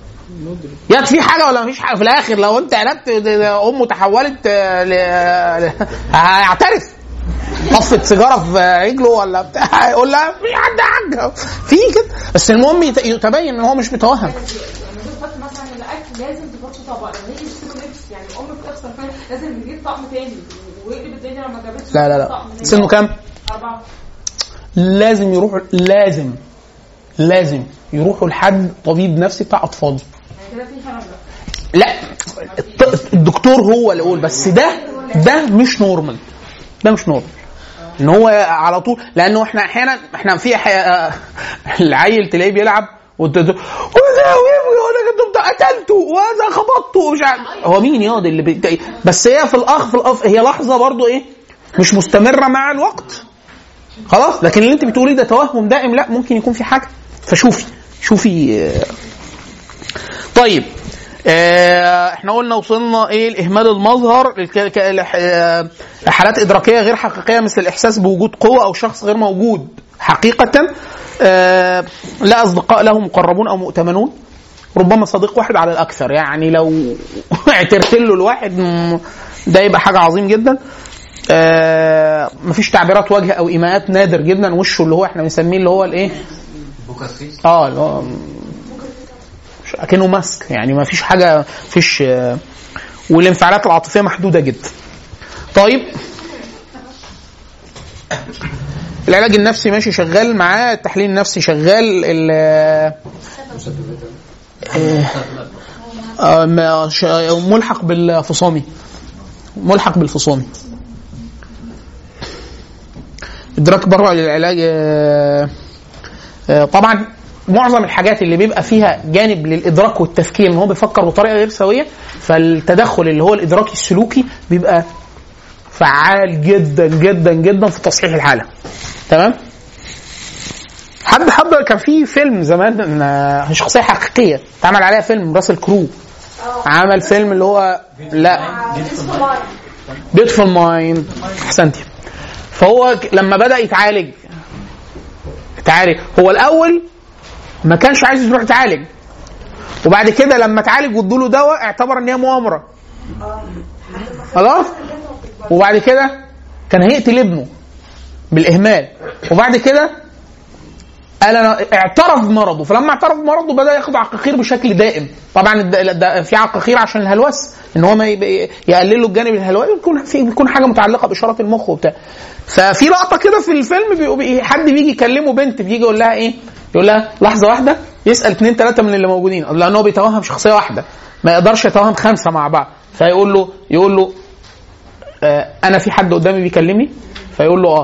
يا في حاجه ولا مفيش حاجه في الاخر لو انت قلبت امه تحولت آه، ل- ل- هيعترف طفت سيجاره في رجله ولا بتاع يقول لها في حد حاجه في كده بس المهم يت- يتبين ان هو مش متوهم لما تيجي تحط مثلا الاكل لازم تحط طبق لما يجي يشتروا لبس يعني الام بتخسر فعلا لازم نجيب طقم تاني ويقلب الدنيا لما جابتش لا لا لا طقم تاني. سنه كام؟ أربعة لازم يروحوا لازم لازم يروحوا لحد طبيب نفسي بتاع اطفال يعني كده في حرج بقى. لا الط- الدكتور هو اللي يقول بس ده ده مش نورمال ده مش نورمال ان هو على طول لانه احنا احيانا احنا في حي... العيل تلاقيه بيلعب وانت وده وانا كنت قتلته وهذا خبطته ومش عارف هو مين ياض اللي بي... بس هي في الاخ في الاخ هي لحظه برضو ايه مش مستمره مع الوقت خلاص لكن اللي انت بتقوليه ده توهم دائم لا ممكن يكون في حاجه فشوفي شوفي آه، طيب آه، احنا قلنا وصلنا ايه الاهمال المظهر الك- ك- الح- آه، حالات ادراكيه غير حقيقيه مثل الاحساس بوجود قوه او شخص غير موجود حقيقه آه، لا اصدقاء له مقربون او مؤتمنون ربما صديق واحد على الاكثر يعني لو اعترت له الواحد م- ده يبقى حاجه عظيم جدا آه مفيش تعبيرات وجه او ايماءات نادر جدا وشه اللي هو احنا بنسميه اللي هو الايه بوكر فيس اه اللي هو مش- اكنه ماسك يعني ما فيش حاجه فيش آه، والانفعالات العاطفيه محدوده جدا طيب العلاج النفسي ماشي شغال معاه التحليل النفسي شغال ال آه، آه، ما- ش- ملحق بالفصامي ملحق بالفصامي ادراك بره للعلاج آه، آه، طبعا معظم الحاجات اللي بيبقى فيها جانب للادراك والتفكير ان هو بيفكر بطريقه غير سويه فالتدخل اللي هو الادراكي السلوكي بيبقى فعال جدا جدا جدا في تصحيح الحاله تمام حد حب كان في فيلم زمان آه، شخصيه حقيقيه اتعمل عليها فيلم راسل كرو عمل فيلم اللي هو لا بيوتفول مايند احسنتي فهو ك- لما بدا يتعالج اتعالج هو الاول ما كانش عايز يروح يتعالج وبعد كده لما اتعالج وادوا له دواء اعتبر ان هي مؤامره خلاص وبعد كده كان هيقتل ابنه بالاهمال وبعد كده قال انا اعترف بمرضه فلما اعترف بمرضه بدا ياخد عقاقير بشكل دائم طبعا الد- ده في عقاقير عشان الهلوس ان هو ما يبقى- يقلل له الجانب الهلوي بيكون في بيكون حاجه متعلقه باشارات المخ وبتاع ففي لقطه كده في الفيلم بيبقوا بي حد بيجي يكلمه بنت بيجي يقول لها ايه يقول لها لحظه واحده يسال اثنين ثلاثه من اللي موجودين لان هو بيتوهم شخصيه واحده ما يقدرش يتوهم خمسه مع بعض فيقول له يقول له آه انا في حد قدامي بيكلمني فيقول له اه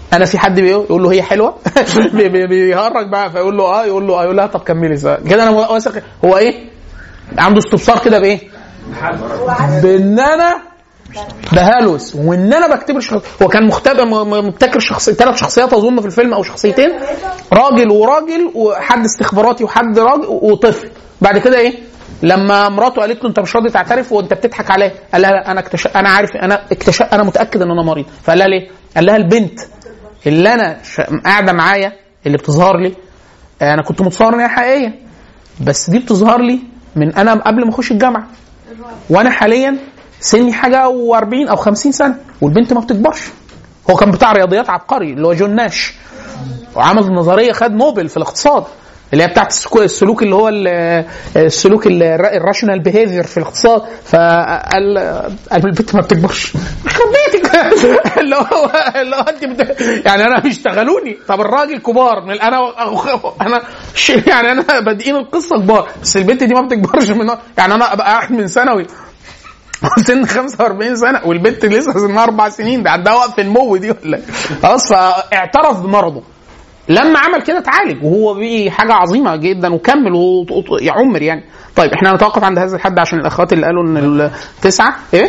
انا في حد بيقول يقول له هي حلوه بي- بي- بيهرج بقى فيقول له اه يقول له اه يقول لها طب كملي سوا. كده انا واثق هو ايه عنده استفسار كده بايه بان انا بهلوس وان انا بكتب الشخص هو كان مختبئ م- م- مبتكر شخص ثلاث شخصيات اظن في الفيلم او شخصيتين راجل وراجل وحد استخباراتي وحد راجل وطفل بعد كده ايه لما مراته قالت له انت مش راضي تعترف وانت بتضحك عليا قال لها لا انا اكتشف انا عارف انا اكتشف انا متاكد ان انا مريض فقال لها ليه قال لها البنت اللي انا ش... قاعده معايا اللي بتظهر لي انا كنت متصور ان هي حقيقيه بس دي بتظهر لي من انا قبل ما اخش الجامعه وانا حاليا سني حاجه و40 او 50 سنه والبنت ما بتكبرش هو كان بتاع رياضيات عبقري اللي هو جون ناش وعمل نظريه خد نوبل في الاقتصاد اللي هي بتاعت السكو- السلوك اللي هو ال- السلوك الراشونال بيهيفير في الاقتصاد فقال قال البنت ما بتكبرش يخرب بيتك اللي هو اللي هو انت بت... يعني انا بيشتغلوني طب الراجل كبار من انا انا ش- يعني انا بادئين القصه كبار بس البنت دي ما بتكبرش من يعني انا ابقى قاعد من ثانوي سن 45 سنه والبنت لسه سنها اربع سنين ده عندها وقت النمو دي ولا إيه؟ خلاص فاعترف بمرضه لما عمل كده اتعالج وهو بيه حاجه عظيمه جدا وكمل ويعمر يعني طيب احنا نتوقف عند هذا الحد عشان الاخوات اللي قالوا ان التسعه ايه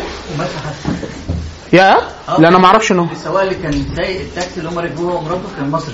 يا لا انا ما اعرفش انه السواق اللي كان سايق التاكسي اللي هم ركبوه هو ومراته كان مصري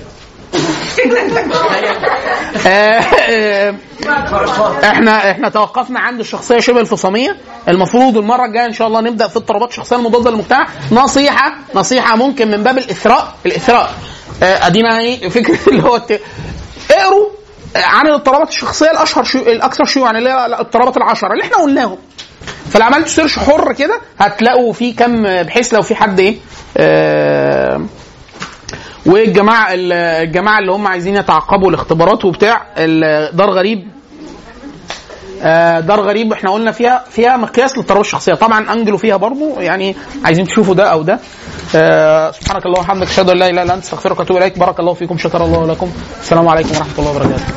آه، آه، احنا احنا توقفنا عند الشخصيه شبه الفصاميه المفروض المره الجايه ان شاء الله نبدا في اضطرابات الشخصيه المضاده للمجتمع نصيحه نصيحه ممكن من باب الاثراء الاثراء آه، ادينا ايه فكره اللي هو الت- اقروا عن الاضطرابات الشخصيه الاشهر شيو... الاكثر شيوعا اللي هي الاضطرابات العشره اللي احنا قلناهم فلو عملت سيرش حر كده هتلاقوا في كم بحيث لو في حد ايه آه والجماعه الجماعه اللي هم عايزين يتعقبوا الاختبارات وبتاع ال- دار غريب آه، دار غريب احنا قلنا فيها فيها مقياس للاضطرابات الشخصيه طبعا انجلو فيها برضو يعني عايزين تشوفوا ده او ده آه، سبحانك اللهم وبحمدك اشهد ان لا اله الا انت استغفرك واتوب اليك بارك الله فيكم شكر الله لكم السلام عليكم ورحمه الله وبركاته